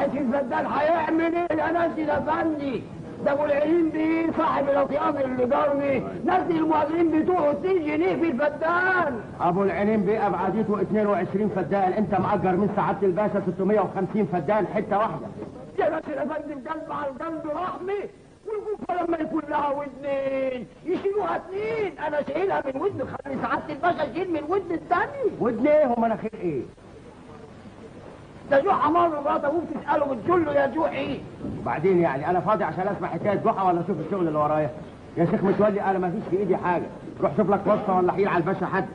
واحد في الفدان هيعمل ايه يا ناس يا فندي ده ابو العليم بيه صاحب الاطيان اللي جارني نزل المهاجرين بتوعه 2 جنيه في الفدان ابو العينين بيه ابعاديته 22 فدان انت مأجر من سعاده الباشا 650 فدان حته واحده يا ناس يا فندم قلب على القلب رحمي والجوفه لما يكون لها ودنين يشيلوها اتنين انا شايلها من ودن خلي سعاده الباشا يشيل من ودن التاني ودن ايه ومناخير ايه ده جوحة مرة مرات ابوك تسأله بتقول له يا جوحي وبعدين يعني انا فاضي عشان اسمع حكايه جحا ولا اشوف الشغل اللي ورايا يا شيخ متولي انا ما فيش في ايدي حاجه روح شوف لك وصفه ولا حيل على الباشا حد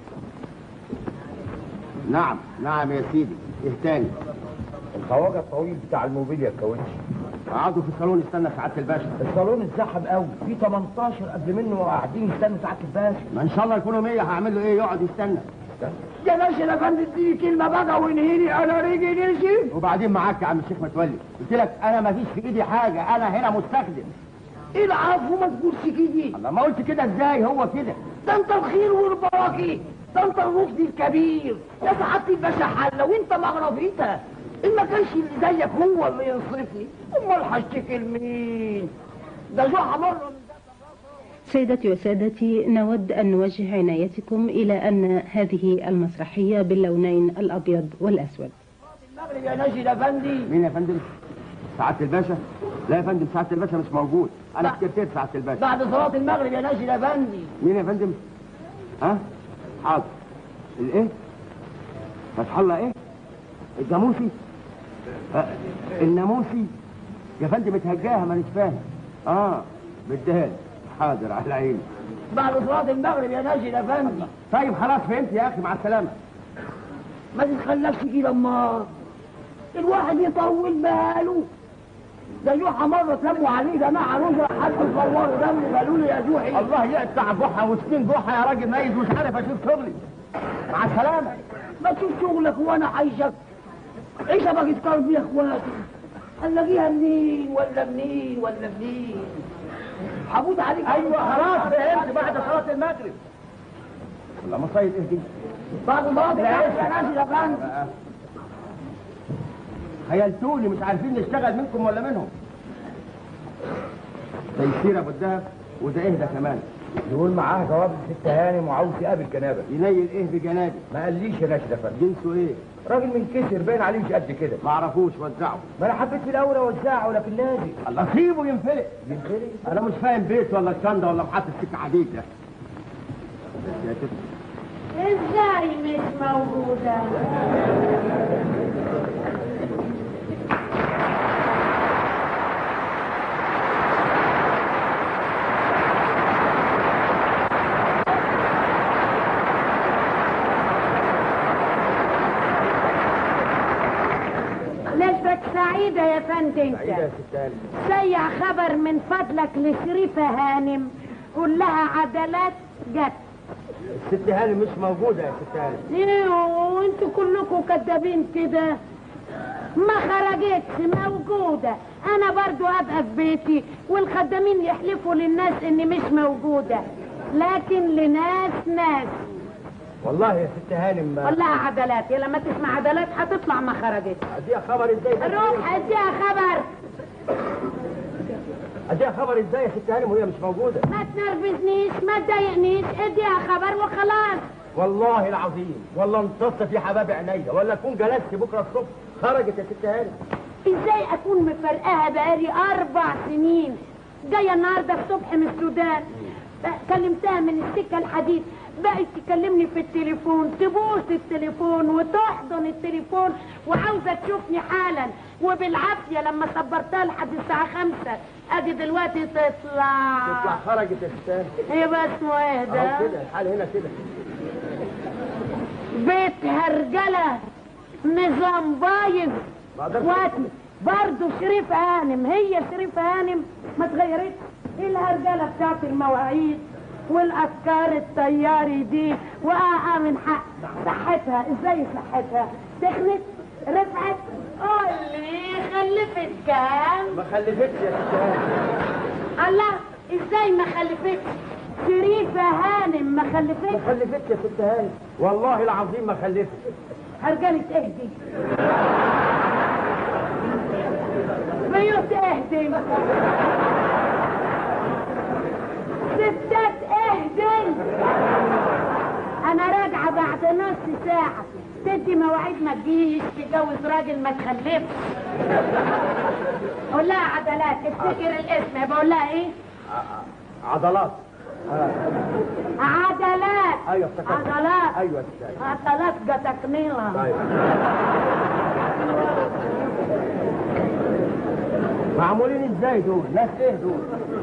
نعم نعم يا سيدي ايه تاني الخواجه الطويل بتاع الموبيليا الكاوتش قعدوا في الصالون استنى سعاده الباشا الصالون اتزحم قوي في 18 قبل منه قاعدين يستنوا ساعه الباشا ما ان شاء الله يكونوا 100 هعمل له ايه يقعد يستنى يا ناس يا فندم اديني كلمة بقى وانهيني انا رجلي نشف وبعدين معاك يا عم الشيخ متولي قلت لك انا ما فيش في ايدي حاجه انا هنا مستخدم العفو ما تقولش كده الله ما قلت كده ازاي هو كده ده انت الخير والبركه ده انت الرشد الكبير يا سعاده الباشا حله وانت مغربيتها ان ما كانش اللي زيك هو اللي ينصفني امال هشتكي لمين ده جوحة مرة من سيدتي وسادتي نود أن نوجه عنايتكم إلى أن هذه المسرحية باللونين الأبيض والأسود المغرب يا ناجي يا فندي مين يا فندم سعاده الباشا لا يا فندم سعاده الباشا مش موجود انا لا. سكرتير سعاده الباشا بعد صلاة المغرب يا ناجي يا فندي مين يا فندم ها حاضر الايه فتح الله ايه الجاموسي آه. الناموسي يا فندم اتهجاها مانيش فاهم اه بالدهان حاضر على عيني بعد صلاة المغرب يا ناجي يا فندي طيب خلاص فهمت يا اخي مع السلامه ما تتخلفش كده امال الواحد يطول باله ده جوحة مرة تلموا عليه جماعة نزل حد صوروا دم قالوا له يا جوحي الله يقطع جحا وسنين جحا يا راجل ميز مش عارف اشوف شغلي مع السلامه ما تشوف شغلك وانا عايشك عيشة بقت كرب يا اخواتي هنلاقيها منين ولا منين ولا منين حبود عليك ايوه خلاص فهمت بعد صلاه المغرب والله مصايد ايه دي بعد صلاة المغرب يا ناس يا فندم خيلتوني مش عارفين نشتغل منكم ولا منهم تيسير ابو الدهب وده ايه ده كمان يقول معاه جواب الست هانم وعاوز يقابل جنابه ينيل ايه بجنابي ما قاليش يا ناشد يا فندم جنسه ايه راجل منكسر باين عليه مش قد كده ما اعرفوش وزعه ما انا حبيت في الاول اوزعه ولا في النادي الله سيبه ينفلق ينفرق انا مش فاهم بيت ولا الشنده ولا محط السكه حديد ده يا ست ازاي مش موجودة ليلتك سعيدة يا فندم ايه ده انت يا ست هانم سيع خبر من فضلك لشريفة هانم قول لها عدلات جت الست هاني مش موجوده يا ست هاني ايه وانتوا كلكم كدابين كده ما خرجتش موجودة انا برضو ابقى في بيتي والخدامين يحلفوا للناس اني مش موجودة لكن لناس ناس والله يا ست هانم والله عدلات يا لما تسمع عدلات هتطلع ما خرجتش اديها خبر ازاي روح اديها خبر اديها خبر ازاي يا ست هاني وهي مش موجوده ما تنرفزنيش ما تضايقنيش اديها خبر وخلاص والله العظيم والله انتصت في حباب عينيا ولا اكون جلست بكره الصبح خرجت يا ست هاني ازاي اكون مفرقاها بقالي اربع سنين جايه النهارده الصبح من السودان كلمتها من السكه الحديد بقت تكلمني في التليفون تبوس التليفون وتحضن التليفون وعاوزه تشوفني حالا وبالعافيه لما صبرتها لحد الساعه خمسة ادي دلوقتي تطلع تطلع خرجت يا ست هاني ايه بقى اسمه ايه اهو ده كده الحال هنا كده بيت هرجله نظام بايظ ما اقدرش وقتي برضه شريف هانم هي شريف هانم ما اتغيرتش ايه الهرجله بتاعت المواعيد والافكار الطياري دي وقع من حق صحتها ازاي صحتها تخنت رفعت قولي خلفت كام ما خلفتش يا ست هاني الله ازاي ما خلفتش شريفة هانم ما ما خلفتش خلفتش يا ست هاني والله العظيم ما خلفتش هرجلة ايه دي ستات اهدل انا راجعه بعد نص ساعه تدي مواعيد ما تجيش تتجوز راجل ما تخلفش قول لها عدلات افتكر الاسم بقول لها ايه عضلات عدلات ايوه افتكرت عضلات ايوه استاذ عضلات جتكنيلة طيب معمولين ازاي دول؟ ناس ايه دول؟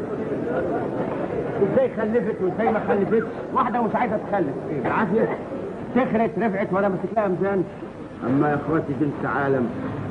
ازاي خلفت وازاي ما خلفتش؟ واحدة مش عايزة تخلف ايه بالعافية تخرت رفعت ولا ماسك لها ميزان اما يا اخواتي جنس عالم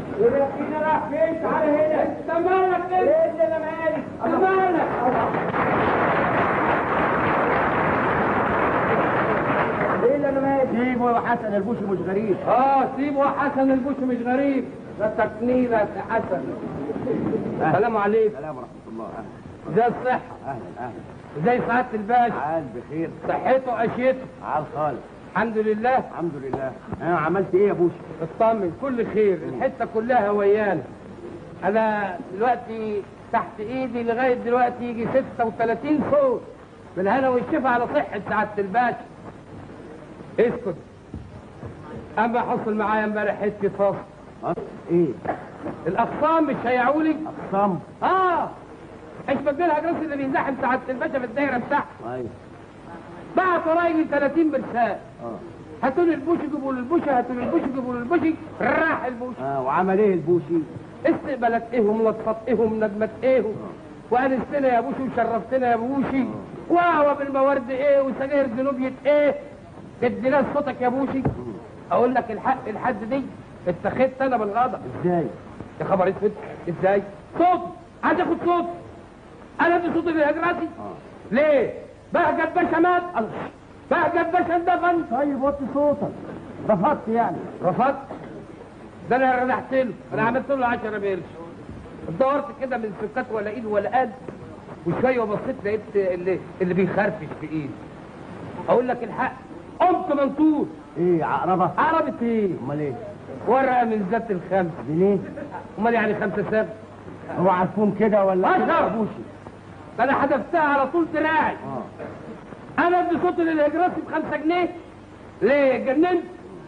ايه اللي انا مالي؟ سيبه يا حسن البوشي مش غريب اه سيبوا حسن البوش مش غريب ده تكنيلة يا حسن السلام عليكم سلام ورحمة الله اهلا زي الصحة اهلا اهلا زي سعادة الباشا عال بخير صحته قشيته عال خالص الحمد لله الحمد لله انا عملت ايه يا بوشي؟ اطمن كل خير الحتة كلها ويانا انا دلوقتي تحت ايدي لغاية دلوقتي يجي 36 صوت بالهنا والشفا على صحة سعادة الباشا اسكت اما حصل معايا امبارح حتة فصل أص ايه؟ الاخصام مش هيعولي صم اه مش بديلها جرس اللي بيزاحم سعادة الباشا في الدايرة بتاعته ايوه بعت ورايا 30 برسال اه هاتوا لي البوشي جيبوا لي البوشي هاتوا لي البوشي جيبوا لي البوشي راح البوشي اه وعمل ايه البوشي؟ استقبلت ايه وملطفت ايه ومندمت ايه وانستنا يا بوشي وشرفتنا يا بوشي وقهوه بالموارد ايه وسجاير جنوبية ايه تدينا صوتك يا بوشي اقول لك الحق الحد دي اتخذت انا بالغضب ازاي؟ يا خبر اسود ازاي صوت عايز اخد صوت انا ادي صوتي لهجراتي ليه بهجت باشا مات الله بهجت باشا اندفن طيب وطي صوتك رفضت يعني رفضت ده انا رجعت له انا عملت له 10 بيرش دورت كده من سكات ولا ايد ولا قد وشويه وبصيت لقيت اللي اللي بيخرفش في ايدي اقول لك الحق قمت منطور ايه عقربة؟ عربت ايه امال ايه؟ ورقه من ذات الخمس جنيه؟ امال يعني خمسه سبت هو عارفون كده ولا أشرف. يا بوشي؟ ده انا حذفتها على طول دراعي اه انا ادي صوتي للهجراسي بخمسة جنيه ليه جننت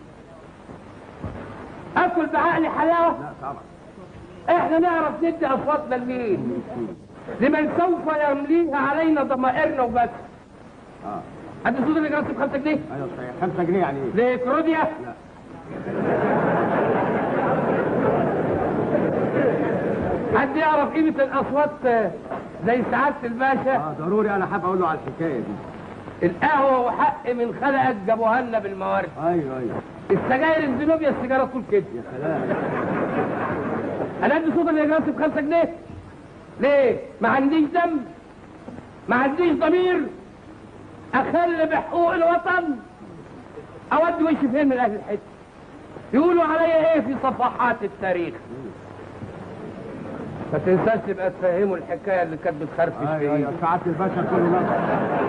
اكل بعقلي حلاوه لا طبعا احنا نعرف ندي اصواتنا لمين لمن سوف يمليها علينا ضمائرنا وبس اه ادي صوتي للهجراسي بخمسة جنيه ايوه صحيح 5 جنيه يعني ايه؟ ليه كروديا لا حد يعرف قيمة الأصوات آه، زي سعادة الباشا اه ضروري انا حابب اقول له على الحكايه دي القهوة وحق من خلقك جابوها لنا بالموارد ايوه ايوه السجاير الزنوبيا السيجارة طول كده يا سلام انا ادي صوت الهجراسي بخمسة جنيه ليه ما عنديش دم ما عنديش ضمير اخلي بحقوق الوطن اودي وشي فين من اهل الحته يقولوا عليا ايه في صفحات التاريخ ما تنساش تبقى تفهموا الحكايه اللي كانت بتخرفش ايوه في ايوه ساعات الباشا كله نقص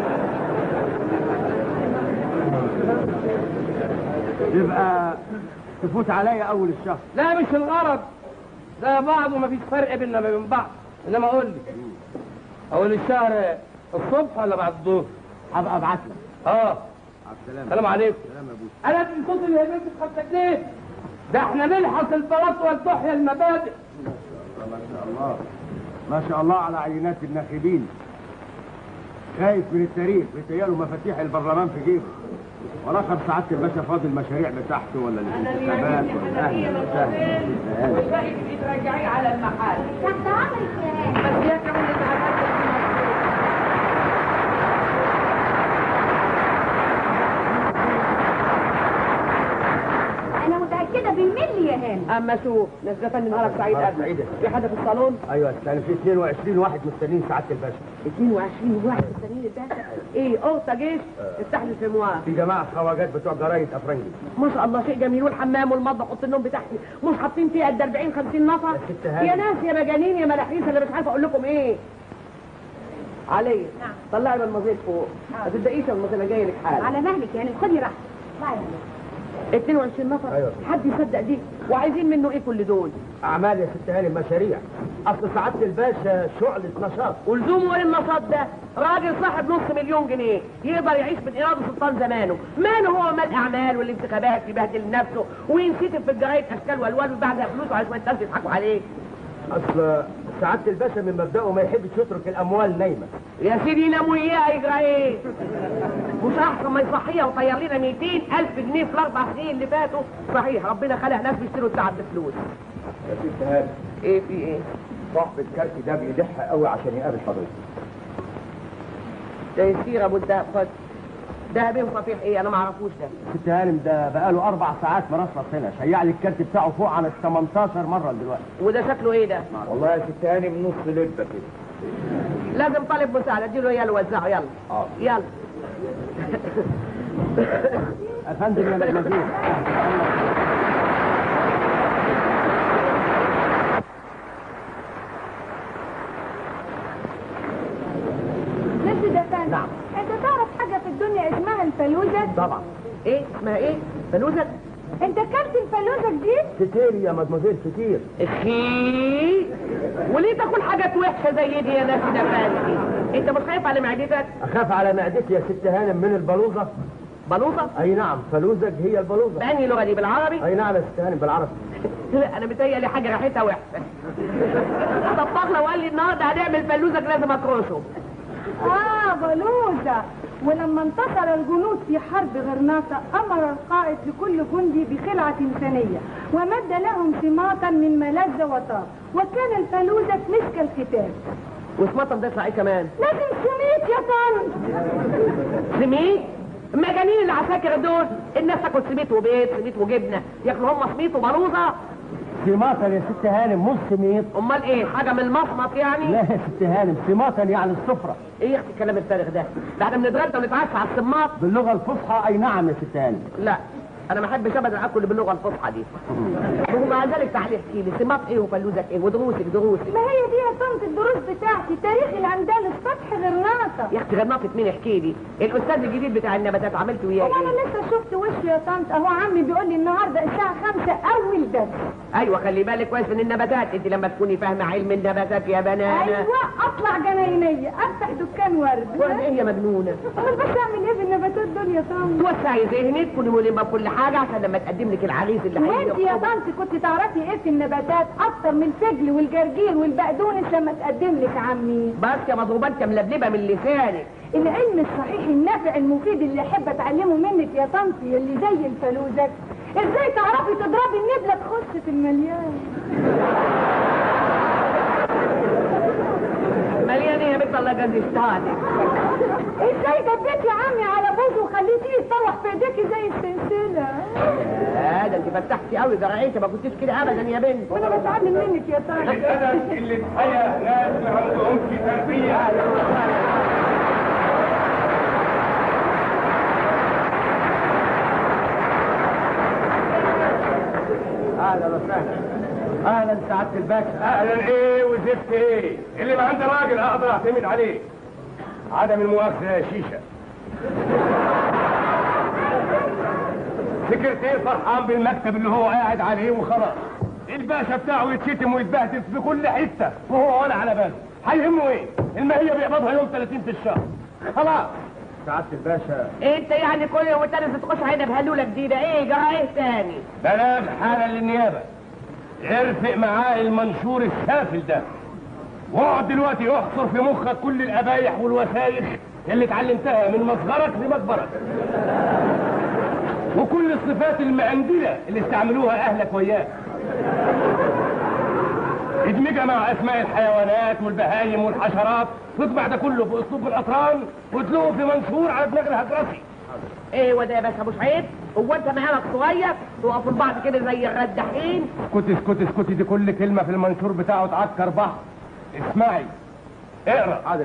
يبقى تفوت عليا اول الشهر لا مش الغرض ده بعض ومفيش فرق بيننا وبين بعض انما قول لي اول الشهر الصبح ولا بعد الظهر هبقى ابعت لك اه على السلامه السلام عليكم سلام يا بوشي انا ادي صوت الهجرات بخمسة جنيه ده احنا نلحس البلاط والتحيا المبادئ ما شاء الله ما شاء الله على عينات الناخبين خايف من التاريخ بيتهيأله مفاتيح البرلمان في جيبه والاخر سعاده الباشا فاضل المشاريع بتاعته ولا الانتخابات ولا اهلا وسهلا أهلاً. ترجعي على المحل تحت امرك يا هاني بس يا كمان انا متاكده بالملي يا هاني اما شوف نزلت نهارك سعيد نهارك قبل سعيد. في حدا في الصالون ايوه كان في 22 واحد مستنيين سعاده الباشا 22 واحد مستنيين الباشا ايه اوضه جيش افتح لي الفيموار في جماعه خواجات بتوع جرايد افرنجي ما شاء الله شيء جميل والحمام والمطبخ اوضه النوم بتاعتي مش حاطين فيها قد 40 50 نفر يا ست هاني. يا ناس يا مجانين يا ملاحيس انا مش عارفه اقول لكم ايه علي نعم. طلعي المزيد فوق ما تبدأيش المزيد انا جاي لك حالا على مهلك يعني خدي راحتك لا يا هاني 22 نفر أيوة. حد يصدق دي وعايزين منه ايه كل دول اعمال يا ست هاني مشاريع اصل سعاده الباشا شعلة نشاط ولزومه ايه النشاط ده راجل صاحب نص مليون جنيه يقدر يعيش من ايراد سلطان زمانه ماله هو مال اعمال والانتخابات يبهدل نفسه وينسيتف في الجرايد اشكال والوان ويبعزق فلوسه على شويه ناس يضحكوا عليه اصل سعاده الباشا من مبدأه ما يحبش يترك الاموال نايمه يا سيدي يناموا اياها يجرى ايه مش احسن ما يصحيها وطير لنا 200 الف جنيه في الاربع سنين اللي فاتوا صحيح ربنا خلق ناس بيشتروا التعب بفلوس يا ست هاني ايه في ايه صاحب الكارت ده بيلح قوي عشان يقابل حضرتك ده يسير ابو الدهب خد ده بيه صفيح ايه انا ما اعرفوش ده ست هانم ده بقاله اربع ساعات مرصص هنا شيع لي الكارت بتاعه فوق عن ال 18 مره دلوقتي وده شكله ايه ده والله يا ست هانم نص لبه كده لازم طالب مساعدة اديله يلا وزعه يلا اه يلا يا فندم يا مدمزيل نفسي ده فندم نعم. انت تعرف حاجة في الدنيا اسمها الفلوزة طبعا ايه اسمها ايه فلوسك انت كلت الفلوزة دي كتير يا مدمزيل كتير اخي وليه تاكل حاجات وحشه زي دي يا ناس ده فادي انت مش خايف على معدتك اخاف على معدتي يا ست هانم من البلوزه بلوطه اي نعم فلوزك هي البلوزه بأنهي لغه دي بالعربي اي نعم يا ست هانم بالعربي لا انا متهيألي حاجه ريحتها وحشه طبخنا وقال لي النهارده هنعمل فلوسك لازم اكرشه اه بلوزة ولما انتصر الجنود في حرب غرناطة امر القائد لكل جندي بخلعة ثانية ومد لهم سماطا من ملذ وطاب وكان الفلوزة مسك الختام وسمطم ده ايه كمان لازم سميت يا طن سميت مجانين العساكر دول الناس تاكل سميت وبيض سميت وجبنه ياكلوا هم سميت وبلوزه سماطا يا ست هانم مش سميط امال ايه حاجه من المصمت يعني لا يا ست هانم سماطا يعني السفره ايه يا اختي الكلام الفارغ ده ده احنا بنتغدى ونتعشى على الصماط باللغه الفصحى اي نعم يا ست هانم لا انا ما احبش ابدا اكل باللغه الفصحى دي ومع ذلك تعالي احكي لي سماط ايه وفلوزك ايه ودروسك دروسك ما هي دي يا طنط الدروس بتاعتي تاريخ الاندلس فتح غرناطة يا اختي غرناطه مين احكي لي الاستاذ الجديد بتاع النباتات عملت وياه هو انا ايه لسه شفت وشه يا طنط اهو عمي بيقول لي النهارده الساعة خمسة اول درس ايوه خلي بالك كويس من النباتات انت لما تكوني فاهمه علم النباتات يا بنانا ايوه اطلع جناينية افتح دكان ورد وأنا ايه يا مجنونه امال بس اعمل ايه بالنباتات دول يا طنط توسعي ذهنك كوني ملمه بكل حاجه عشان لما تقدم لك العريس اللي هيجي وانت يا يخطبك. طنط كنت تعرفي ايه في النباتات اكتر من الفجل والجرجير والبقدونس لما تقدم لك عمي بس يا مضروبه انت ملبلبه من لسانك العلم الصحيح النافع المفيد اللي احب اتعلمه منك يا طنطي اللي زي الفلوزك ازاي تعرفي تضربي النبله تخش في المليان مليانه يا بنت الله جاز اشتهاتك ازاي دبيتي عمي على بوزه وخليتيه يتطوح في ايديكي زي السلسله لا ده انت فتحتي قوي جرعيتي ما كنتيش كده ابدا يا بنت وانا بتعلم منك يا طنط الأدب اللي الحياة ناس ما عندهمش تربية اهلا وسهلا اهلا سعاده الباشا أهلا إيه وزفت إيه اللي ما عنده راجل أقدر أعتمد عليه عدم المؤاخذة يا شيشة سكرتير فرحان بالمكتب اللي هو قاعد عليه وخلاص الباشا بتاعه يتشتم ويتبهدل في كل حتة وهو ولا على باله هيهمه ايه؟ المهية بيقبضها يوم 30 في الشهر خلاص سعاده الباشا انت يعني كل يوم والتاني تخش علينا بهلوله جديده ايه جرى ايه تاني بلاغ حالة للنيابة ارفق معاه المنشور السافل ده واقعد دلوقتي احصر في مخك كل القبايح والوسايخ اللي اتعلمتها من مصغرك لمكبرك وكل الصفات المأندلة اللي استعملوها اهلك وياك ادمجها مع اسماء الحيوانات والبهايم والحشرات واطبع ده كله باسلوب من الاطران وتلوه في منشور على دماغ الهجرسي ايه وده يا باشا ابو سعيد هو انت مقامك صغير تقفوا لبعض كده زي الرداحين اسكتي اسكتي اسكتي دي كل كلمة في المنشور بتاعه تعكر بعض اسمعي اقرا حاضر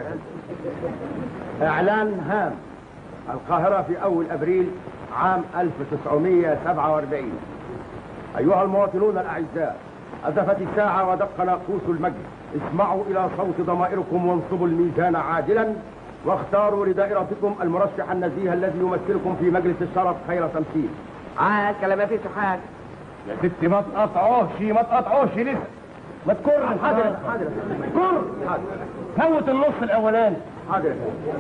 اعلان هام القاهره في اول ابريل عام 1947 ايها المواطنون الاعزاء ازفت الساعه ودق ناقوس المجد اسمعوا الى صوت ضمائركم وانصبوا الميزان عادلا واختاروا لدائرتكم المرشح النزيه الذي يمثلكم في مجلس الشرف خير تمثيل عاد كلام ما فيش حاجه يا ستي ما تقطعوش ما تقطعوش لسه ما تكر حاضر حاضر كر فوت النص الاولاني حاضر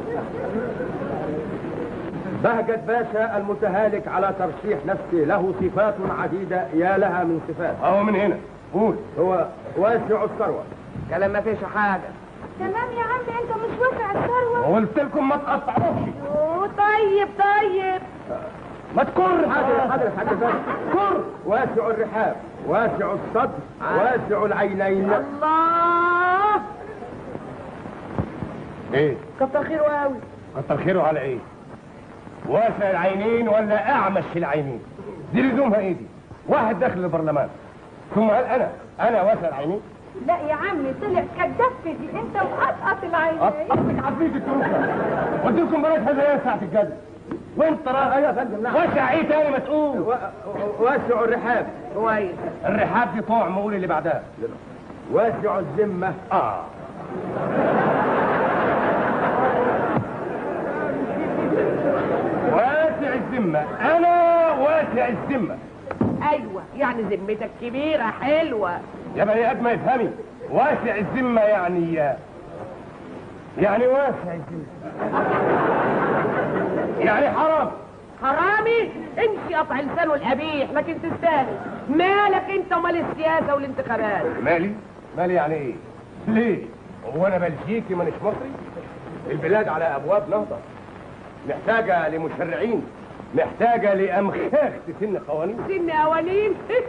بهجت باشا المتهالك على ترشيح نفسه له صفات عديدة يا لها من صفات اهو من هنا قول هو واسع الثروة كلام ما فيش حاجه تمام يا عم انت مش واسع الثروه قلت لكم ما تقطعوش أوه، طيب طيب ما تكر حاضر حاضر حاضر باشا كر واسع الرحاب واسع الصدر واسع العينين الله ايه كتر خيره قوي كتر خيره على ايه واسع العينين ولا اعمش العينين دي لزومها ايه دي واحد داخل البرلمان ثم قال انا انا واسع العينين لا يا عمي طلع كداب في دي انت مقطقط العينين قصدك عفريت التروسه قلت لكم بلاش هذا يا ساعه الجد وانت راجل ايوه يا فندم نعم واسع ايه تاني ما تقول و- واسع الرحاب كويس الرحاب دي طعم قول اللي بعدها واسع الذمة اه واسع الذمة أنا واسع الذمة ايوه يعني ذمتك كبيره حلوه يا بني آدم افهمي واسع الذمة يعني يعني واسع الذمة يعني حرام حرامي امشي قطع لسانه القبيح لكن تستاهل مالك انت ومال السياسه والانتخابات مالي مالي يعني ايه ليه هو انا بلجيكي مانيش مصري البلاد على ابواب نهضه محتاجه لمشرعين محتاجه لامخاخ تسن قوانين سن قوانين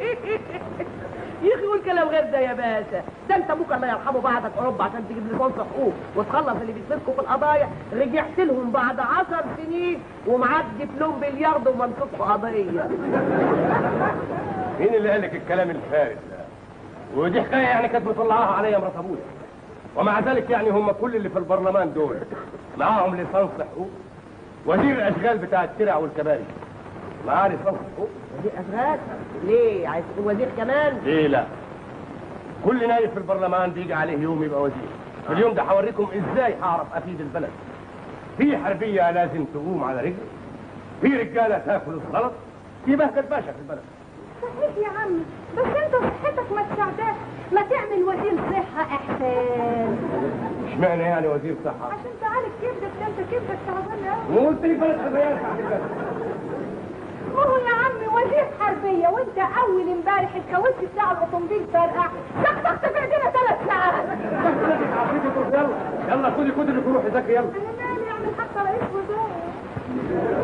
يا اخي قول كلام غير ده يا باشا ده انت ابوك الله يرحمه بعتك اوروبا عشان تجيب لكم حقوق وتخلص اللي بيتمسكوا في القضايا رجعت لهم بعد عشر سنين ومعاك دبلوم بلياردو وممسوك في قضيه مين اللي قال لك الكلام الفارغ ده ودي حكايه يعني كانت مطلعاها عليا مرات ابويا ومع ذلك يعني هم كل اللي في البرلمان دول معاهم ليسانس حقوق وزير الاشغال بتاع الترع والكباري معاه ليسانس حقوق وزير اشغال ليه عايز تكون وزير كمان ليه لا كل نايب في البرلمان بيجي عليه يوم يبقى وزير في اليوم ده هوريكم ازاي هعرف افيد البلد في حربيه لازم تقوم على رجل في رجاله تاكل السلط في بهجت باشا في البلد صحيح يا عمي بس انت صحتك ما تساعدك ما تعمل وزير صحة احسن اشمعنى يعني وزير صحه عشان تعالج كبدك ده انت كبدك تعبان قوي وقلت لك بلد حربيه ساعه البلد ما هو يا عمي وزير حربية وانت اول امبارح الكاوتش بتاع الاوتومبيل فرقع سقطت في ايدينا ثلاث ساعات يلا يلا خدي كتبك وروحي ذاكري يلا انا مالي اعمل حتى رئيس وزراء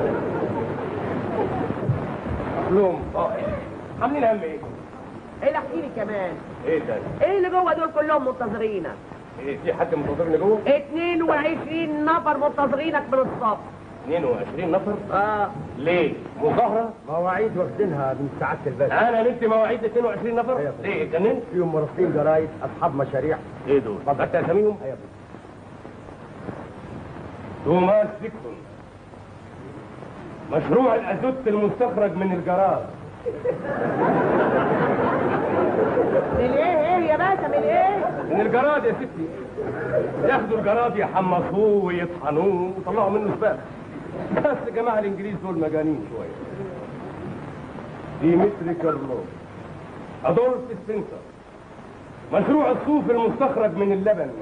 لهم طائر عاملين هم ايه؟ ايه احكي لي كمان ايه ده؟ ايه اللي جوه دول كلهم منتظرينك ايه في حد منتظرني جوه؟ 22 نفر منتظرينك من الصبح 22 نفر؟ اه ليه؟ مظاهره؟ مواعيد واخدينها من سعادة الباشا انا ندي مواعيد 22 نفر؟ أيوة. ليه اتجننت؟ فيهم مراسلين جرايد اصحاب مشاريع ايه دول؟ خدت اساميهم؟ أيوة. توماس ديكسون مشروع الازوت المستخرج من الجراد من ايه ايه يا باشا من ايه من الجراد يا ستي ياخدوا الجراد يحمصوه ويطحنوه ويطلعوا منه سباق بس يا جماعه الانجليز دول مجانين شويه ديمتري كارلو ادولف سبنسر مشروع الصوف المستخرج من اللبن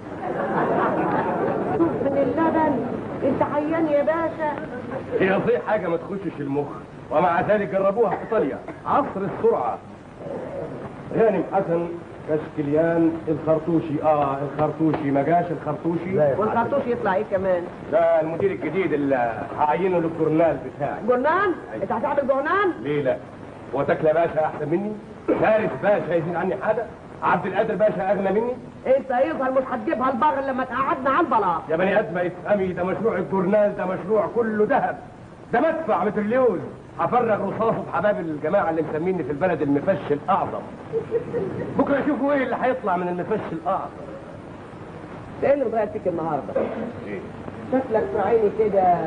من اللبن انت عيان يا باشا هي صحيح حاجه ما تخشش المخ ومع ذلك جربوها في ايطاليا عصر السرعه غانم حسن كشكليان الخرطوشي اه الخرطوشي ما جاش الخرطوشي لا يا والخرطوش يطلع ايه كمان ده المدير الجديد اللي هعينه للجورنال بتاعي جرنان انت هتعمل جرنان ليه لا هو تكله باشا احسن مني فارس باشا يزيد عني حاجه عبد القادر باشا اغنى مني انت يظهر مش هتجيبها البر لما تقعدنا على البلاط يا بني ادم افهمي ده مشروع الجورنال ده مشروع كله ذهب ده مدفع متريليون هفرغ رصاصه بحباب الجماعه اللي مسميني في البلد المفش الاعظم بكره يشوفوا ايه اللي هيطلع من المفش الاعظم ايه اللي متغير فيك النهارده ايه شكلك في عيني كده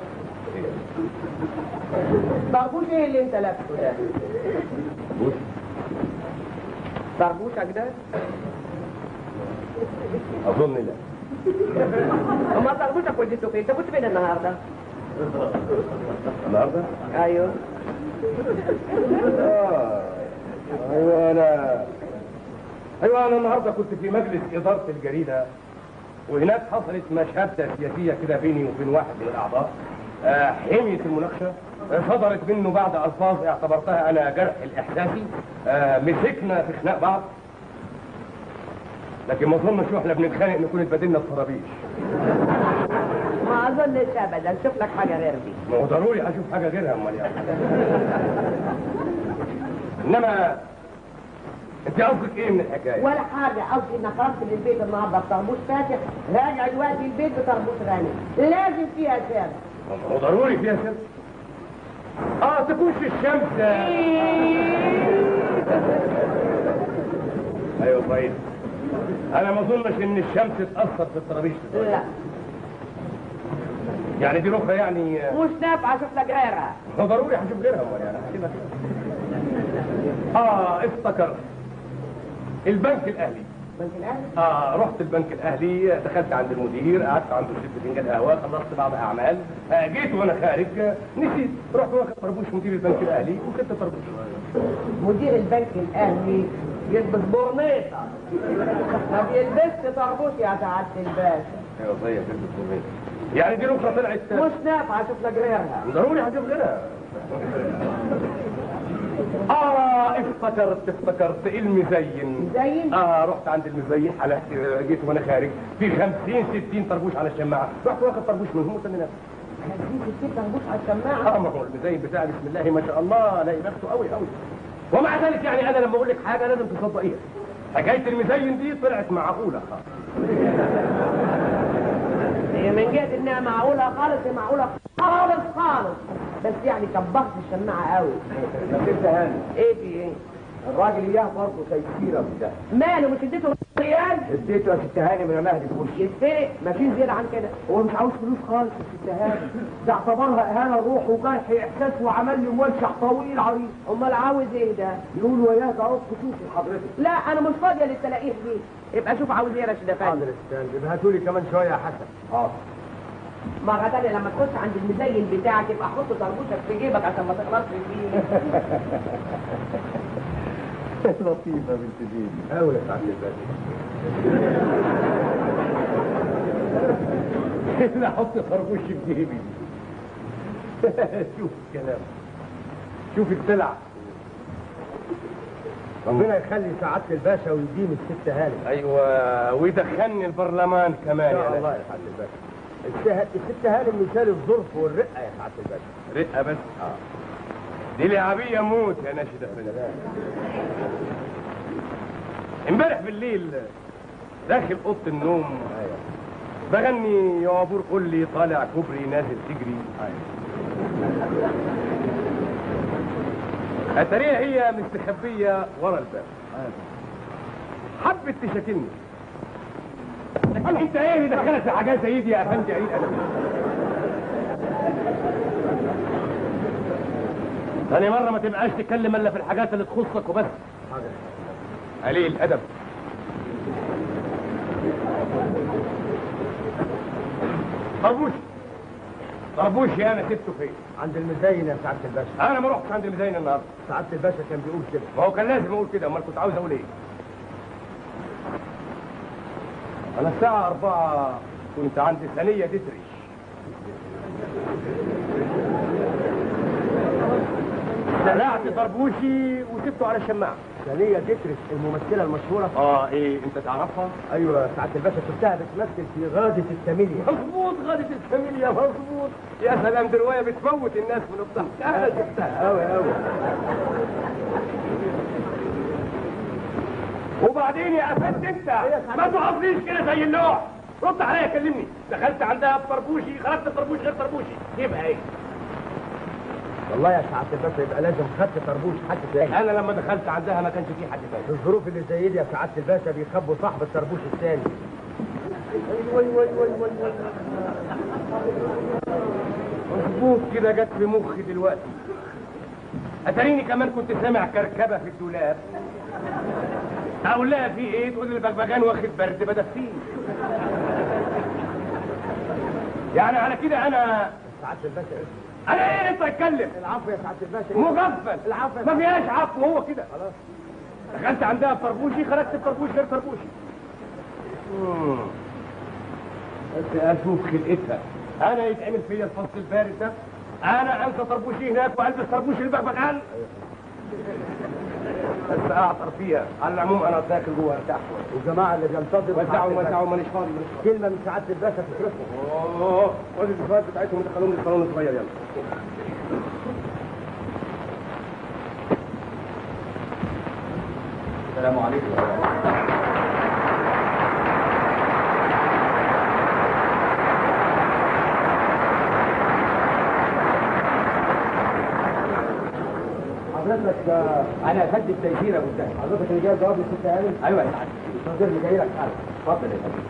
طربوش ايه اللي انت لابسه ده بص طربوشك ده اظن لا اما طربوشك وديته فين انت كنت فين النهارده النهارده ايوه آه. ايوه انا ايوه انا النهارده كنت في مجلس اداره الجريده وهناك حصلت مشاده سياسيه كده بيني وبين واحد من الاعضاء آه، حميه المناقشه آه، صدرت منه بعض الفاظ اعتبرتها انا جرح الاحساسي آه، مسكنا في خناق بعض لكن ما اظنش واحنا بنتخانق نكون اتبادلنا الطرابيش ما اظنش ابدا شوف لك حاجه غير دي ما هو ضروري اشوف حاجه غيرها امال يعني انما انت قصدك ايه من الحكايه؟ ولا حاجه قصدي انك خرجت من البيت النهارده بطربوش فاتح راجع دلوقتي البيت بطربوش غني لازم فيها سر ما هو ضروري فيها شمس اه تكونش الشمس ايوه طيب انا ما اظنش ان الشمس تاثر في الطرابيش لا يعني دي رخرة يعني آه، مش نافعه اشوف لك غيرها هو ضروري هشوف غيرها امال يعني هسيبها كده. اه افتكرت البنك الاهلي بنك الاهلي اه رحت البنك الاهلي دخلت عند المدير قعدت عنده ست فنجان قهوه خلصت بعض اعمال آه جيت وانا خارج آه، نسيت رحت واخد طربوش مدير البنك الاهلي وكنت طربوش مدير البنك الاهلي يلبس برنيطه ما بيلبسش طربوش يا سعاده الباشا ايوه زي كده يعني دي ركره طلعت مش نافعه اشوف لك غيرها ضروري هجيب غيرها اه افتكرت افتكرت المزين زين اه رحت عند المزين حلقت جيت وانا خارج في 50 60 طربوش على الشماعه رحت واخد طربوش منهم وسمي نفسي خليك ست طربوش على الشماعه اه ما هو المزين بتاعي بسم الله ما شاء الله لاقي نفسه قوي قوي ومع ذلك يعني انا لما اقول لك حاجه لازم تصدقيها حكايه المزين دي طلعت معقوله خالص هي من جهه انها معقوله خالص هي معقوله خالص خالص بس يعني كبرت الشماعه قوي ست هاني ايه في ايه الراجل اياه برضه تيسيره في ده ماله مش اديته ريال اديته يا ست هاني من مهدي في وشي يتفرق مفيش زياده عن كده هو مش عاوز فلوس خالص يا ست هاني ده اعتبرها اهانه روح وجرح احساس وعمل لي موشح طويل عريض امال عاوز ايه ده يقول وياه ده عوض شوفي حضرتك لا انا مش فاضيه للتلاقيه دي يبقى شوف عاوز ايه يا راشد افندي حاضر استنى يبقى هاتولي كمان شويه يا حسن حاضر مرة تانية لما تخش عند المزين بتاعك يبقى حط طربوشك في جيبك عشان ما تخلصش فيه لطيفه بنت جيبي قوي يا سعاده الباشا لا احط خربوش في جيبي شوف الكلام شوف الدلع ربنا يخلي سعاده الباشا ويديم الست هاني ايوه ويدخلني البرلمان ان كمان شاء الله يعني يا سعاده الباشا الست- الست هاني مثال الظرف والرقه يا سعاده الباشا رقه بس دي لعبيه موت يا ناشد افندي امبارح بالليل داخل اوضه النوم بغني يا عبور قول لي طالع كوبري نازل تجري اتاريها هي مستخبيه ورا الباب حبت تشاكلني لكن انت ايه اللي دخلت في حاجات زي دي يا افندي عيد انا ثاني مرة ما تبقاش تتكلم الا في الحاجات اللي تخصك وبس قليل الادب طربوش طربوش يا انا سبته فين عند المزين يا سعاده الباشا انا ما رحتش عند الميزان النهارده سعاده الباشا كان بيقول كده ما هو كان لازم اقول كده امال كنت عاوز اقول ايه انا الساعة أربعة كنت عند ثانية دترش سلعت طربوشي وسبته على الشماعة ثانيه ديتريس الممثله المشهوره اه ايه انت تعرفها؟ ايوه سعاده الباشا شفتها بتمثل في غاده الثمانيه مظبوط غادة الفاميليا مظبوط يا سلام دي رواية بتموت الناس من الضحك انا شفتها قوي قوي وبعدين يا افندي انت ما تعصنيش كده زي اللوح رد عليا كلمني دخلت عندها بطربوشي خرجت بطربوش غير طربوشي يبقى ايه والله يا سعاده الباشا يبقى لازم خدت طربوش حد تاني انا لما دخلت عندها ما كانش في حد في تاني الظروف اللي زي دي يا سعاده الباشا بيخبوا صاحب الطربوش الثاني مظبوط كده جت في مخي دلوقتي اتاريني كمان كنت سامع كركبه في الدولاب اقول لها في ايه تقول لي البغبغان واخد برد بدفيه يعني على كده انا سعاده الباشا اسمع. انا ايه انت اتكلم العفو يا سعاده الباشا مغفل العفو يا ما فيهاش عفو هو كده خلاص دخلت عندها بطربوشي خرجت بطربوش غير طربوشي مم. بس اشوف خلقتها انا يتعمل فيا الفصل البارد ده انا انسى طربوشي هناك والبس طربوشي البغبغان بس اعطر فيها على العموم انا داخل جوه ارتاح والجماعه اللي بينتظروا وزعوا وزعوا مانيش فاضي مانيش فاضي كلمه من سعاده الباشا تصرفهم اوه خد الفلوس بتاعتهم ودخلوهم للصالون الصغير يلا السلام عليكم حضرتك آه، انا اسد التيسير يا ابو الدهب حضرتك اللي جاي جواب للست هاني ايوه يا سعادة التنظير اللي جاي لك حالا اتفضل يا فندم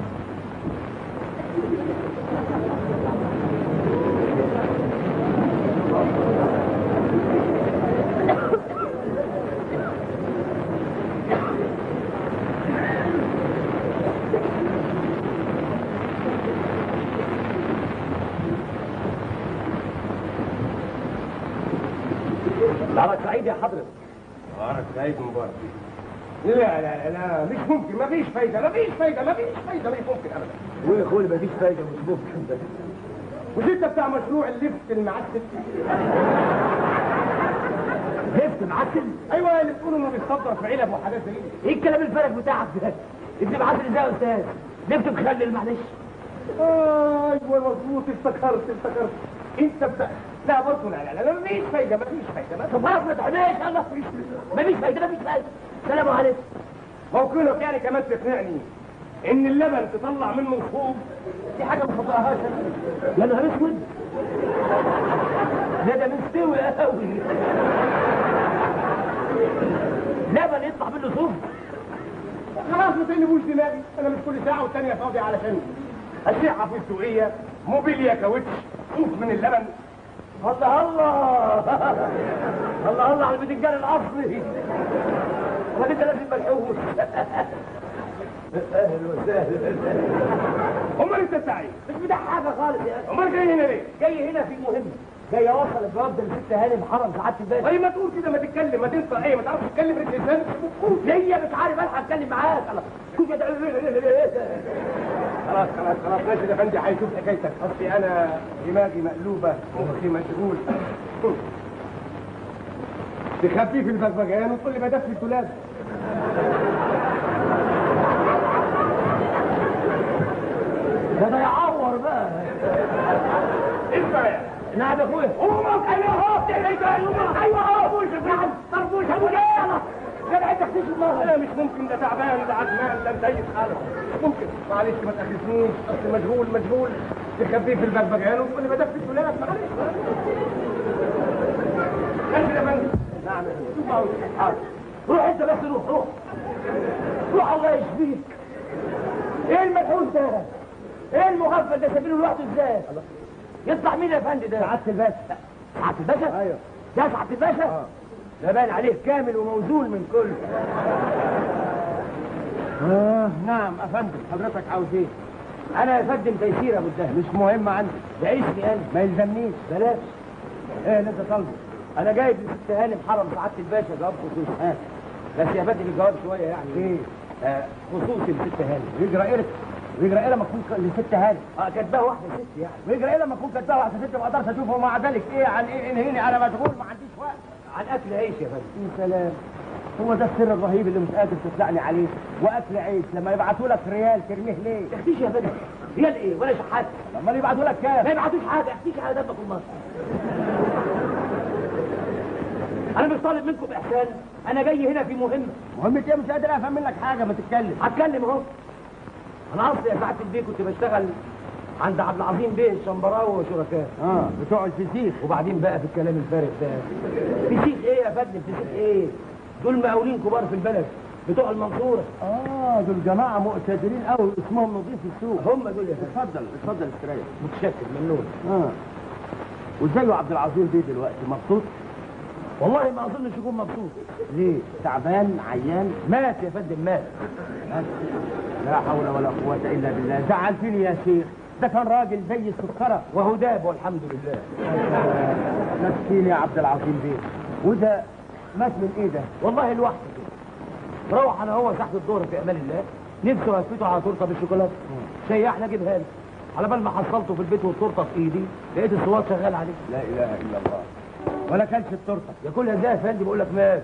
نهارك سعيد يا حضرتك نهارك سعيد مبارك لا لا لا لا مش ممكن ما فيش فايدة ما فيش فايدة ما فيش فايدة مش ممكن أبدا ويا اخوي مفيش فايده مش ممكن ده مش أنت بتاع مشروع اللفت المعسل لفت معسل أيوه اللي بتقولوا إنه بيتصدر في علب وحاجات زي دي ايه الكلام الفارغ بتاعك ده انت معسل ازاي يا استاذ لفت مخلل معلش ايوه مظبوط افتكرت افتكرت انت بتاع لا برضه لا لا لا مفيش فايده مفيش فايده ما طب خلاص ما تحماش الله مفيش فايده مفيش فايده سلام عليكم موقنك يعني كمان تقنعني ان اللبن تطلع منه الخوف دي حاجه ما تطلعهاش يا نهار اسود ده ده مستوي قوي لبن يطلع منه صوف خلاص ما تقلبوش دماغي انا مش كل ساعه والتانيه فاضي علشان اشعه في السوقيه موبيليا كاوتش صوف من اللبن الله الله الله الله على البتنجان الاصلي انا كنت لازم مشهور اهلا وسهلا امال انت سعيد مش بتاع حاجه خالص يا اخي امال جاي هنا ليه؟ جاي هنا في مهمه جاي اوصل الجواب ده لست هانم حرم سعاده الباشا طيب ما تقول كده ما تتكلم ما تنطق ايه ما تعرفش تتكلم رجل لسانك ليا مش عارف الحق اتكلم معاك الله كنت خلاص خلاص خلاص ماشي يا فندي هيشوف حكايتك اصلي انا دماغي مقلوبه مخي مشغول تخبيه في البغبغان وتقول لي بدفي الدولاب ده ده يعور بقى اسمع يا نعم يا اخويا امك ايوه اهو ايوه اهو نعم طربوش ابو جاي ده عندك تشوف الله انا مش ممكن ده تعبان ده عدمان ده مضايق خالص مش ممكن معلش ما تاخذنيش اصل مشغول مشغول تخبيه في البغبغان وتقول لي بدفي الدولاب معلش ماشي يا فندم نعم يا فندم شوف اهو حاضر روح انت بس روح روح روح الله يشفيك ايه الملحوس ده ايه المغفل ده سابينه لوحده ازاي يطلع مين يا فندم ده سعاده الباشا سعاده الباشا ايوه ده سعاده الباشا ده باين عليه كامل وموزون من كله آه نعم افندم حضرتك عاوز ايه انا يا فندم تيسير ابو الدهب مش مهم عندي ده اسمي انا ما يلزمنيش بلاش ايه اللي انت طالبه انا جايب لست هانم حرم سعاده الباشا جواب خصوصي ها بس يا فندم الجواب شويه يعني ايه آه خصوصي لست هانم ويجرى ايه ويجرى ايه لما تكون لست هاني اه كاتباها واحده ست يعني ويجرى ايه لما اكون كاتبها واحده ست ما اقدرش اشوفه ومع ذلك ايه عن ايه انهيني انا مشغول ما عنديش وقت عن اكل عيش يا فندم يا سلام هو ده السر الرهيب اللي مش قادر تطلعني عليه واكل عيش لما يبعتوا لك ريال ترميه ليه؟ تختيش يا فندم ريال ايه ولا شحات لما يبعتوا لك كام؟ ما يبعتوش حاجه اختيش على دمك المصري انا مش طالب منكم احسان انا جاي هنا في مهمه مهمة ايه مش قادر افهم منك حاجه ما تتكلم هتكلم اهو انا اصلي يا سعاده البيه كنت بشتغل عند عبد العظيم بيه الشمبراوي وشركاه اه بتوع الفسيخ وبعدين بقى في الكلام الفارغ ده فسيخ ايه يا فندم فسيخ ايه دول مقاولين كبار في البلد بتوع المنصوره اه دول جماعه مقتدرين قوي اسمهم نظيف السوق هم دول يا فندم اتفضل اتفضل استريح متشكر ممنون اه وازاي عبد العظيم بيه دلوقتي مبسوط والله ما اظنش يكون مبسوط ليه تعبان عيان مات يا فندم مات لا حول ولا قوه الا بالله زعلتني يا شيخ ده كان راجل زي السكره وهو داب والحمد لله مسكين يا عبد العظيم بيه وده مات من ايه ده والله لوحده كده روح انا هو تحت الظهر في امان الله نفسه هفته على تورته بالشوكولاته سيحنا اجيبها له على بال ما حصلته في البيت والتورته في ايدي لقيت الصوات شغال عليه لا اله الا الله ولا كلش التورته ياكلها ازاي يا فندم بقول لك مات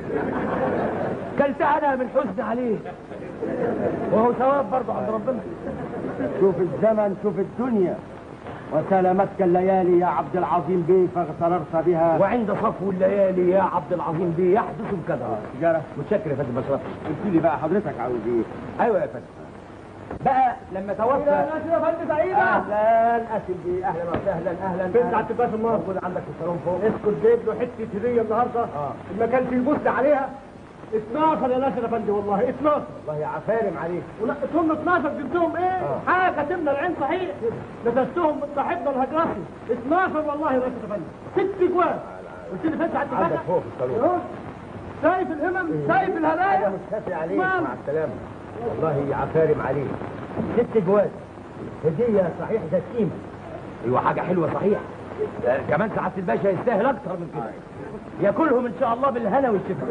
كلتها انا من حزن عليه وهو ثواب برضه عند ربنا شوف الزمن شوف الدنيا وسلامتك الليالي يا عبد العظيم بيه فاغتررت بها وعند صفو الليالي يا عبد العظيم بيه يحدث الكدر سيجاره متشكر يا فندم بشرف قلت لي بقى حضرتك عاوز ايه ايوه يا فندم بقى لما توفى يا فندم سعيده اهلا اسف بيه اهلا وسهلا اهلا بنت على التباس النار موجود عندك في الصالون فوق اسكت جايب له حته هديه النهارده اه ما كانش يبص عليها 12 يا ناصر يا فندم والله 12 والله يا عفارم عليك ونقصهم 12 جبتهم ايه؟ حاجه تملى العين صحيح لبستهم من صاحبنا الهجرسي 12 والله يا ناصر يا فندم ست جوان قلت لي فين على عندك فوق في الصالون أهو. شايف الهمم شايف الهدايا مش خافي عليك مال. مع السلامه والله يا عفارم عليك ست جواز هديه صحيح ذات قيمه ايوه حاجه حلوه صحيح آه، كمان سعاده الباشا يستاهل اكتر من كده ياكلهم ان شاء الله بالهنا والشفا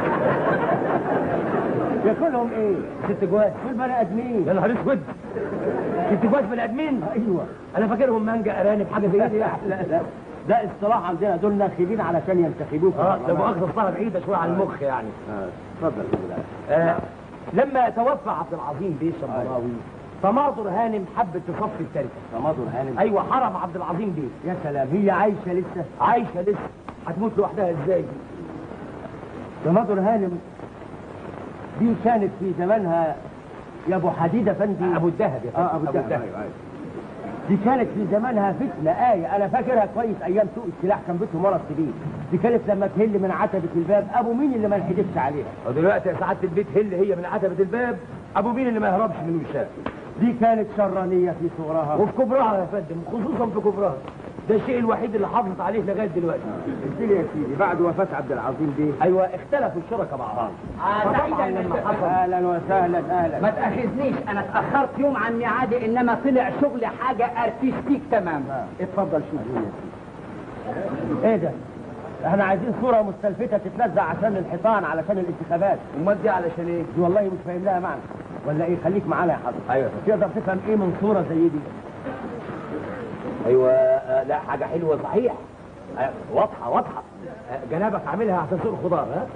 ياكلهم ايه ست جواز دول بني ادمين يا نهار اسود ست جواز بني ادمين ايوه انا فاكرهم مانجا ارانب حاجه زي دي يعني لا لا ده اصطلاح عندنا دول ناخبين علشان ينتخبوك اه ده مؤاخذه الصلاه بعيده شويه عن المخ يعني آه، اتفضل بالله آه لما توفى عبد العظيم بيه الشمراوي تماضر هانم حبت تصفي التركه تماضر هانم ايوه حرم عبد العظيم بيه يا سلام هي عايشه لسه عايشه لسه هتموت لوحدها ازاي دي تماضر هانم دي كانت في زمانها يا ابو حديد افندي ابو الدهب يا اه ابو الدهب أيوة، أيوة. دي كانت في زمانها فتنة آية أنا فاكرها كويس أيام سوق السلاح كان بيتهم ورا السبيل دي كانت لما تهل من عتبة الباب أبو مين اللي ما انحدفش عليها ودلوقتي يا سعاده البيت هل هي من عتبه الباب ابو مين اللي ما يهربش من وشها دي كانت شرانية في صغرها وفي كبرها يا فندم خصوصا في كبرها ده الشيء الوحيد اللي حافظت عليه لغايه دلوقتي قلت لي يا سيدي بعد وفاة عبد العظيم بيه ايوه اختلفوا الشركاء مع بعض فطبعا لما حصل أهلا وسهلا أهلا ما تأخذنيش أنا اتأخرت يوم عن ميعادي إنما طلع شغل حاجة أرتستيك تمام اتفضل شوف ايه ده احنا عايزين صورة مستلفتة تتلزق عشان الحيطان علشان الانتخابات امال دي علشان ايه؟ دي والله مش فاهم لها معنى ولا ايه خليك معانا يا حضرتك ايوه تقدر تفهم ايه من صورة زي دي ايوه آه، لا حاجه حلوه صحيح آه، واضحه واضحه آه، جنابك عاملها عشان سوق الخضار ها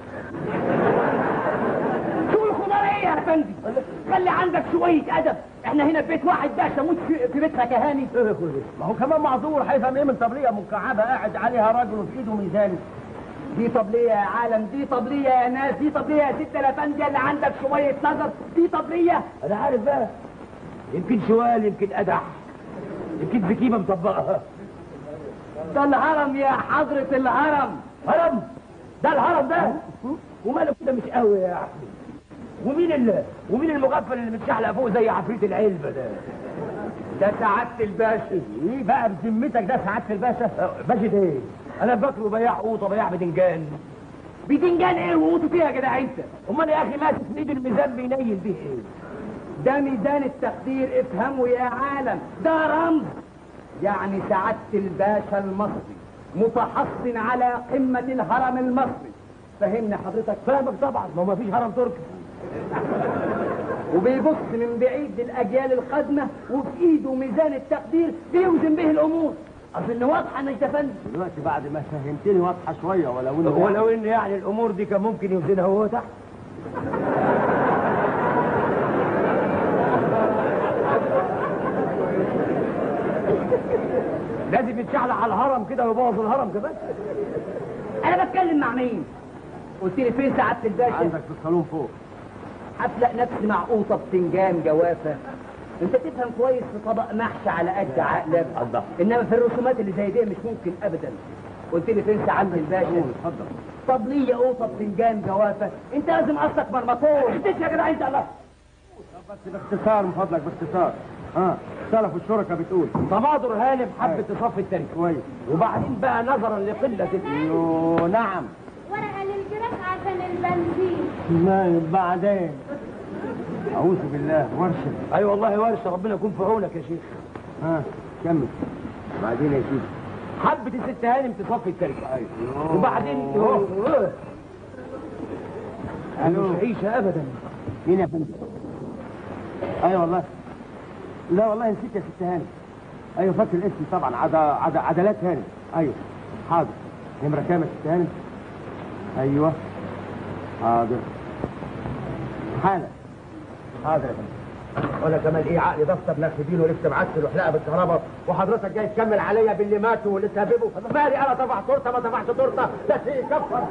شو الخضار ايه يا فندم خلي عندك شوية أدب احنا هنا في بيت واحد باشا موت في, في بيت فكهاني ما هو كمان معذور هيفهم ايه من طبلية مكعبة قاعد عليها راجل وفي ايده ميزان دي طبلية يا عالم دي طبلية يا ناس دي طبلية يا ست الافندي اللي عندك شوية نظر دي طبلية انا عارف بقى يمكن شوال يمكن قدح يمكن بكيمه مطبقها ده الهرم يا حضرة الهرم هرم ده الهرم ده وماله كده مش قوي يا احمد ومين اللي ومين المغفل اللي متشعلق فوق زي عفريت العلبه ده ده سعادة الباشا ايه بقى بذمتك ده سعاده الباشا باشا ايه انا فاكره بياع قوطه بياع بدنجان بدنجان ايه وقوطه فيها يا جدع انت امال يا اخي ماسك في ايد الميزان بينيل بيه ايه ده ميزان التقدير افهموا يا عالم ده رمز يعني سعادة الباشا المصري متحصن على قمة الهرم المصري فهمني حضرتك فاهمك طبعا ما هو ما فيش هرم تركي وبيبص من بعيد للأجيال القادمة وفي إيده ميزان التقدير بيوزن به الأمور أظن واضحة أنا فندم دلوقتي بعد ما فهمتني واضحة شوية ولو انه ولو ان يعني الامور دي كان ممكن يوزنها وهو تحت لازم يتشعلق على الهرم كده ويبوظ الهرم كمان أنا بتكلم مع مين؟ قلت لي فين سعادة الباشا؟ عندك في الصالون فوق هفلق نفسي مع قوطة بتنجان جوافة انت تفهم كويس في طبق محشي على قد عقلك الله. انما في الرسومات اللي زي دي مش ممكن ابدا قلت لي فين سعادة الباشا اتفضل طب ليه قوطة بتنجان جوافة انت لازم اصلك مرمطون احتاج يا جدع انت الله بس باختصار من فضلك باختصار ها اختلفوا الشركاء بتقول تماضر هانم حبت تصفي التركه كويس وبعدين بقى نظرا لقله ال- يو نعم ورقة للجراح عشان البنزين ما بعدين اعوذ بالله ورشه اي أيوة والله ورشه ربنا يكون في عونك يا شيخ ها كمل بعدين يا سيدي حبت الست هانم تصفي التركه ايوه وبعدين الو مش عيشه ابدا مين يا فندم ايوه والله لا والله نسيت يا ست هاني ايوه فاكر الاسم طبعا عد... عد... عدلات هاني ايوه حاضر نمره كام يا ست هاني ايوه حاضر حالا حاضر يا فندم وانا كمان ايه عقلي دفتر نفسي دين ولسه معسل وحلقه بالكهرباء وحضرتك جاي تكمل عليا باللي ماتوا واللي تهببوا مالي انا طبع تورته ما طبعش تورته ده شيء يكفر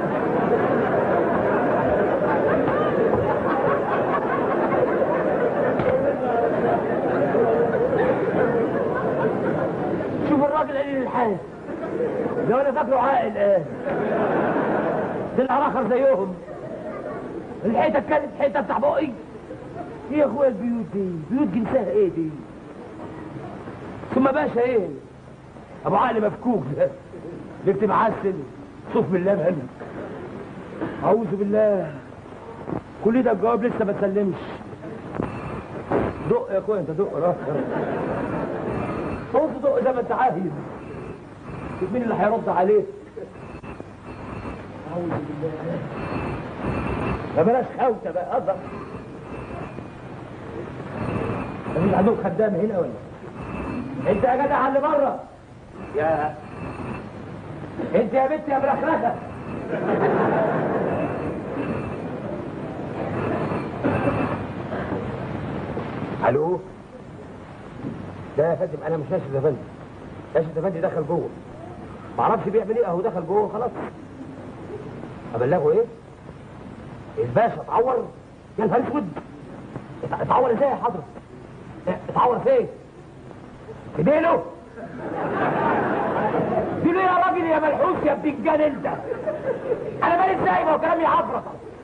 شوف الراجل قليل الحال لو انا فاكره عاقل ايه طلع اخر زيهم الحيطه كانت حيطه بتاع بقي ايه يا اخويا البيوت دي بيوت جنسها ايه دي ثم باشا ايه ابو عقل مفكوك ده جبت معسل صوف باللبن اعوذ بالله كل ده الجواب لسه ما سلمش دق يا اخويا انت دق راسك صوت دق زي ما انت عايز شوف مين اللي هيرد عليك اعوذ بالله ما بلاش خوته بقى اضرب مفيش عندهم خدام هنا ولا انت يا جدع اللي بره يا انت يا بنت يا مرخرخه الو لا يا فندم انا مش ناشد يا فندم ناشد يا فندم دخل جوه ما اعرفش بيعمل ايه اهو دخل جوه خلاص ابلغه ايه الباشا اتعور يا نهار اسود ات- اتعور ازاي يا حضرة اتعور فين في ديله ديله يا راجل يا ملحوس يا ابن الجان انت انا مالي ازاي ما هو كلامي عبرة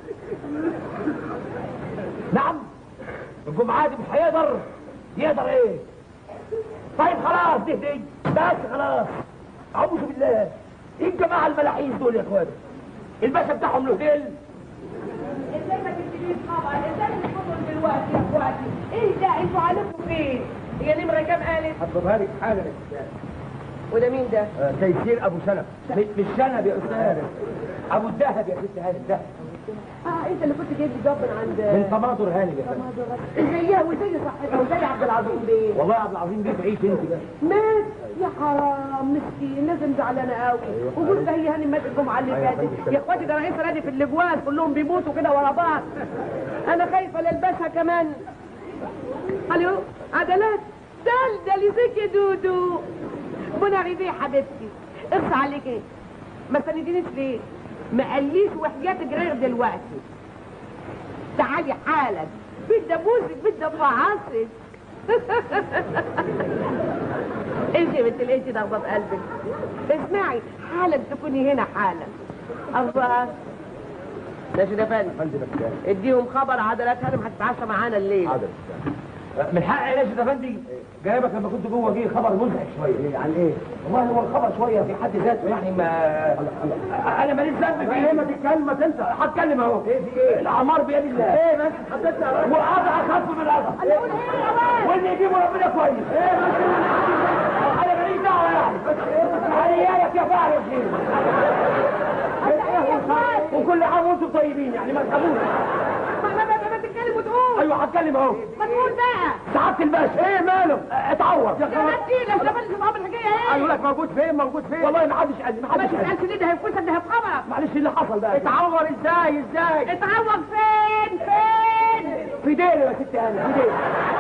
نعم الجمعة دي مش هيقدر يقدر ايه طيب خلاص دي دي بس خلاص اعوذ بالله ايه الجماعة الملاحيس دول يا اخوان الباشا بتاعهم له ديل ازاي ما تبتديش خبر ازاي تدخلوا دلوقتي يا اخواتي ايه ده انتوا عليكم فين هي نمره كام قالت هطلبها لك حالا يا ست هاني. وده مين ده آه، تيسير ابو سلف مش مش شنب يا استاذ ابو الدهب يا ست هاني الدهب اه انت اللي كنت جايب لي جواب من عند من طماطر هاني يا فندم زيها وزي صاحبها وزي عبد العظيم بيه والله يا عبد العظيم دي تعيش انت بقى مات يا حرام مسكين لازم زعلانه قوي وقول ده هي هاني مات الجمعه اللي فاتت يا اخواتي ده رئيس نادي في الاجوال كلهم بيموتوا كده ورا بعض انا خايفه للباشا كمان الو عدلات دل دل ازيك يا دودو منى بيه حبيبتي اخصى عليك ايه ما سندينيش ليه ما قاليش وحياتك غير دلوقتي تعالي حالا بدي ابوسك بدي افعصك انت يا بنت الانت ضربة قلبك اسمعي حالا تكوني هنا حالا الله ماشي ده فندم فندم يا ست هاني. اديهم خبر عدلات هانم هتتعشى معانا الليل حاضر يا ست هاني. من حق يا ناشد افندي جايبك لما كنت جوه جه خبر مزعج شويه إيه، عن ايه؟ والله هو الخبر شويه في حد ذاته يعني ما انا ماليش ذنب في ايه ايه ما تتكلم ما تنسى هتكلم اهو ايه في ايه؟ الاعمار بيد الله ايه بس حطيتنا على والقضاء اخف من القضاء قول ايه يا واد واللي يجيبه ربنا كويس ايه بس انا ماليش دعوه يعني عيالك يا فارس وكل عام وانتم طيبين يعني ما تخافوش ما ما ما ما تتكلم وتقول ايوه هتكلم اهو ما تقول بقى سعاده الباشا ايه ماله اتعور يا بنتي لو شافت في صحاب الحكايه قالوا ايه لك موجود فين موجود فين؟ والله ما حدش قال لي ما ما حدش قال لي. تسالش ليه ده هيفوتك ده هيفخبرك معلش اللي حصل بقى اتعور ازاي ازاي؟ اتعوج فين فين في ديله يا ست هاني في ديله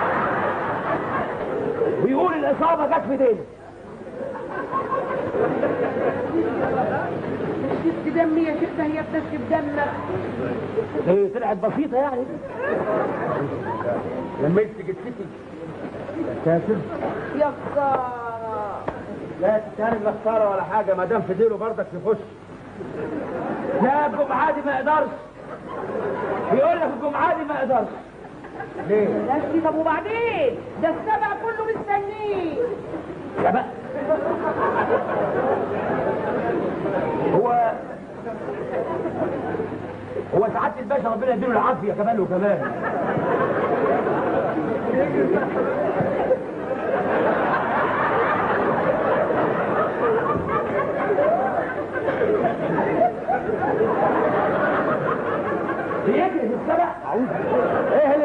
ويقول الاصابه جت في ديله شفت دمي يا شفت هي بتشفي دمك ايه طلعت بسيطه يعني لميت جثتي يا ساتر يا خساره لا تتهاني لا خساره ولا حاجه ما دام في ديله برضك يخش لا الجمعه دي ما يقدرش بيقول لك الجمعه دي ما يقدرش ليه؟ ماشي طب وبعدين ده السبع كله مستنيه يا بقى هو هو سعاده الباشا ربنا يديله العافيه كمان وكمان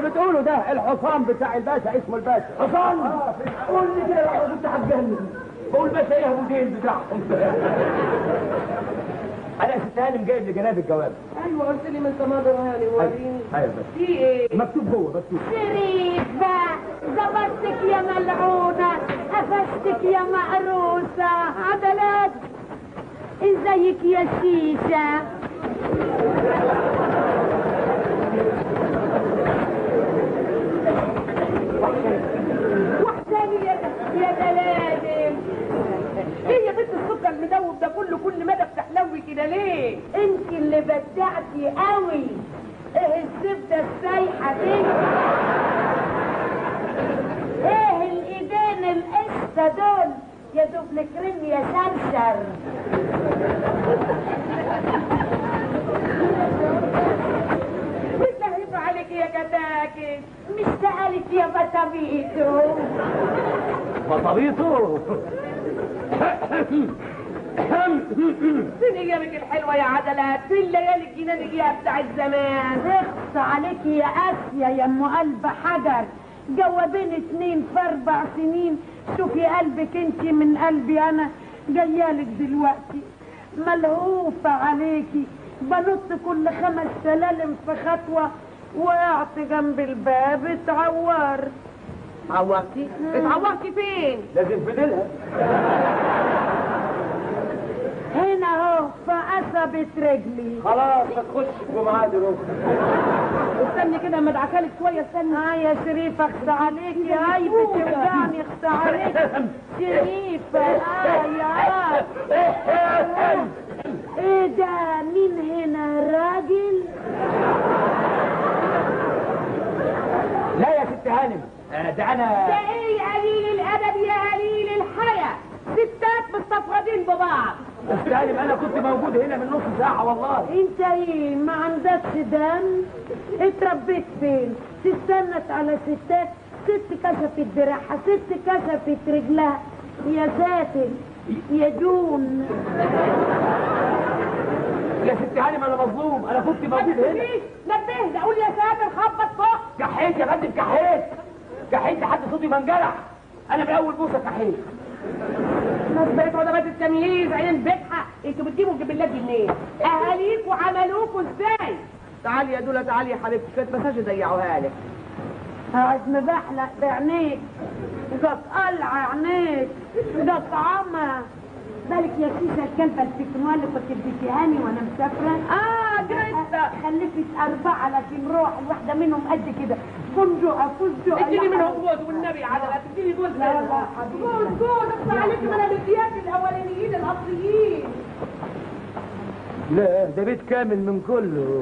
بتقوله ده الحصان بتاع الباشا اسمه الباشا حصان قول لي كده لو كنت هتجنن بقول باشا ايه ابو ديل بتاعهم انا يا ست هانم جايب لجناب الجواب ايوه قلت لي من تماضر هاني وريني ايوه بس في ايه مكتوب جوه مكتوب شريف بقى ظبطتك يا ملعونة قفشتك يا مقروسة عدلات ازيك يا شيشة وحداني يا يا دلالم ايه يا بنت السكر المدوب ده كله كل مدى بتحلوي كده ليه انت اللي بدعتي قوي ايه الزبدة السايحة دي ايه الايدين القشطة دول يا دوب كريم يا شرشر بتلهف عليك يا كتاكي مش سألت يا بطبيتو بطبيطه فين ايامك الحلوه يا عدلات فين ليالي الجنانية بتاعت زمان اخص عليك يا اسيا يا ام قلب حجر جوابين اتنين في اربع سنين شوفي قلبك انت من قلبي انا جايالك دلوقتي ملهوفة عليكي بنط كل خمس سلالم في خطوة وقعت جنب الباب اتعورت اتعورتي اتعورتي فين لازم في ديلها هنا اهو في قصبة رجلي خلاص هتخش الجمعة دي روح استني كده اما ادعكلك شويه استني اه يا شريفه اخص عليكي هاي بتوجعني اخص عليكي شريفه اه يا ايه ده مين هنا راجل لا يا ست هانم آه، ده انا ده ايه قليل الادب يا قليل الحياة ستات مستفردين ببعض ست هانم انا كنت موجود هنا من نص ساعة والله انت ايه ما عندكش دم اتربيت فين تستنت على ستات ست كشفت دراعها ست كشفت رجلها يا ساتر يا دون يا ست هانم انا مظلوم انا كنت موجود هنا مفيش نبهني اقول يا ساتر خبط فوق كحيت يا فندم كحيت كحيت لحد صوتي ما انجرح انا من اول بوسه كحيت ناس بقت علماء التمييز عين بجحة انتوا بتجيبوا الجبلات دي منين؟ اهاليكوا عملوكوا ازاي؟ تعالي يا دولة تعالي يا حبيبتي شوية مساج ضيعوها لك قاعد مبحلق بعينيك قد قلع عينيك قد عمى بالك يا سيسة الكلبة الفكمال اللي كنت اديتيهاني وانا مسافرة اه جدا خلفت أربعة لكن روح الواحدة منهم قد كده فندقة فندقة اديني يا منهم حبيبي. جوز والنبي عدلة تديني جوز لا لا منهم. حبيبي. جوز جوز اقصى عليك من الامتياز الاولانيين الاصليين لا ده بيت كامل من كله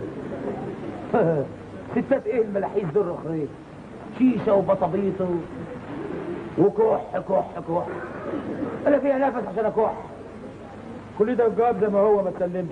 ستات ايه الملاحيس دول رخرين شيشه وبطبيطه وكح كح كح انا فيها نفس عشان اكح كل ده الجواب زي ما هو ما تسلمش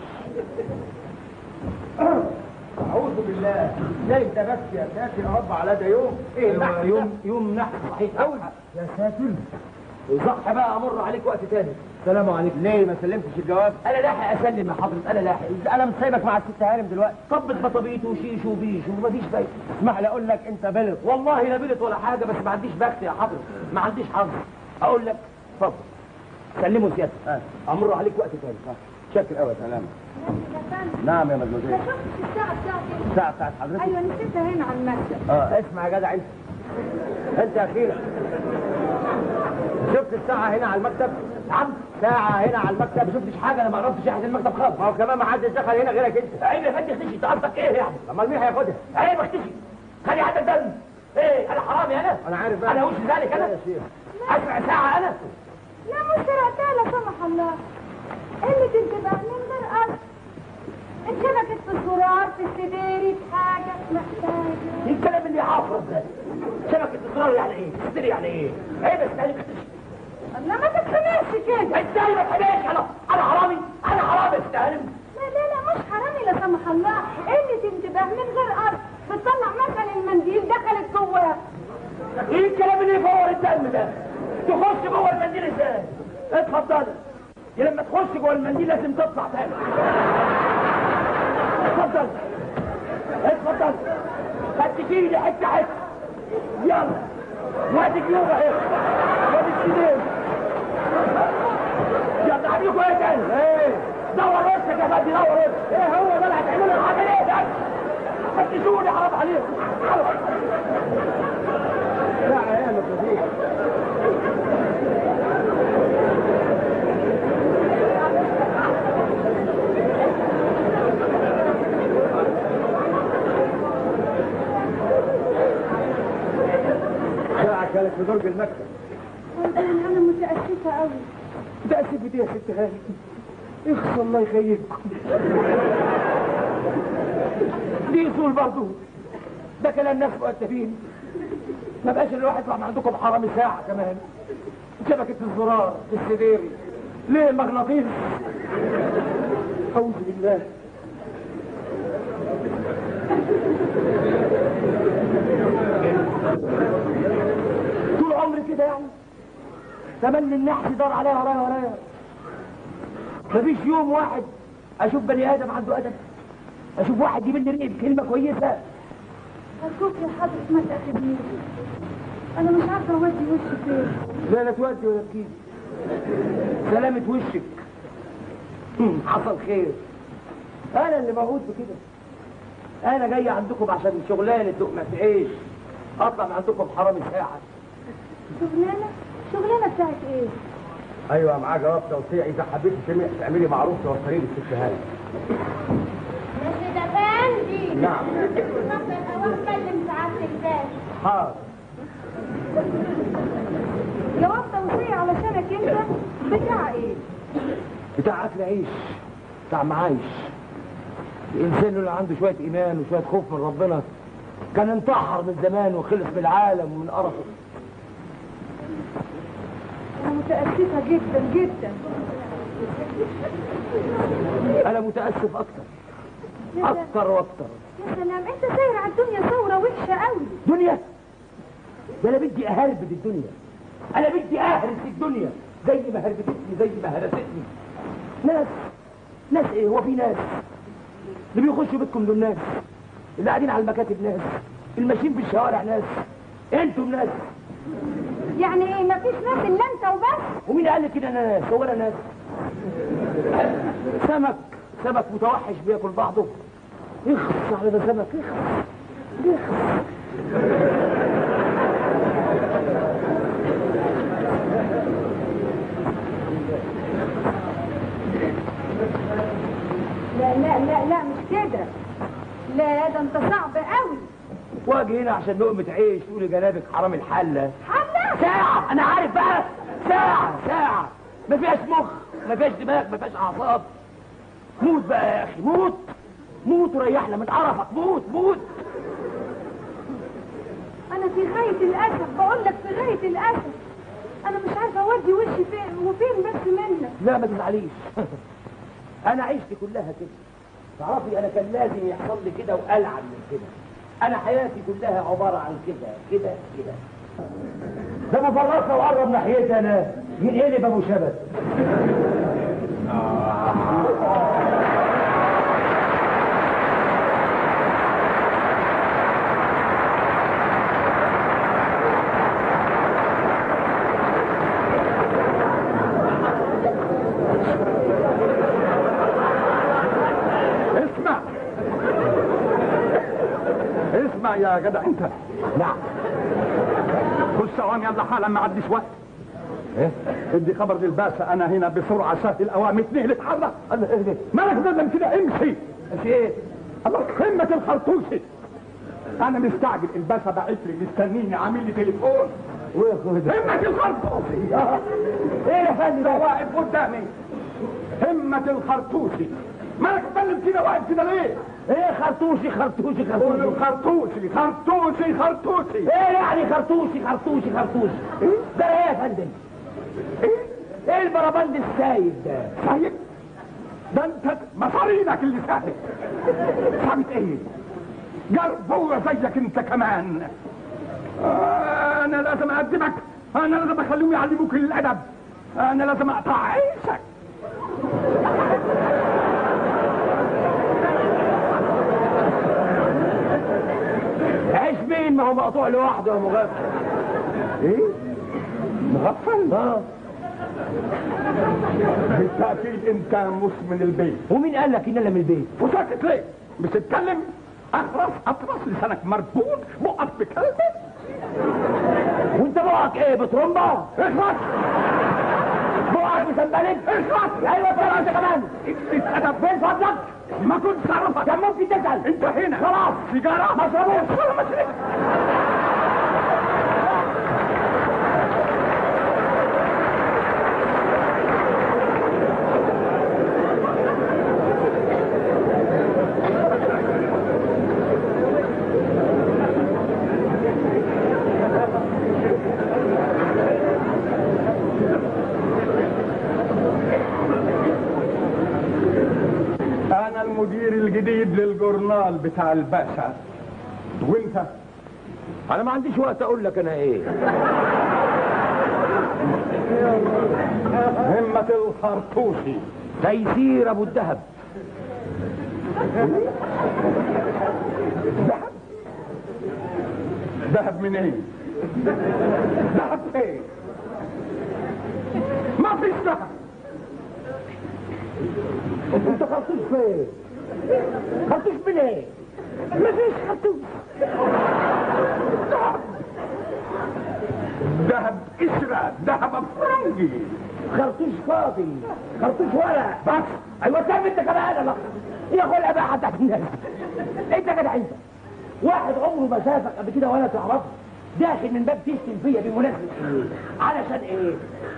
اعوذ بالله لا انت بس يا ساتر يا رب على ده يوم ايه أيوة، يوم يوم يوم نحس صحيح قوي يا ساتر صح بقى امر عليك وقت تاني السلام عليكم ليه ما سلمتش الجواب انا لاحق اسلم يا حضرة انا لاحق انا مش سايبك مع الست هانم دلوقتي طبت بطبيط وشيش وبيش ومفيش فايده اسمح لي اقول لك انت بلط والله لا بلط ولا حاجه بس ما عنديش بخت يا حضرة ما عنديش حظ اقول لك اتفضل سلموا سيادتك آه. امر عليك وقت تاني آه. شكر قوي سلام نعم يا مدموزيل شفت الساعة بتاعتي الساعه بتاعت حضرتك ايوه نسيتها هنا على المكتب اه اسمع يا جدع انت انت اخيرا شفت الساعة هنا على المكتب؟ نعم ساعة هنا على المكتب ما شفتش حاجة انا ما عرفتش احد المكتب خالص ما هو كمان ما حدش دخل هنا غيرك انت عيب يا فندم اختشي انت قصدك ايه يعني؟ امال مين هياخدها؟ عيب اختشي خلي عندك دم ايه انا حرامي انا؟ انا عارف انا وش ذلك انا؟ اسرع ساعة انا؟ لا مش سرقتها لا سمح الله اللي تنتبه من غير قصد انشبكت في الزرار في السديري في حاجة محتاجة ايه الكلام اللي يعافر ده؟ شبكة الزرار يعني ايه؟ تشتري يعني ايه؟ عيب استهلك اختشي لا ما تتخنقش كده ازاي ما تحبيش انا انا حرامي انا حرامي استهلم لا لا لا مش حرامي لا سمح الله اللي تنتبه من غير قصد بتطلع مثلا المنديل دخلت جواه ايه الكلام اللي يفور الدم ده تخش جوه المنديل ازاي اتفضل يا لما تخش جوه المنديل لازم تطلع تاني اتفضل اتفضل فتشيلي دي حته حته يلا وادي جيوب اهي وادي السنين يلا عليكم ايه تاني؟ ايه دور وشك يا فندي دور وشك ايه هو ده اللي هتعملوا الحاجه ايه ده؟ فتشوني حرام عليكم حرام لا يا مفيش ساعة كانت في درج المكتب انا متاسفه قوي تأسف دي يا ست هاني اخص الله يخيبكم دي اصول برضه ده كلام ناس مؤدبين ما بقاش الواحد يطلع من عندكم حرامي ساعة كمان شبكة الزرار في السديري ليه مغناطيس أعوذ بالله طول عمري كده يعني تملي النحس دار عليا ورايا ورايا مفيش يوم واحد اشوف بني ادم عنده ادب اشوف واحد يمل ريقي بكلمه كويسه ارجوك يا حضرة ما تاخدنيش انا مش عارفه اودي وشي فين لا لا تودي ولا تجيب سلامة وشك هم، حصل خير انا اللي موجود بكده انا جاي عندكم عشان شغلانه لقمه عيش اطلع من عندكم حرامي ساعه شغلانه شغلانه بتاعت ايه ايوه معاه جواب توصية اذا حبيتي تعملي- تعملي معروف توصلي لي الست هاني يا سيدة فندي نعم اروح اكلم سعادة الباشا حاضر جواب توصية علشانك انت بتاع ايه بتاع اكل عيش بتاع معايش الانسان اللي عنده شويه ايمان وشويه خوف من ربنا كان انتحر من زمان وخلص من العالم ومن قرفه انا متاسفه جدا جدا انا متاسف اكتر يا سلام اكتر واكتر يا سلام انت ساير على الدنيا ثوره وحشه قوي دنيا ده انا بدي اهربد الدنيا انا بدي اهرس الدنيا زي ما هربتني زي ما هرستني ناس ناس ايه هو في ناس اللي بيخشوا بيتكم دول ناس اللي قاعدين على المكاتب ناس الماشيين في الشوارع ناس انتم ناس يعني ايه مفيش ناس الا انت وبس ومين قال لك كده انا ناس هو انا ناس سمك سمك متوحش بياكل بعضه يخص على ده سمك يخص يخص لا لا لا لا مش كده لا ده انت صعب قوي واجي هنا عشان لقمة عيش تقولي جنابك حرام الحلة حلا ساعة أنا عارف بقى ساعة ساعة ما فيهاش مخ ما فيهاش دماغ ما فيهاش أعصاب موت بقى يا أخي موت موت وريحنا من قرفك موت موت انا في غايه الاسف بقول لك في غايه الاسف انا مش عارفه اودي وشي فين وفين بس منك لا ما تزعليش أنا عيشتي كلها كده تعرفي أنا كان لازم يحصل لي كده وألعن من كده أنا حياتي كلها عبارة عن كده كده كده ده مفرطنا وقرب ناحيتي أنا ينقلب أبو شبت اسمع اسمع يا جدع انت نعم كل ثواني يلا حالا ما عديش وقت إيه؟ ادي خبر للباشا انا هنا بسرعه سهل الاوامر اتنين اتحرك الله إيه ده؟ مالك بدل كده امشي في إيه؟ الله قمه الخرطوشي انا مستعجل الباشا باعت لي مستنيني عامل لي تليفون وياخد همة الخرطوشي ايه يا فندم ده ده؟ واقف قدامي همة الخرطوشي مالك بتكلم كده واقف كده ليه؟ ايه خرطوشي خرطوشي قول له خرطوشي خرطوشي خرطوشي خرطوشي ايه يعني خرطوشي خرطوشي خرطوشي ده ايه يا فندم ايه؟ ايه البربند السايب ده سايب ده انت مصارينك اللي سايب سايب ايه؟ جربوع زيك انت كمان آه، انا لازم اقدمك انا لازم اخليهم يعلموك الادب انا لازم اقطع عيشك ما هو مقطوع لوحده يا مغفل ايه مغفل اه بالتاكيد انت مش من البيت ومين قال لك ان انا من البيت وساكت ليه مش تتكلم اخرس اطرس لسانك مربوط بقك بكلبك وانت بقك ايه بترمبه اخرس بقك مسبلك اخرس ايوه طلع انت كمان اتأدب فين فضلك ما كنت تعرفك كان ممكن تسال انت هنا خلاص سيجارة ما اشربوش ولا ما شربت انا المدير الجديد للجورنال بتاع الباشا وانت انا ما عنديش وقت اقول لك انا ايه همة الخرطوشي تيسير ابو الدهب ذهب ذهب منين ذهب فين ما فيش ذهب انت خرطوش فين خرطوش من ايه مفيش خرطوش ذهب اسرة ذهب فرنجي خرطوش فاضي خرطوش ورق بس ايوه سيب انت كمان الله يا خلق بقى حتى الناس انت كده انت واحد عمره ما شافك قبل كده ولا تعرفه داخل من باب تشتم فيا بمناسبه ايه علشان ايه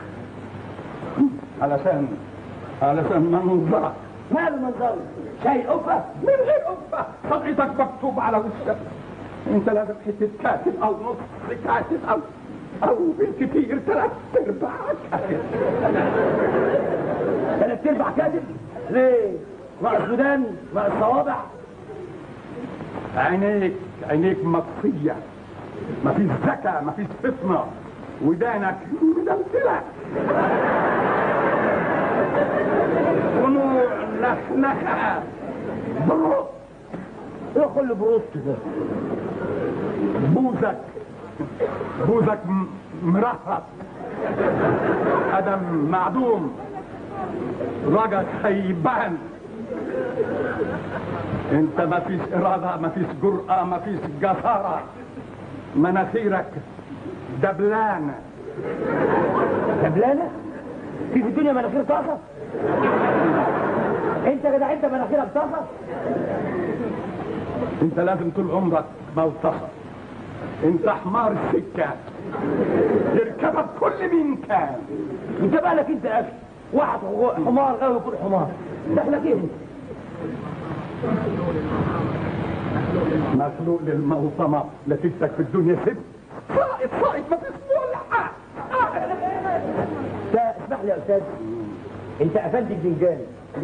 علشان علشان منظرك ماله منظره شايل قبه من غير قبة طبيعتك مكتوب على وشك انت لازم حتة كاتب او نص كاتب او او بالكتير ثلاث ارباع كاتب ثلاث ارباع كاتب ليه ناقص ودان ناقص صوابع عينيك عينيك مطفية مفيش ذكاء مفيش فطنة ودانك مدلدلة ونوع نخنخة بروق ايه كل بروست ده بوزك بوزك م- مرهرط قدم معدوم رجل خيبان انت ما فيش ارادة ما فيش جرأة ما فيش جسارة مناخيرك دبلانة دبلانه في في الدنيا مناخير طاسه انت يا جدع انت مناخيرك طاسه انت لازم طول عمرك ملتصق انت حمار السكة يركبك كل مين كان انت بالك انت يا اخي واحد حمار غاوي يكون حمار دخلك ايه انت مخلوق للموطمة لتجتك في الدنيا سب صائد صائد ما فيش ولا حاجة انت اسمح لي يا استاذ انت قفلت الجنجان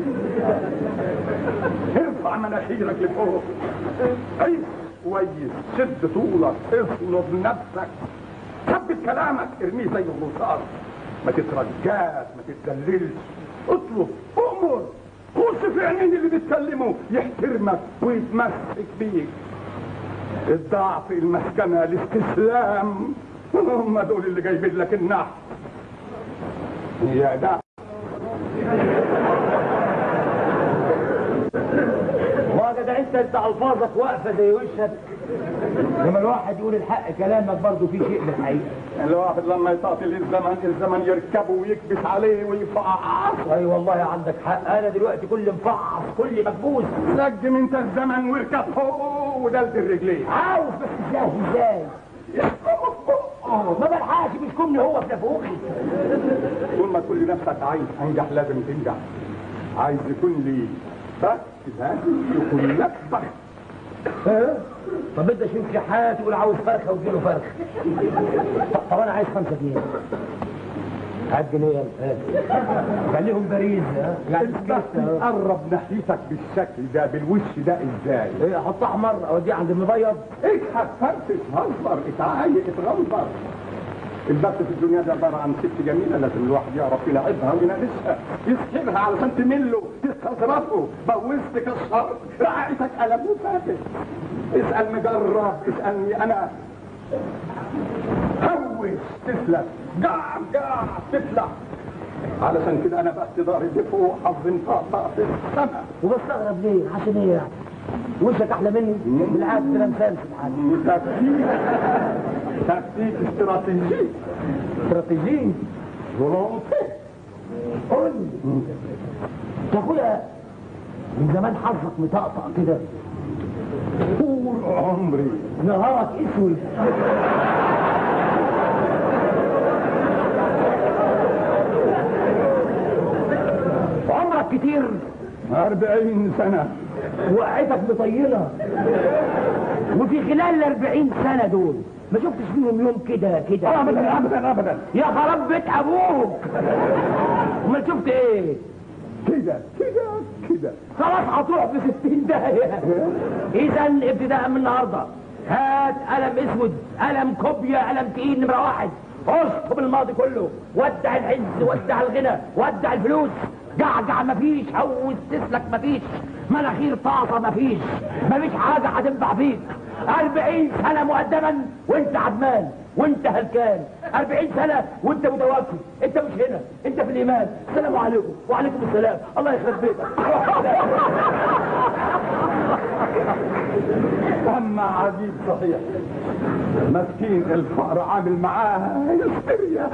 ارفع مناخيرك لفوق عيش كويس شد طولك اصلب نفسك ثبت كلامك ارميه زي الرصاص ما تترجاش ما تتدللش اطلب امر خش في عينين اللي بيتكلموا يحترمك ويتمسك بيك الضعف المسكنة الاستسلام هم دول اللي جايبين لك النحو يا ده ما يا جدع انت انت الفاظك واقفه زي وشك لما الواحد يقول الحق كلامك برضه في شيء من الحقيقه الواحد لما يطاطل الزمن الزمن يركبه ويكبس عليه ويفعص اي والله عندك حق انا دلوقتي كل مفعص كل مكبوس نجم انت الزمن واركب فوق ودلت الرجلين عاوز بس ازاي ازاي ما بلحقش بيشكمني هو في نافوخي طول ما تقول لنفسك عايز انجح لازم تنجح عايز يكون لي بخت لازم يكون لك بخت ها؟ طب انت شوف شحات يقول عاوز فرخه وتجيله فرخه طب- طب انا عايز خمسة جنيه هات جنيه يلا ها. خليهم باريس ها يعني البخت يقرب ناحيتك بالشكل ده بالوش ده ازاي ايه احط احمر اوديه عند المبيض اجحد فرشة هزر اتعايق اتغنبر البث في الدنيا ده عباره عن ست جميله لازم الواحد يعرف يلعبها وينافسها يسحبها علشان تمله تستظرفه بوزتك الشر رعايتك قلم وفاتح اسال مجرب اسالني انا هوش تسلم قاع قاع تطلع علشان كده انا بقى ضارب فوق حظ طاقه في السماء وبستغرب ليه عشان ايه يعني وشك احلى مني بالعكس ده مثال سبحان تكتيك تكتيك استراتيجي استراتيجي فولونتي قول لي يا اخويا من زمان حظك مطقطق كده طول عمري نهارك اسود عمرك كتير أربعين سنة وقعتك مطينه وفي خلال الأربعين سنة دول ما شفتش فيهم يوم كده كده أبدا أبدا أبدا يا خراب بيت أبوك امال شفت إيه؟ كده كده كده خلاص هتروح في ستين داهية إذا ابتداء من النهاردة هات قلم اسود قلم كوبيا قلم تقيل نمرة واحد اشطب الماضي كله ودع العز ودع الغنى ودع الفلوس جعجع مفيش هوس تسلك مفيش مناخير طاطا مفيش مفيش حاجة هتنفع فيك أربعين سنة مقدما وانت عدمان وانت هلكان أربعين سنة وانت متوفي انت مش هنا انت في الإيمان السلام عليكم وعليكم السلام الله يخرب بيتك أما عجيب صحيح مسكين الفقر عامل معاه هستيريا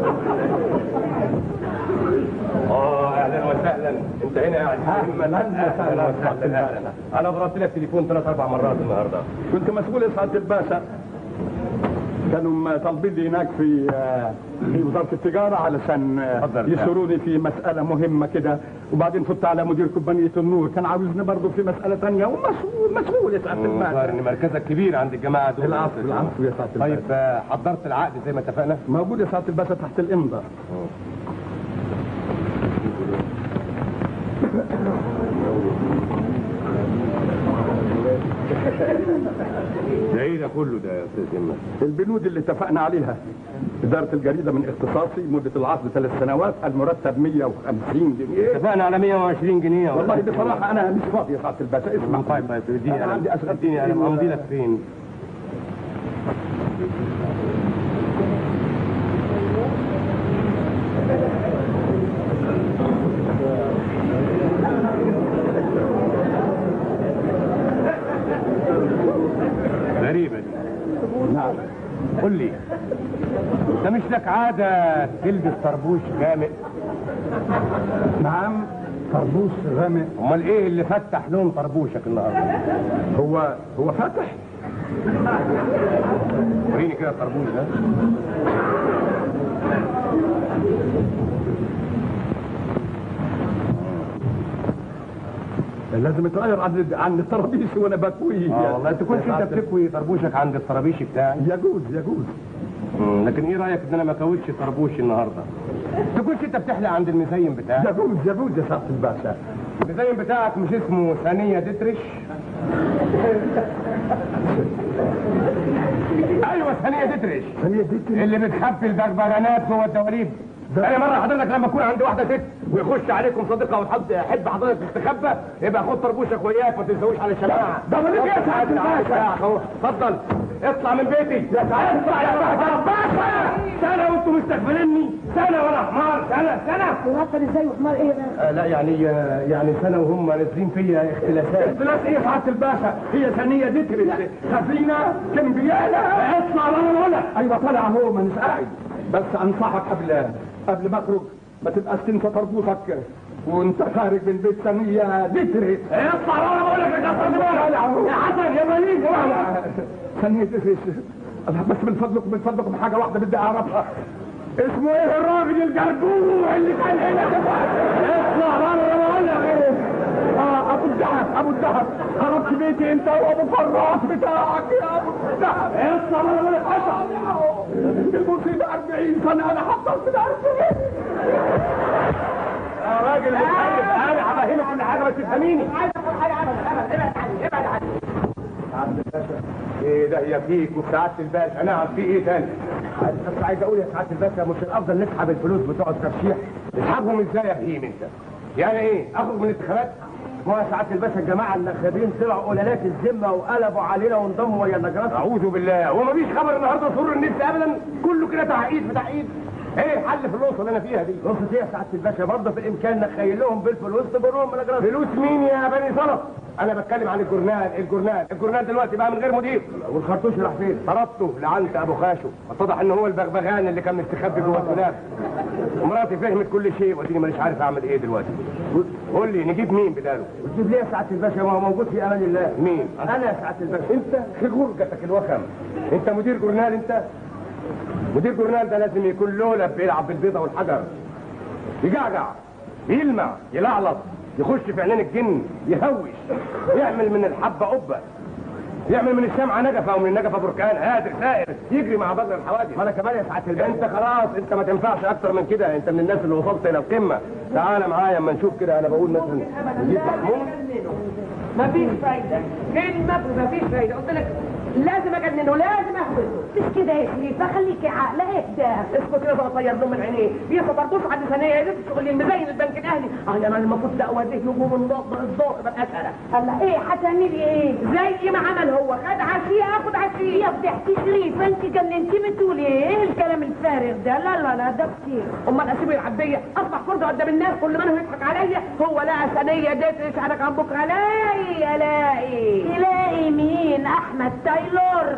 اه اهلا وسهلا انت هنا قاعد أهلاً وسهلاً. اهلا اهلا انا ضربت لك تليفون ثلاث اربع مرات النهارده كنت مسؤول سعادة الباشا كانوا طالبين لي هناك في في وزارة التجارة علشان اتفضل. يسروني في مسألة مهمة كده وبعدين فت على مدير كومبانية النور كان عاوزني برضه في مسألة ثانية ومسؤول مسؤول يا سعادة الظاهر الباشا ان مركزك كبير عند الجماعه دول العفو العفو يا سعادة طيب الباشا آه، حضرت العقد زي ما اتفقنا موجود يا سعادة الباشا تحت الإمضاء ده ايه ده كله ده يا استاذ يمه البنود اللي اتفقنا عليها إدارة الجريدة من اختصاصي مدة العقد ثلاث سنوات المرتب 150 جنيه اتفقنا على 120 جنيه والله بصراحة أنا مش فاضي يا سعادة الباشا اسمع طيب طيب اديني أنا قلم عندي أشغال اديني كتير قلم و- امضي لك فين غريبة دي نعم قول لي انت مش لك عادة تلبس طربوش غامق نعم طربوش غامق امال ايه اللي فتح لون طربوشك النهارده هو هو فاتح وريني كده الطربوش ده لازم يتغير عن عن الطرابيش وانا بكويه اه والله انت كنت انت بتكوي طربوشك عند الطرابيش بتاعي يجوز يجوز مم، لكن ايه رايك ان انا ما كويتش طربوش النهارده تكونش انت بتحلق عند المزين بتاعك يجوز يجوز يا سعاده الباشا المزين بتاعك مش اسمه ثانيه دترش ايوه ثانيه دترش هي دي اللي بتخبي البربرانات جوه الدواليب انا مره حضرتك لما اكون عند واحده ست ويخش عليكم صديقه وتحط حب حضرتك تستخبى يبقى خد طربوشك وياك ما تنسوش على الشماعه ده مالك يا سعادة الباشا؟ اهو اتفضل اطلع من بيتي يا سعادة اطلع يا باشا باشا سنه وانتم مستقبليني سنه وانا حمار سنه سنه مرتب ازاي وحمار ايه بقى آه لا يعني آه يعني سنه وهم نازلين فيا اختلافات اختلاف ايه يا سعاده الباشا هي ثانيه دترس سفينه كمبياله اطلع وانا بقول لك ايوه طالع اهو مانيش قاعد بس انصحك قبل قبل ما اخرج ما تبقاش تنسى طربوشك وانت خارج من بيت ثانيه دترس اطلع وانا بقول لك يا طالع اهو يا حسن يا مليك ثانيه دترس بس من فضلكم من فضلكم حاجه واحده بدي اعرفها اسمه ايه الراجل الجرجوع اللي كان هنا دلوقتي اطلع بره بقول لك ايه اه ابو الدهب ابو الدهب خربت بيتي انت وابو فراس بتاعك يا ابو الدهب اطلع بره بقول لك اطلع المصيبه 40 سنه انا حصلت ال 40 يا راجل متخلف انا هفهمك كل حاجه بس تفهميني سعاده الباشا ايه ده هي فيك وسعاده الباشا نعم في ايه تاني بس عايز اقول يا سعاده الباشا مش الافضل نسحب الفلوس بتوع الترشيح نسحبهم ازاي يا بهيم انت يعني ايه اخرج من الانتخابات ما هو سعاده الباشا الجماعه النخابين طلعوا قلالات الذمه وقلبوا علينا وانضموا ويا النجرات اعوذ بالله وما فيش خبر النهارده سر النفس ابدا كله كده تعقيد في تعقيد ايه الحل في الوسط اللي انا فيها دي؟ وسط ايه يا سعاده الباشا برضه في الامكان نخيل لهم بالفلوس تبرهم من الاجراس فلوس مين يا بني سلط؟ انا بتكلم عن الجورنال الجورنال الجورنال دلوقتي بقى من غير مدير والخرطوش راح فين؟ طردته لعنت ابو خاشو اتضح ان هو البغبغان اللي كان مستخبي جوه الدولاب ومراتي فهمت كل شيء واديني مانيش عارف اعمل ايه دلوقتي قول لي نجيب مين بداله؟ وتجيب ليه يا سعاده الباشا ما هو موجود في امان الله مين؟ انا يا سعاده الباشا انت خجورجتك الوخم انت مدير جورنال انت مدير جورنال ده لازم يكون لولب بيلعب بالبيضه والحجر يجعجع يلمع يلعلط يخش في عينين الجن يهوش يعمل من الحبه قبه يعمل من الشمعة نجفة ومن النجفة بركان قادر سائر يجري مع بدر الحوادث وانا كمان يا سعاده الباشا انت خلاص انت ما تنفعش اكتر من كده انت من الناس اللي وصلت الى القمه تعال معايا اما نشوف كده انا بقول مثلا نجيب محمود مفيش فايدة كلمة مفيش فايدة قلت لك لازم اجننه لازم اهبطه مش كده يا شريفة خليكي عاقلة اهدى اسكت كده طير له من عينيه لسه طرطوش عند ثانية يا ريت تقول لي المزين البنك الاهلي اه يا انا المفروض ده اوديه نجوم الضوء الضوء ببقى اشقى هلا ايه هتعملي ايه؟ زي ما عمل هو خد عشية اخد عشية يا بتحكي شريفة انت جننتي بتقولي ايه؟ ايه الكلام الفارغ ده؟ لا لا لا ده كتير امال اسيبه يلعب بيا اصبح فرضه قدام الناس كل ما انا يضحك عليا هو لقى ثانية ديت يشعرك عن بكره الاقي الاقي تلاقي مين؟ احمد تايلور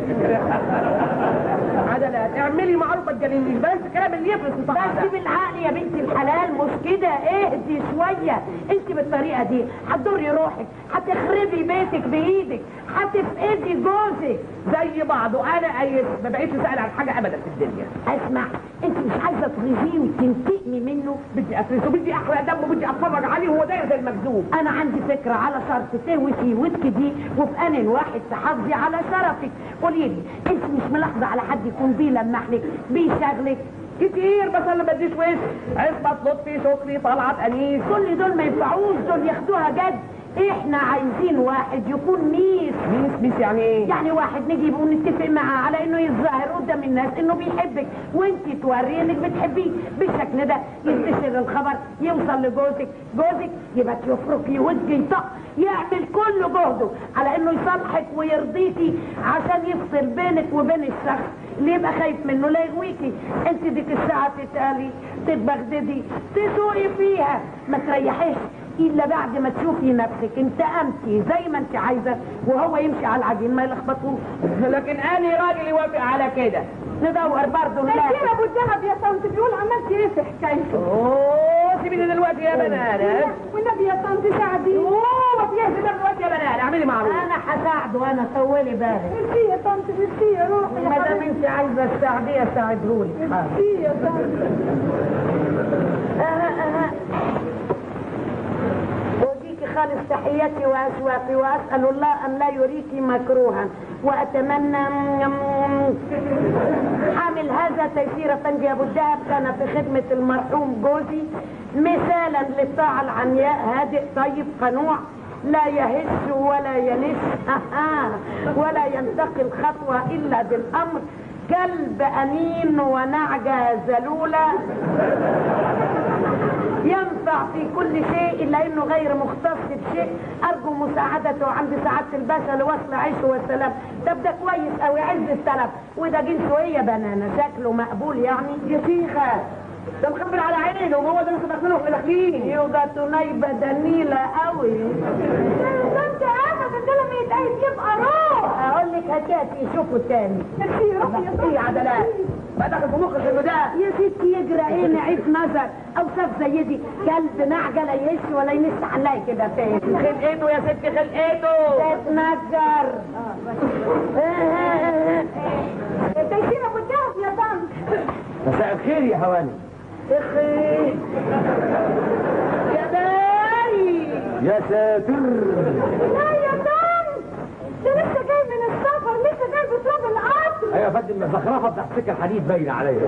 عدلات اعملي معروف ما تجننيش بس الكلام اللي يفرس بس الصحافة بالعقل يا بنت الحلال مش كده اهدي شوية انت بالطريقة دي هتضري روحك هتخربي بيتك بايدك هتفقدي جوزك زي بعضه انا ايس ما بقيتش سأل عن حاجة ابدا في الدنيا اسمع انت مش عايزة تغيظيه وتنتقمي منه بدي افرسه بدي احرق دمه بدي اتفرج عليه وهو داير زي المجذوب انا عندي فكرة على شرط تهوسي وتكدي وفي ان واحد تحافظي على شرفك قولي لي انت مش ملاحظة على حد يكون بيلمح لك بيشغلك كتير بس انا ما بديش وش عصمت لطفي شكري طلعت انيس كل دول ما ينفعوش دول ياخدوها جد احنا عايزين واحد يكون ميس ميس ميس يعني ايه يعني واحد نجيبه ونتفق معاه على انه يتظاهر قدام الناس انه بيحبك وانت توريه انك بتحبيه بالشكل ده ينتشر الخبر يوصل لجوزك جوزك يبقى يفرك يود يطق يعمل كل جهده على انه يصالحك ويرضيكي عشان يفصل بينك وبين الشخص اللي يبقى خايف منه لا يغويكي انت ديك الساعه تتقالي تتبغددي تسوقي فيها ما تريحيش الا بعد ما تشوفي نفسك انتقمتي زي ما انت عايزه وهو يمشي على العجين ما يلخبطوش لكن اني راجل يوافق على كده ندور برضه نلاقي تأثير ابو الذهب يا طنط بيقول عملت ايه في حكايته اوه سيبيني دلوقتي يا بنات والنبي يا طنط ساعدي اوه ما فيهاش ده دلوقتي يا بنات اعملي معروف انا هساعده انا طولي بالك ميرسي يا طنط ميرسي يا روحي ما يا دام حبيبتي انت عايزه تساعديه اساعدهولك ميرسي يا طنط أوديك خالص تحياتي وأشواقي وأسأل الله أن لا يريك مكروها وأتمنى حامل هذا تيسير فندي أبو الدهب كان في خدمة المرحوم جوزي مثالا للطاعة العمياء هادئ طيب قنوع لا يهش ولا ينش ولا ينتقل خطوة إلا بالأمر كلب أنين ونعجة زلولة ينفع في كل شيء الا انه غير مختص بشيء ارجو مساعدته عند سعاده الباشا لوصل عيشه والسلام ده ده كويس قوي عز السلام وده جنسه ايه يا بنانا شكله مقبول يعني يا شيخة ده مخبل على عينه وهو ده لسه داخلين واحنا داخلين يوجا نايبه دنيله قوي طنط ابدا ده لما يتقيد يبقى روح اقول لك هاتي شوفوا تاني ميرسي يا روحي يا ايه طنط يا عدلات بقى داخل في مخك انه ده يا ستي يجرى ايه نعيب نظر اوصاف زي دي كلب نعجه لا يهش ولا ينس عليا كده فين خلقته يا ستي خلقته تتنجر تأثير ابو الذهب يا طنط مساء الخير يا هواني اخي يا داري يا ساتر لا يا طنط ده لسه جاي من السفر لسه جاي بتراب القطر ايوه يا فندم الزخرفه بتاعت سكه الحديد باينه عليا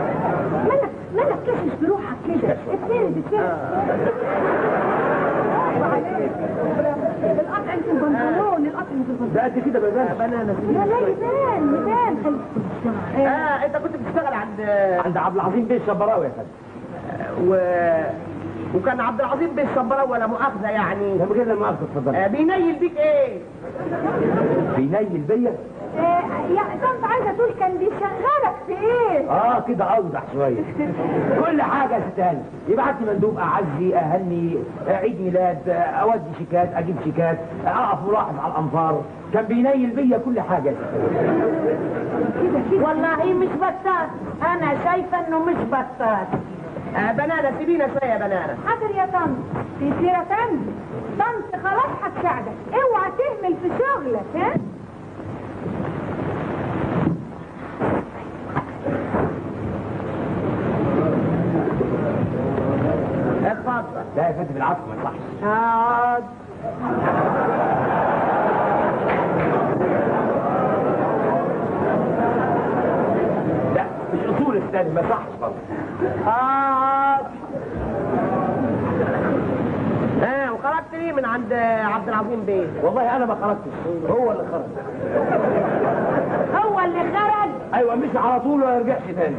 مالك مالك كشش بروحك كده اتفرد اتفرد القطع في البنطلون القطع في البنطلون ده قد كده بقى بنانا لا لا يبان يبان اه انت كنت بتشتغل عند عند عبد العظيم بيه الشبراوي يا فندم و... وكان عبد العظيم بيه الشبراوي ولا مؤاخذه يعني ده من غير لا مؤاخذه اتفضل آه بينيل بيك ايه؟ بينيل بيا يا طنط عايزه تقول كان بيشغلك في ايه اه كده اوضح شويه كل حاجه يا ست هاني يبعت لي مندوب اعزي اهني عيد ميلاد اودي شيكات اجيب شيكات اقف ملاحظ على الانظار كان بينيل بيا كل حاجه يا ست هاني. والله مش بطال انا شايفه انه مش بطال آه بنانا سيبينا شويه يا بنانا حاضر يا طنط في سيرة فندم طنط خلاص هتساعدك اوعى تهمل في شغلك ها اتفضل لا يا فندم العفو ما يصحش اقعد لا مش اصول الثاني ما يصحش برضه اقعد اه وخرجت ليه من عند عبد العظيم بيه؟ والله انا ما خرجتش هو اللي خرج هو اللي خرج ايوه مش على طول ولا يرجعش تاني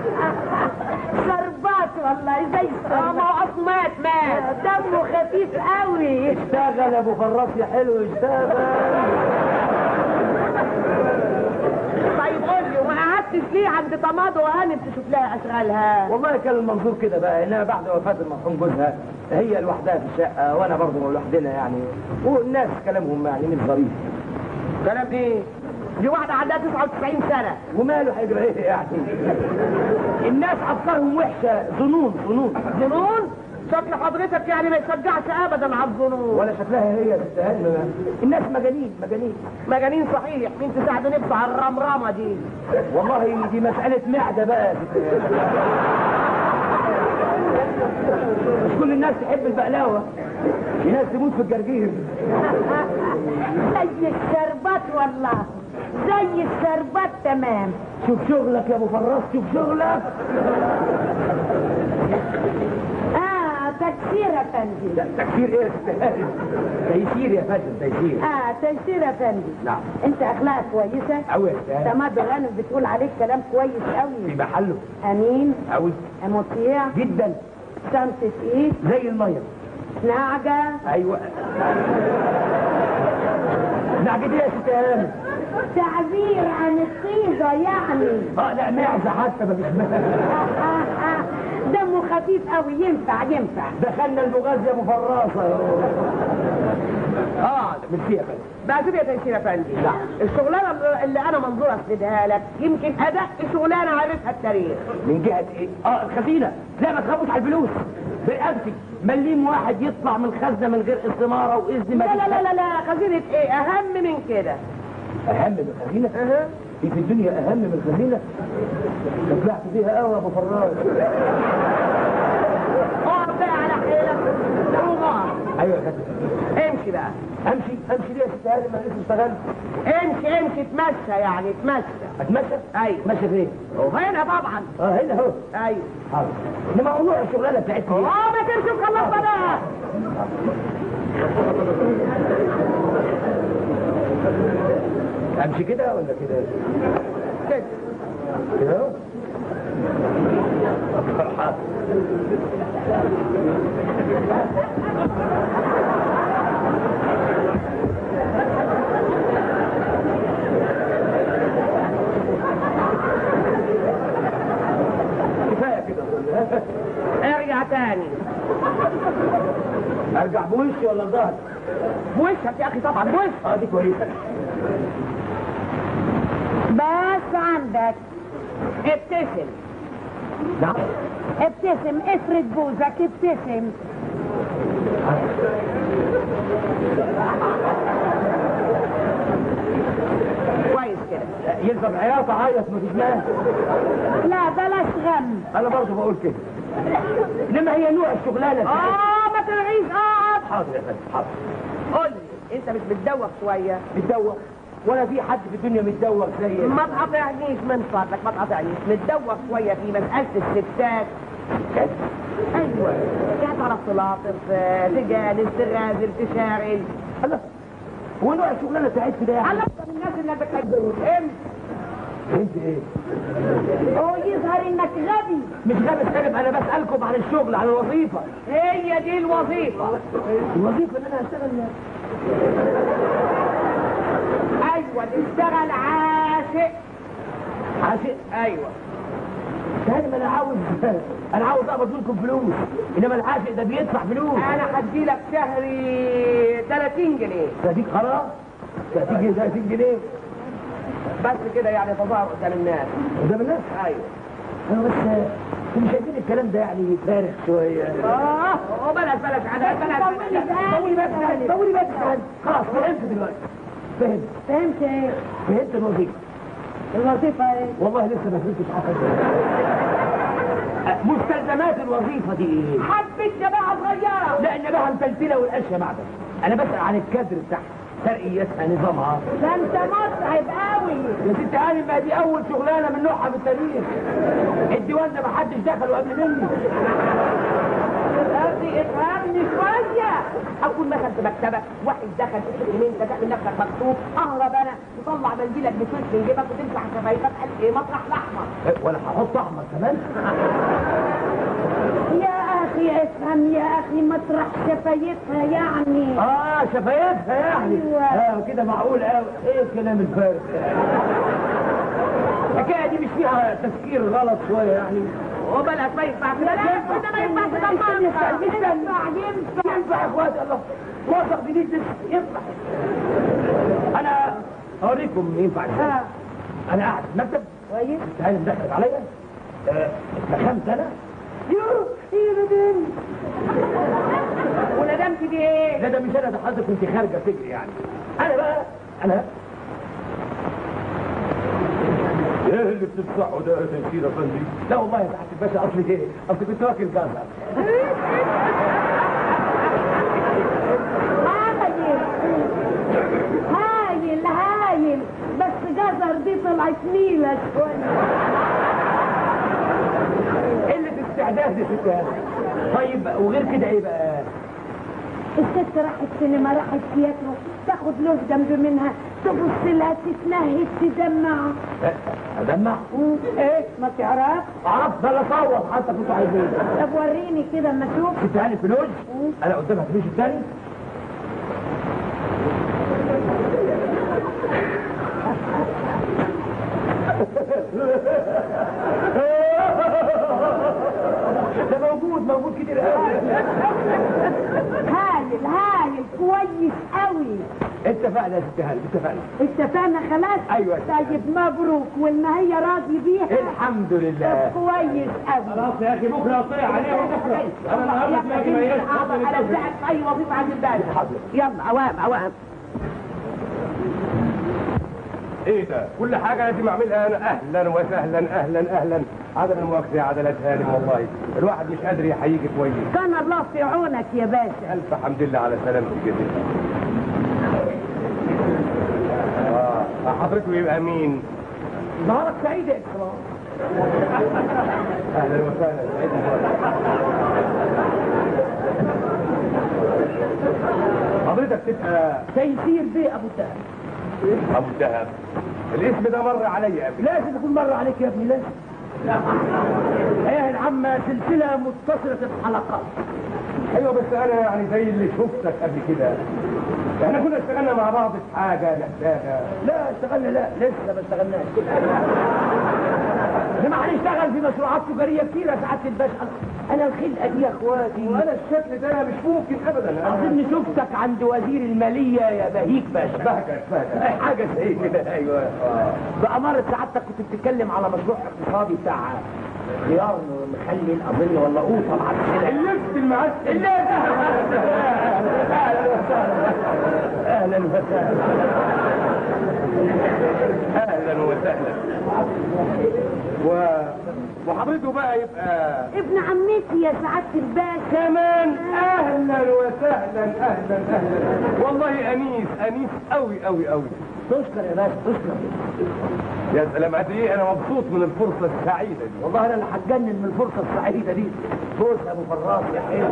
شربات والله زي اه ما هو اصلا مات مات دمه خفيف قوي اشتغل يا ابو فراس يا حلو اشتغل طيب قول لي وما قعدتش ليه عند طماطم وهانم تشوف لها اشغالها؟ والله كان المنظور كده بقى انها بعد وفاه المرحوم جوزها هي لوحدها في الشقه وانا برضه لوحدنا يعني والناس كلامهم يعني مش ظريف كلام ايه؟ دي واحدة عندها 99 سنة وماله هيجرى ايه يعني الناس افكارهم وحشه ظنون ظنون ظنون؟ شكل حضرتك يعني ما يشجعش ابدا على الظنون ولا شكلها هي تستاهل الناس مجانين مجانين مجانين صحيح مين تساعد نفسه على الرمرمة دي والله دي مسألة معدة بقى مش كل الناس تحب البقلاوة في ناس تموت في الجرجير زي الشربات والله زي الشربات تمام شوف شغلك يا ابو فراس شوف شغلك اه تكسير يا فندم لا تكسير ايه يا ست هانم؟ تيسير يا فندم تيسير اه تكسير يا فندم نعم انت اخلاقك كويسه قوي يا ست هانم سماد غانم بتقول عليك كلام كويس في قوي محله امين قوي مطيع جدا شمس ايد زي الميه نعجه ايوه نعجة ايه يا ست هانم؟ تعبير عن الطيبه يعني اه لا معزة حتى ما فيش دمه خفيف قوي ينفع ينفع دخلنا المغاز يا ابو فراسه اه ميرسي يا فندم بقى سيب يا تيسير يا فندم نعم. الشغلانة اللي انا منظور اسندها لك يمكن ادق شغلانة عرفها التاريخ من جهة ايه؟ اه الخزينة لا ما تخافوش على الفلوس برقبتي مليم واحد يطلع من الخزنة من غير استمارة وإذن ما لا لا لا لا لا خزينة ايه اهم من كده أهم من الخزينة؟ أها. في في الدنيا أهم من الخزينة؟ ده طلعت فيها قوي يا أبو فراس اقعد بقى على حيلك قوم اقعد. أيوة يا فندم امشي بقى أمشي أمشي ليه يا ست هانم أنا لسه اشتغلت امشي امشي اتمشى يعني اتمشى أتمشى؟ ايوه أتمشى فين؟ وهنا طبعا اه هنا أهو ايوه حاضر إنما موضوع الشغلانة بتاعتي اه إيه؟ ما تمشي وخلصنا بقى أمشي كده ولا كده؟ كده كده أهو حاضر كفاية كده ارجع تاني ارجع بوشي ولا بظهري؟ بوشك يا اخي طبعا بوشك اه دي كويسة بس عندك ابتسم نعم ابتسم افرد بوزك ابتسم كويس كده يلزم عياط اعيط مفيش مانع لا بلاش غم انا برضه بقول كده انما هي نوع الشغلانه بتاعتي. اه ما تلغيش اقعد حاضر يا فندم حاضر قول لي انت مش بتدوخ شويه متدوق ولا في حد في الدنيا متدوق زي ما تقاطعنيش من فضلك ما تقاطعنيش متدوخ شويه في مساله الستات ايوه قاعد على السلاطف تجالس تغازل تشاغل الله هو نوع الشغلانه بتاعتكم ده يعني على أكتر الناس اللي بتحبهم انت انت ايه؟ هو يظهر انك غبي مش غبي سالم انا بسالكم عن الشغل عن الوظيفه هي دي الوظيفه الوظيفه اللي انا هشتغل ايوه تشتغل عاشق عشان ايوه سالم انا عاوز انا عاوز اقبض منكم فلوس انما العاشق ده بيدفع فلوس انا هدي لك شهري 30 جنيه تديك خلاص تديك 30 جنيه بس كده يعني تظاهر قدام الناس قدام الناس ايوه انا بس انتوا شايفين الكلام ده يعني فارغ شويه اه وبلاش بلاش عدد بلاش طولي بقى طولي بس طولي بس خلاص فهمت دلوقتي فهمت فهمت ايه فهمت الوظيفه الوظيفه ايه والله لسه ما فهمتش حاجه مستلزمات الوظيفه دي ايه؟ حبة جماعة صغيرة لا انما متلتله والاشياء معدن انا بسال عن الكادر بتاعها ترقيتها نظامها ده انت متعب قوي يا ست هاني ما دي اول شغلانه من نوعها في التاريخ الديوان ده ما حدش دخله قبل مني قصدي افهمني شوية اكون مثلا في مكتبك واحد دخل في يمين انت تعمل نفسك مكتوب اهرب انا تطلع منديلك بفلوس من جيبك وتمسح شفايفك قال ايه مطرح لحمة ولا هحط احمر كمان يا اخي افهم يا اخي مطرح شفايفها يعني اه شفايفها يعني أيوة. اه كده معقول قوي ايه الكلام الفارغ ده؟ الحكايه دي مش فيها تفكير غلط شويه يعني وبلاش ما ينفعش لا لا ده ما ينفعش ده ما ينفع ينفعش ينفع ينفع ينفع يا اخواتي الله موظف جديد لسه ينفع انا اوريكم ينفع ازاي آه. انا قاعد في مكتب كويس تعالى مدخلت عليا آه، اتلخمت انا يو يا ندم وندمت دي ايه لا ده مش انا ده حضرتك كنت خارجه تجري يعني انا بقى انا ايه اللي بتدفعه ده يا تنكير يا فندم؟ لا والله يا سعاده الباشا اصلي ايه اصل كنت واكل جزر هايل هايل هايل بس جزر دي طلعت نيلة شوية قله استعداد يا ست هاني. طيب وغير كده ايه بقى الست راحت سينما راحت تياترو تاخد لوز جنب منها تبص لها تتنهد تدمع ادمع ايه ما تعرف عرفت انا اصوت حتى كنت عايزين طب وريني كده اما اشوف ست هاني فلوس انا قدامها فلوس الثاني ده موجود موجود كتير قوي هايل هايل كويس قوي اتفقنا يا ست هاني اتفقنا اتفقنا خلاص أيوة. طيب مبروك والما هي راضي بيها الحمد طب لله كويس قوي خلاص يا اخي بكره اطيع عليهم بكره انا النهارده دماغي ميت انا ابدأك في اي وظيفة عند الباشا يلا عوام عوام ايه ده كل حاجه لازم اعملها انا اهلا وسهلا اهلا اهلا عدم المؤاخذه يا عدلات هانم والله الواحد مش قادر يحييك كويس كان الله في عونك يا باشا الف حمد لله على سلامتك يا ست اه حضرته يبقى مين نهارك سعيد يا اكرام اهلا وسهلا سعيد حضرتك تبقى تيسير بيه ابو الدهب ابو الدهب الاسم ده مر عليا قبل لازم يكون مر عليك يا ابني لازم ايه العمة سلسلة متصلة الحلقات ايوه بس انا يعني زي اللي شفتك قبل كده احنا كنا اشتغلنا مع بعض في حاجه نحتاجها لا اشتغلنا لا لسه ما اشتغلناش انما هنشتغل في مشروعات تجارية كتيرة سعادة الباشا انا الخلقة دي يا اخواتي وانا الشكل ده مش ممكن ابدا اظن شفتك عند وزير المالية يا بهيك باشا بهجت بهجت حاجة زي كده ايوه بأمارة سعادتك كنت بتتكلم على مشروع اقتصادي بتاع خيار مخلل اظن ولا قوطة معسلة اللبس المعسل اللي اهلا وسهلا اهلا وسهلا و... وحضرته بقى يبقى ابن عمتي يا سعادة الباشا كمان اهلا وسهلا اهلا اهلا والله انيس انيس قوي قوي قوي تشكر يا باشا تشكر يا سلام قد ايه انا مبسوط من الفرصه السعيده دي والله انا اللي هتجنن من الفرصه السعيده دي بص يا ابو فراس يا حلو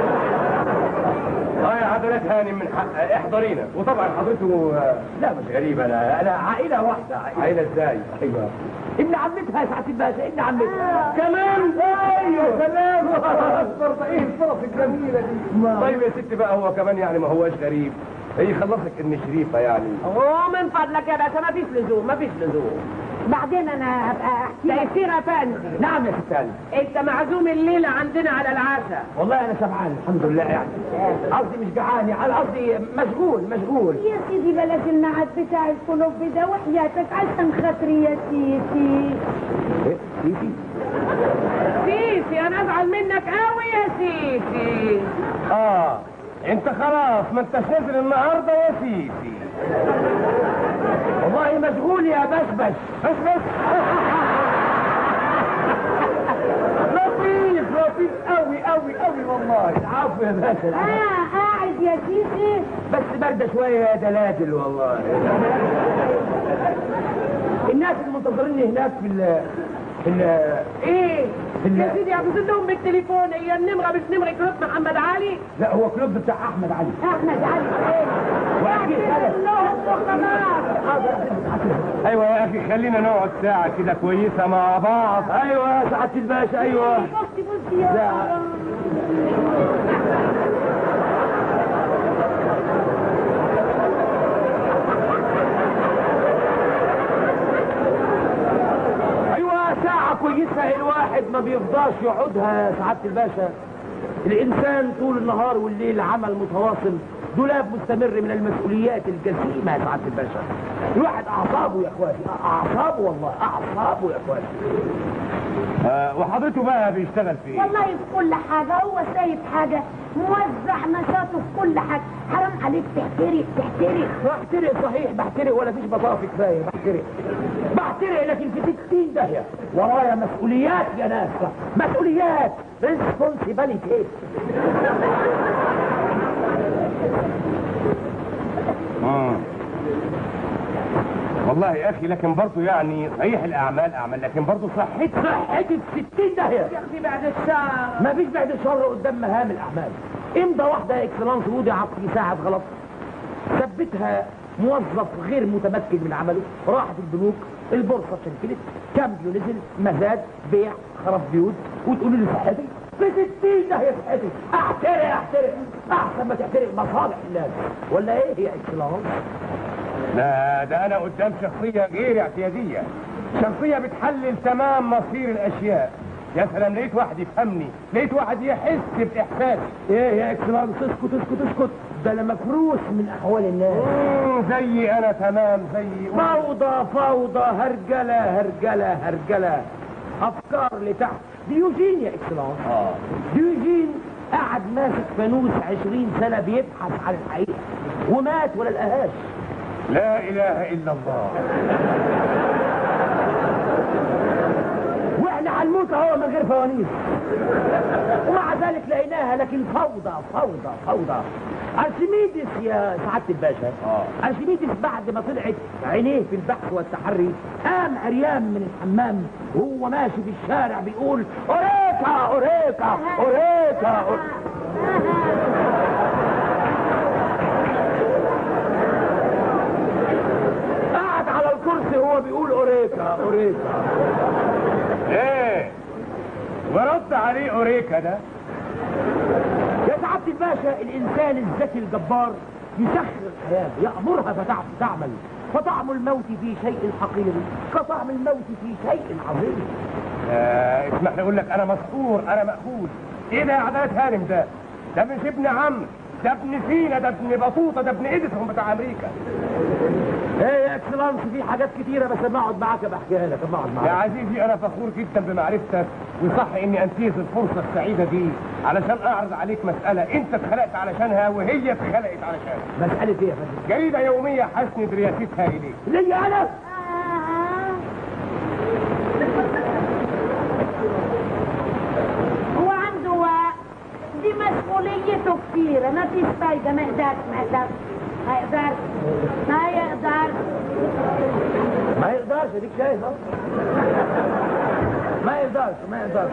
اه يا حضرات هانم من حق احضرينا وطبعا حضرته آه، لا مش غريب انا انا عائله واحده عائله ازاي ايوه ابن عمتها يا سعاده الباشا ابن عمتها كمان ايوه سلام اكبر ايه الفرص الجميله دي طيب يا ستي بقى هو كمان يعني ما هوش غريب هي خلصك ان شريفه يعني ومن فضلك يا باشا ما فيش لزوم ما فيش لزوم بعدين انا هبقى احكي تيسير افندي نعم يا ست هانم. انت معزوم الليله عندنا على العشاء والله انا شبعان الحمد لله يعني قصدي مش جعان يعني قصدي مشغول مشغول يا سيدي بلاش النعت بتاع القلوب ده وحياتك عشان خاطري يا سيدي ايه سيسي سيسي انا ازعل منك قوي يا سيسي اه انت خلاص ما انتش نازل النهارده يا سيسي والله مشغول يا بشبش بس بس لطيف لطيف قوي قوي قوي والله العفو يا باشا العفو. اه قاعد يا سيدي بس باردة شوية يا دلادل والله الناس المنتظريني هناك في ال في ال ايه في ال- يا سيدي اعتذر لهم بالتليفون هي النمره مش نمره كلوب محمد علي لا هو كلوب بتاع احمد علي احمد علي ايه واحكي اعتذر لهم وخلاص ايوه يا اخي خلينا نقعد ساعه كده كويسه مع بعض ايوه يا سعادة الباشا ايوه بصي بصي يا لا. حرام. ايوه ساعة كويسة الواحد ما بيفضاش يقعدها يا سعادة الباشا الانسان طول النهار والليل عمل متواصل دولاب مستمر من المسؤوليات الجسيمة يا سعادة الباشا الواحد اعصابه يا اخواتي اعصابه والله اعصابه يا اخواتي آه وحضرته بقى بيشتغل في ايه والله في كل حاجة هو سايب حاجة موزع نشاطه في كل حاجة حرام عليك تحترق تحترق بحترق صحيح بحترق ولا فيش بطاقة كفاية بحترق بحترق لكن في ستين داهية ورايا مسؤوليات يا ناس مسؤوليات ريسبونسيبيليتي مم. والله يا اخي لكن برضه يعني صحيح الاعمال اعمال لكن برضه صحتي صحتي في ستين داهية يا اختي بعد الشهر ما فيش بعد شر قدام مهام الاعمال امضى واحده يا اكسلانس وضعت في ساعه غلط ثبتها موظف غير متمكن من عمله راحت البنوك البورصه اتشنكلت كامبيو نزل مزاد بيع خرب بيوت وتقولوا لي صحتي في 60 ده هي صحتي احترق احترق احسن ما تحترق مصالح الناس ولا ايه يا اكسلانس لا ده انا قدام شخصيه غير اعتياديه شخصيه بتحلل تمام مصير الاشياء يا سلام لقيت واحد يفهمني لقيت واحد يحس باحساسي ايه يا اكسلانس اسكت اسكت اسكت ده انا مفروس من احوال الناس مم، زي انا تمام زي فوضى فوضى هرجلة هرجلة هرجلة أفكار لتحت ديوجين يا إكسلانس اه ديوجين قعد ماسك فانوس عشرين سنة بيبحث عن الحقيقة ومات ولا لقاهاش لا اله الا الله واحنا هنموت اهو من غير فوانيس ومع ذلك لقيناها لكن فوضى فوضى فوضى ارشميدس يا سعاده الباشا آه. ارشميدس بعد ما طلعت عينيه في البحث والتحري قام عريان من الحمام وهو ماشي في الشارع بيقول اوريكا اوريكا اوريكا أوريكا. قعد على الكرسي وهو بيقول اوريكا اوريكا ايه ورد عليه اوريكا ده يا سعادة الباشا الإنسان الذكي الجبار يسخر الحياة يأمرها فتع- فتعمل فطعم الموت في شيء حقير كطعم الموت في شيء عظيم آه اسمح لي اقول لك انا مسحور انا مأخوذ ايه ده يا عدالة هانم ده ده مش ابن عم ده ابن سينا ده ابن بطوطه ده ابن اديسون بتاع امريكا ايه يا اكسلانس في حاجات كتيرة بس اما اقعد معاك بحكيها لك اما اقعد يا معاك عزيزي انا فخور جدا بمعرفتك وصح اني انتهز الفرصه السعيده دي علشان اعرض عليك مساله انت اتخلقت علشانها وهي اتخلقت علشانها مسألة ايه يا فندم؟ جريده يوميه حسند رياستها اليك ليا انا هو عنده وقت دي مسؤوليته كتيرة ما فيش فايدة ما يقدرش ما يقدرش ما يقدرش ما يقدرش ما يقدرش يقدرش اديك شايف اهو ما يقدرش ما يقدرش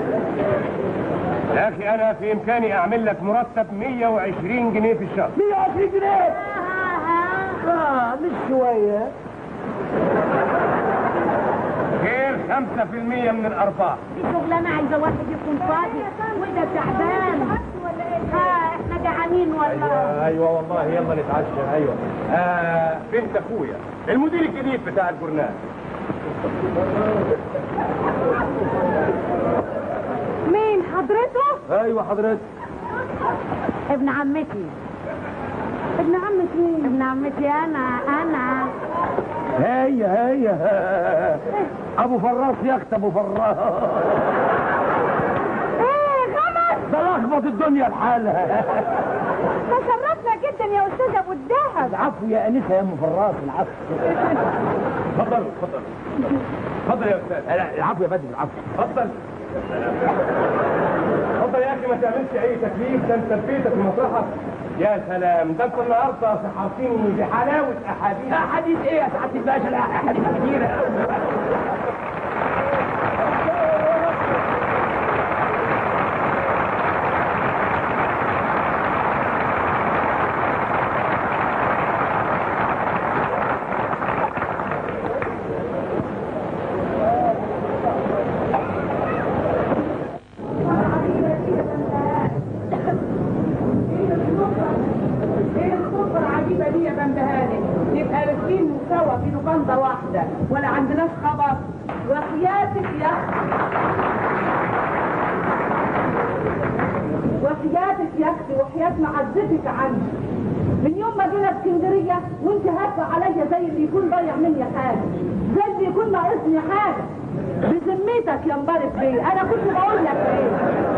يا اخي انا في امكاني اعمل لك مرتب 120 جنيه في الشهر 120 جنيه اه مش شويه غير 5% من الارباح دي شغلانه عايزه واحد يكون فاضي وده تعبان ها احنا جعانين والله ايوه والله يلا نتعشى ايوه آه بنت اخويا المدير الجديد بتاع الجورنال مين حضرته؟ ايوه حضرتك ابن عمتي ابن عمك مين؟ ابن عمتي انا انا هي هي ابو فراس يا اخت ابو فراس ايه غمر ده لخبط الدنيا بحالها تشرفنا جدا يا استاذ ابو الدهب العفو يا انسه يا ام فراس العفو اتفضل اتفضل اتفضل يا استاذ لا، العفو يا بدر العفو اتفضل اتفضل يا اخي ما تعملش اي تكليف ده انت في بيتك ومطرحك يا سلام ده انت النهارده صحصيني بحلاوه احاديث احاديث ايه يا سعاده الباشا لا احاديث كتيره قوي ايه الصدفة العجيبة دي يا بندهاني نبقى راكبين سوا في لوكاندا واحدة ولا عندناش خبر وحياتك يا وحياتك يا اختي وحياة معزتك عني من يوم ما جينا اسكندرية وانت هافة عليا زي اللي يكون ضيع مني حاجة زي اللي يكون ناقصني حاجة بذمتك يا مبارك بيه انا كنت بقول لك ايه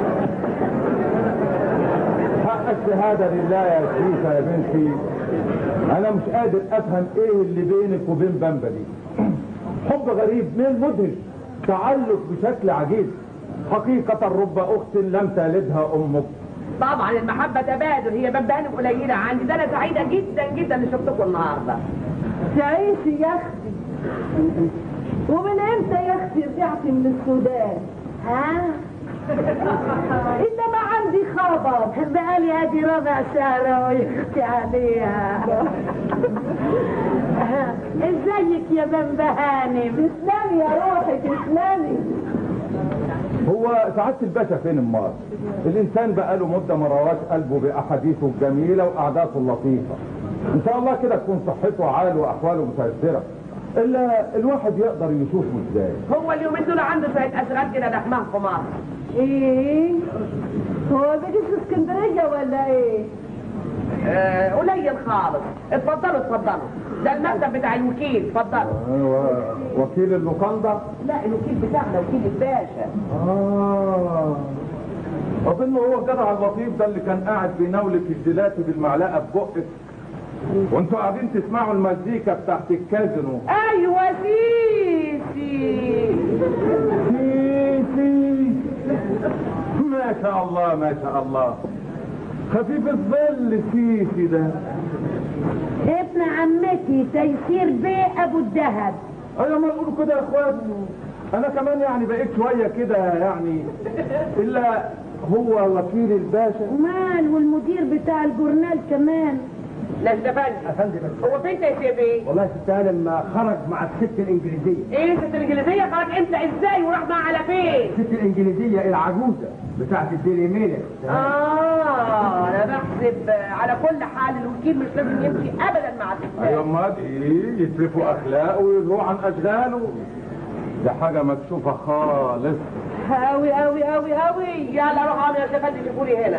حق الشهادة لله يا شريفة يا بنتي أنا مش قادر أفهم إيه اللي بينك وبين بامبا دي حب غريب من مدهش تعلق بشكل عجيب حقيقة رب أخت لم تلدها أمك طبعا المحبة تبادل هي ببان قليلة عندي ده انا سعيدة جدا جدا ان شفتكم النهاردة تعيشي يا اختي ومن امتى يا اختي رجعتي من السودان ها الا ما عندي خبر بقالي ادي ربع ساعة ويختي عليها ازيك يا بنبه هانم تسلمي يا روحي تسلمي هو سعادة الباشا فين امال الإنسان بقاله مدة ما رواش قلبه بأحاديثه الجميلة وقعداته اللطيفة إن شاء الله كده تكون صحته عال وأحواله متيسرة إلا الواحد يقدر يشوفه إزاي هو اليومين دول عنده شوية اشغال كده دخمها في مصر ايه هو بيجي في اسكندريه ولا ايه آه قليل خالص اتفضلوا اتفضلوا ده المكتب بتاع الوكيل اتفضلوا أيوة وكيل اللوكاندا لا الوكيل بتاعنا وكيل الباشا آه أظن هو الجدع اللطيف ده اللي كان قاعد بيناولك الجيلاتي بالمعلقة في بقك وانتوا قاعدين تسمعوا المزيكا بتاعت الكازينو ايوه سيسي سيسي ما شاء الله ما شاء الله خفيف الظل سيسي ده ابن عمتي تيسير بيه ابو الدهب ايوه ما نقول كده يا اخوات انا كمان يعني بقيت شويه كده يعني الا هو وكيل الباشا ومال والمدير بتاع الجورنال كمان لا استفاد هو فين تيسير بيه؟ والله ست لما خرج مع الست الانجليزيه ايه الست الانجليزيه خرج امتى ازاي وراح معاه على فين؟ الست الانجليزيه العجوزه بتاعت الديلي ميلر اه انا بحسب على كل حال الوكيل مش لازم يمشي ابدا مع الستات ايوه امال ايه يترفوا اخلاقه ويروح عن اشغاله ده حاجه مكشوفه خالص اوي اوي اوي اوي يلا روح اعمل يا شيخ شوفوني هنا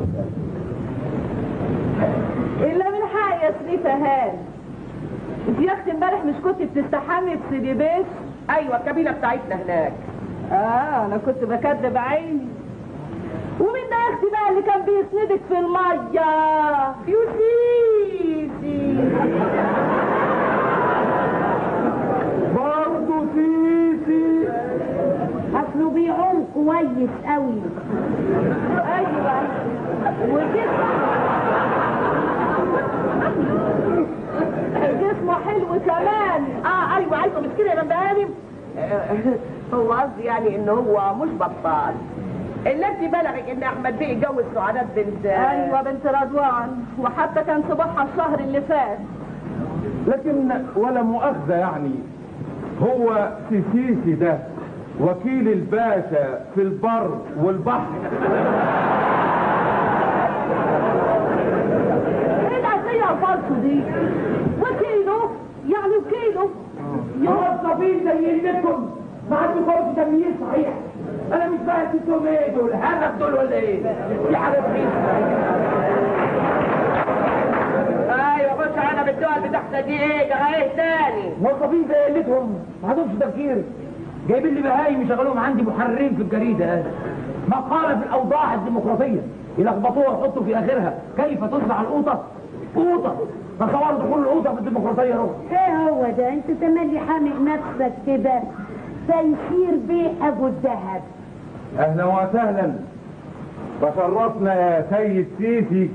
الا من حق يا سليفه هان انت يا اختي امبارح مش كنت بتستحمي في سيدي بيش ايوه الكابينه بتاعتنا هناك اه انا كنت بكذب عيني ومين ده يا اختي بقى اللي كان بيسندك في الميه يوسيسي برضه سيسي اصله بيعوم كويس قوي ايوه وجسم اسمه حلو كمان اه ايوه ايوه مش كده يا بنت هانم هو قصدي يعني ان هو مش بطال اللي انت بلغك ان احمد بيه اتجوز سعادات بنت ايوه بنت رضوان وحتى كان صباحها الشهر اللي فات لكن ولا مؤاخذة يعني هو سيسيسي ده وكيل الباشا في البر والبحر ايه العصية الفالصو دي وكيله يعني وكيله موظفين زي لكم ما عندكمش تمييز صحيح انا مش فاهم انتوا ايه دول هرب دول ولا ايه في حاجه رخيصه ايوه خش انا بالدول بتاعتك دي ايه ده ايه تاني موظفين زي قلتهم ما عندهمش تفكير جايبين لي بهايم يشغلوهم عندي محررين في الجريده مقاله في الاوضاع الديمقراطيه يلخبطوها ويحطوا في اخرها كيف تصنع القوطه قوطه تصوروا دخول القوطه في الديمقراطيه روح ايه هو ده انت تملي حامق نفسك كده تيسير بيه ابو الذهب اهلا وسهلا تشرفنا يا سيد سيسي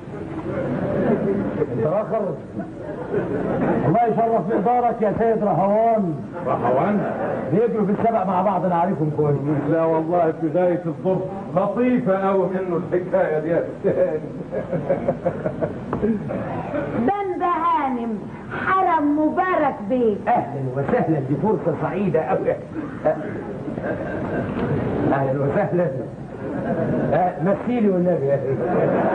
انت اخر الله يشرف بإدارك يا سيد رهوان رهوان بيجروا في السبق مع بعض انا عارفهم كويس لا والله في غاية الظرف لطيفة قوي منه الحكاية دي يا أستاذ. بن هانم حرم مبارك بيه اهلا وسهلا دي فرصه سعيده قوي اهلا وسهلا آه، مثيلي والنبي يا أخي.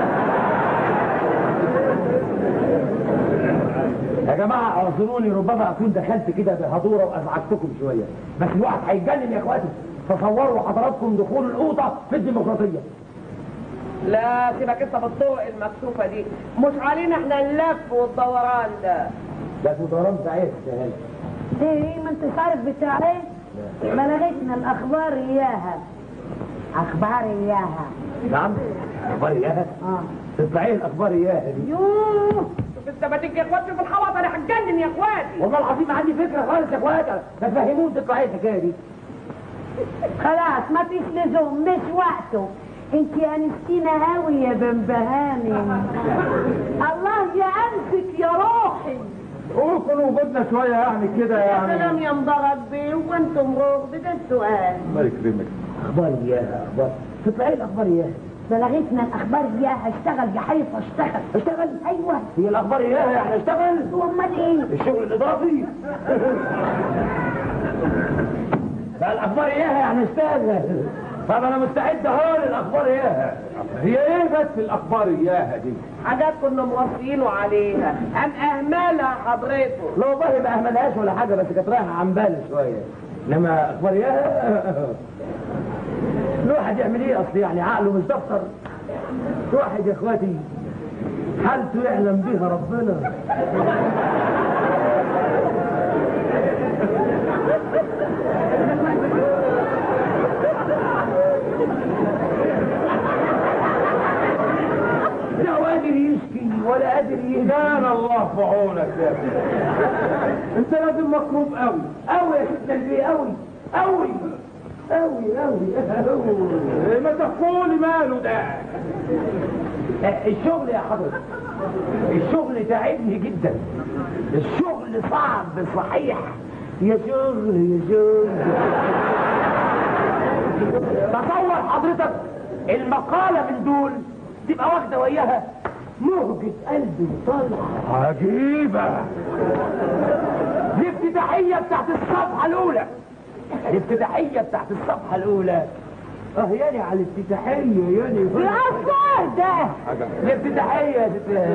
يا جماعة اعذروني ربما اكون دخلت كده بهدورة وازعجتكم شوية بس الواحد هيتجنن يا اخواتي تصوروا حضراتكم دخول القوطة في الديمقراطية لا سيبك انت بالطرق المكشوفه دي مش علينا احنا اللف والدوران ده ده دوران سعيد يا ليه ما انت عارف بتاع ايه بلغتنا الاخبار اياها اخبار اياها نعم اخبار اياها اه تطلعي الاخبار اياها دي يوه شوف انت ما تيجي يا اخواتي في الحوض انا هتجنن يا اخواتي والله العظيم عندي فكرة خالص يا اخواتي تفهمون تطلعي الحكاية دي خلاص ما فيش لزوم مش وقته انت انستينا هاوي يا بنبهاني الله يأنسك يا روحي ويكون وجودنا شوية يعني كده يا سلام يعني يا مضغط بيه وانتم روح ده السؤال الله يكرمك اخبار اياها اخبار تطلعي الاخبار اياها بلغتنا الاخبار اياها اشتغل يا حيف اشتغل اشتغل ايوه هي الاخبار اياها يعني اشتغل وامال ايه الشغل الاضافي لا الاخبار اياها يعني اشتغل طب انا مستعد اهو للاخبار اياها هي ايه بس الأخبار إياها دي حاجات كنا موصيينه عليها ام اهملها حضرته لا والله ما اهملهاش ولا حاجه بس كانت رايحه عن بالي شويه انما اخبار اياها الواحد يعمل ايه اصل يعني عقله مش دفتر الواحد يا اخواتي حالته يعلم بيها ربنا لا قادر يشكي ولا قادر يهدى كان الله في عونك يا ابني انت لازم مكروب قوي قوي يا ست البيه قوي قوي قوي قوي قوي إيه ما تحكولي ماله ده الشغل يا حضرتك الشغل تعبني جدا الشغل صعب صحيح يا شغل يا شغل تصور حضرتك المقالة من دول تبقى واخدة وياها مهجة قلبي وطلع عجيبة الافتتاحية بتاعت الصفحة الأولى الافتتاحية بتاعت الصفحة الأولى اه ياني على الافتتاحية ياني يا افكار ده الافتتاحية يا ست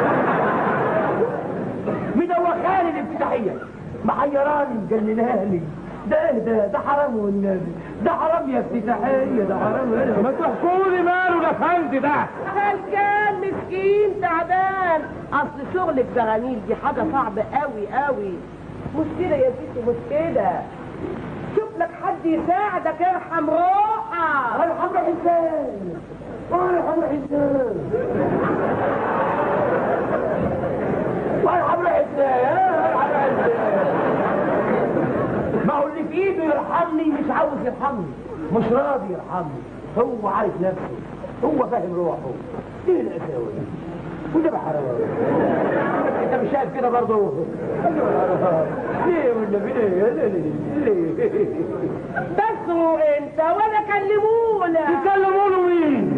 مدوخاني الافتتاحية محيراني مجنناني ده ايه ده ده حرام والنبي ده حرام يا افتتاحية ده حرام ما تحكولي ماله ده فندي ده هلكان مسكين تعبان اصل شغلك زغانيل دي حاجه صعبه قوي قوي مش كده يا ستي مش كده شوف لك حد يساعدك ارحم روحك انا حمرا حسان وانا حمرا حسان وانا حمرا حسان انا حمرا حسان ما هو اللي في ايده يرحمني مش عاوز يرحمني مش راضي يرحمني هو عارف نفسه هو فاهم روحه ايه القساوه دي وده بحرام انت مش شايف كده برضه ليه والنبي ليه ليه ليه ليه بس هو انت ولا كلمونا يكلمونه مين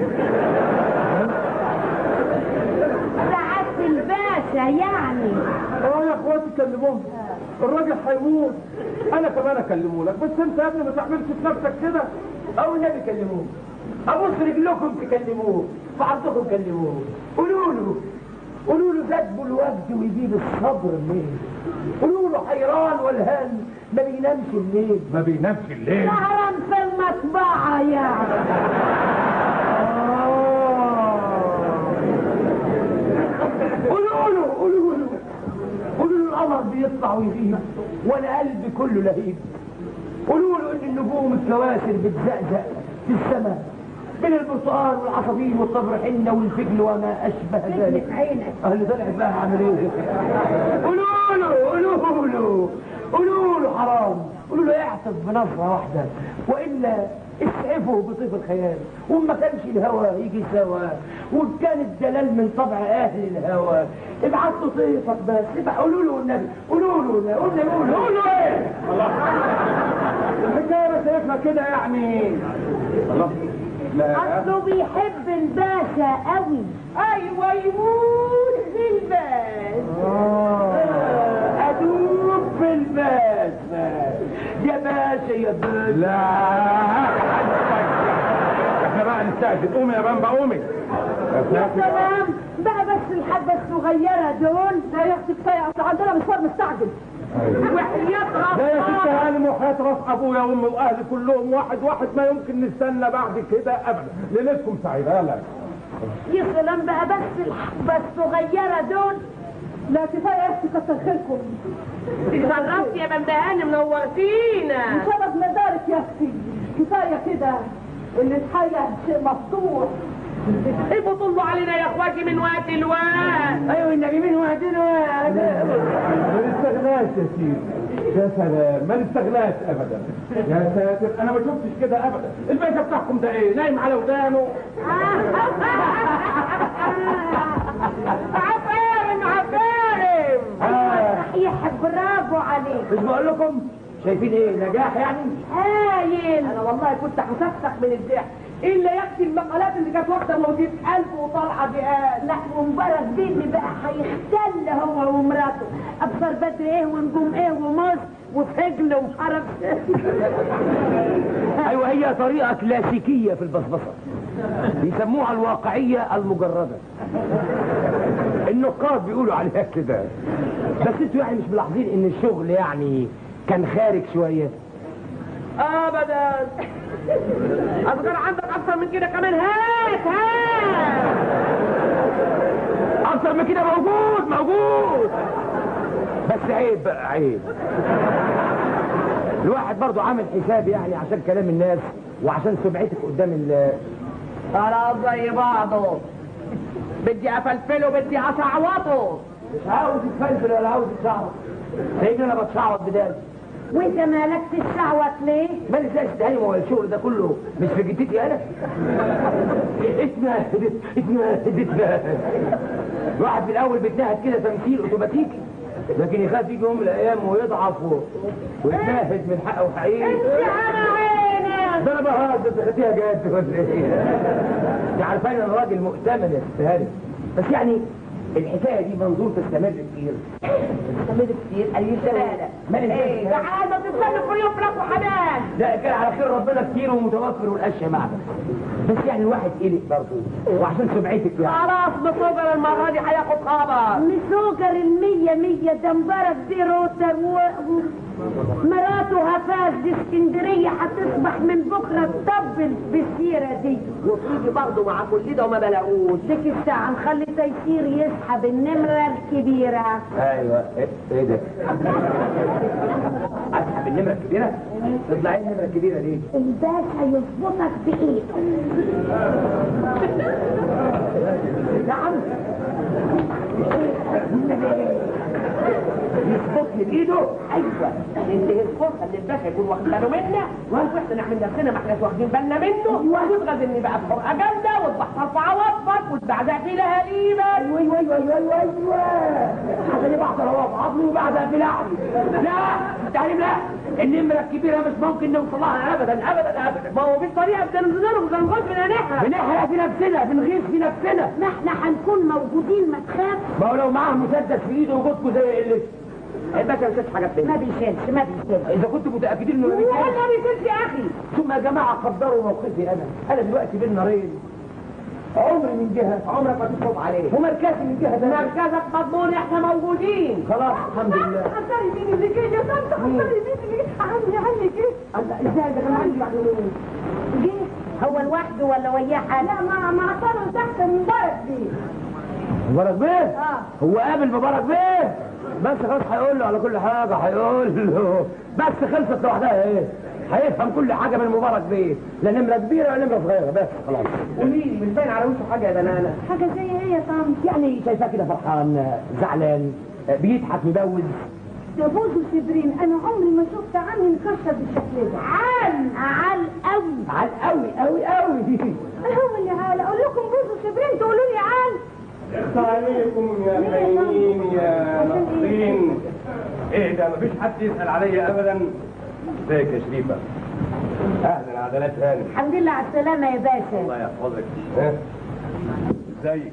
سعادة الباشا يعني اه يا اخواتي كلموهم الراجل هيموت انا كمان اكلمه لك بس انت يا ابني ما تعملش في نفسك كده او النبي كلموه ابوس رجلكم تكلموه في عرضكم كلموه قولوا له قولوا له جذب الوجد ويجيب الصبر منين قولوا له حيران والهان ما بينامش الليل ما بينامش الليل سهران في المطبعة يعني قولوا له قولوا له قولوا له القمر بيطلع ويغيب وانا قلبي كله لهيب قولوا له ان النجوم الكواسر بتزقزق في السماء بين البرتقال والعصافير والصبر حنه والفجل وما اشبه ذلك عينك اهل طلعت بقى عامل ايه قولوا له قولوا له قولوا له حرام قولوا له اعطف بنظره واحده والا اسعفه بطيف الخيال وما كانش الهوى يجي سوا وان كان الدلال من طبع اهل الهوى ابعت له طيفك بس ابعت قولوا له النبي قولوا له قولوا له قولوا له قولوا له ايه الحكايه انا شايفها كده يعني الله لا اصله بيحب الباشا قوي ايوه يموت في الباشا ادوب في الباس يا باشا يا باشا لا احنا بقى نستعجل قومي يا بامبا قومي يا ساتر. سلام بقى بس الحبة الصغيرة دول لا يا اختي كفاية اصل عندنا مشوار مستعجل وحياة لا يا ست ربنا هانم وحياة راس ابويا وامي واهلي كلهم واحد واحد ما يمكن نستنى بعد كده ابدا ليلتكم سعيده يلا يا سلام بقى بس الحبة الصغيرة دول لا كفاية يا اختي كتر خيركم اتشرفت يا بندهاني منورتينا شرف مدارك يا اختي كفايه كده اللي الحياه شيء مفتوح ابقوا طلوا علينا يا اخواتي من وقت لوقت ايوه النبي من وعدنا ما نستغناش يا سيدي يا سلام ما نستغناش ابدا يا ساتر انا ما شفتش كده ابدا الباشا بتاعكم ده ايه نايم على ودانه عفارم عفارم صحيح برافو عليك مش بقول لكم شايفين ايه نجاح يعني هايل انا والله كنت هسفسخ من الضحك الا يكفي المقالات اللي كانت واخده موجود قلب وطالعه بقال لا ومبارك دي اللي بقى هيختل هو ومراته ابصر بدر ايه ونجوم ايه ومصر وفجل وحرف ايوه هي طريقه كلاسيكيه في البصبصه بيسموها الواقعيه المجرده النقاد بيقولوا عليها كده بس انتوا يعني مش ملاحظين ان الشغل يعني كان خارج شويه ابدا اذكر عندك اكتر من كده كمان هات هات اكتر من كده موجود موجود بس عيب بقى عيب الواحد برضو عامل حساب يعني عشان كلام الناس وعشان سمعتك قدام ال خلاص زي بعضه بدي افلفله بدي اصعوطه مش عاوز يتفلفل ولا عاوز يتشعوط سيدنا انا بتشعوط بدال وانت مالك تشعوط ليه؟ مالي زي تاني ما هو الشغل ده كله مش في جدتي انا اتنهد اتنهد اتنهد الواحد في الاول بيتنهد كده تمثيل اوتوماتيكي لكن يخاف يجي يوم من الايام ويضعف و... ويتنهد من حقه وحقيقي على عينك ده انا بهزر تخديها جد ولا ايه؟ انت عارفين انا راجل مؤتمن يا ست هانم بس يعني الحكايه دي منظور تستمر كتير تستمر كتير قليل ثلاثه ما ايه ننساش تعالى تتسلق كل يوم فراق وحنان لا كان على خير ربنا كتير ومتوفر والاشياء معنا بس يعني الواحد قلق برضه وعشان سمعتك يعني خلاص بصوبر المرة دي هياخد خبر مسوكر المية مية ده مبارك دي روتر و... و... مراته هفاز دي اسكندرية هتصبح من بكرة تطبل بالسيرة دي وتيجي برضه مع كل ده وما بلاقوش ديك الساعة نخلي تيسير يسحب النمرة الكبيرة ايوه ايه إيه ده؟ اسحب النمره الكبيره؟ تطلعي النمره الكبيره ليه؟ الباشا يظبطك بإيده نعم يظبطني بايده ايوه ننتهي الفرصه اللي الباشا يكون واخد باله منا واحنا نعمل نفسنا ما احناش واخدين بالنا منه وتغزلني بقى في حرقه جامده وتبحر في عواطفك وتبعزق في لهاليبك ايوه ايوه ايوه ايوه ايوه عشان يبعثر هو في عظمي وبعدها في لحمي لا التعليم لا النمره الكبيره مش ممكن نوصل لها ابدا ابدا ابدا ما هو مفيش طريقه بننظره بنغص من نحرق بنحرق في نفسنا بنغيظ في نفسنا ما احنا هنكون موجودين ما تخاف ما هو لو معاه مسدس في ايده وجودكم زي اللي الباشا مش حاجه تانية ما بيشيلش ما بيشيلش اذا كنتم متاكدين انه ما بيتكلمش والله ما بيصيرش يا اخي ثم يا جماعه قدروا موقفي انا انا دلوقتي بين نارين عمري من جهه عمرك ما تفوق عليه ومركزي من جهه ثانيه مركزك مضمون احنا موجودين خلاص الحمد لله حصلي مين اللي جه يا طنط حصلي مين اللي جه عني عني جه الله ازاي ده كان عندي بعد يومين جه هو لوحده ولا وياه حد لا ما ما عطلوا تحت من برد دي مبارك بيه اه هو قابل مبارك بيه بس خلاص هيقول له على كل حاجه هيقول له بس خلصت لوحدها ايه هيفهم كل حاجه من مبارك بيه لا نمره كبيره ولا نمره صغيره بس خلاص قولي لي مش باين على وشه حاجه يا بنانه حاجه زي ايه يا طنط يعني شايفاه كده فرحان زعلان بيضحك مبوز يا بوزو سبرين انا عمري ما شفت عمي مكشر بالشكل ده عال عال قوي عال قوي قوي قوي هو اللي عال اقول لكم بوزو سبرين تقولوا لي عال اخت عليكم يا خاينين يا ناقصين ايه ده مفيش حد يسأل عليا ابدا ازيك يا شريفة اهلا عدلات هاني الحمد لله على السلامه يا باشا الله يحفظك ها ازيك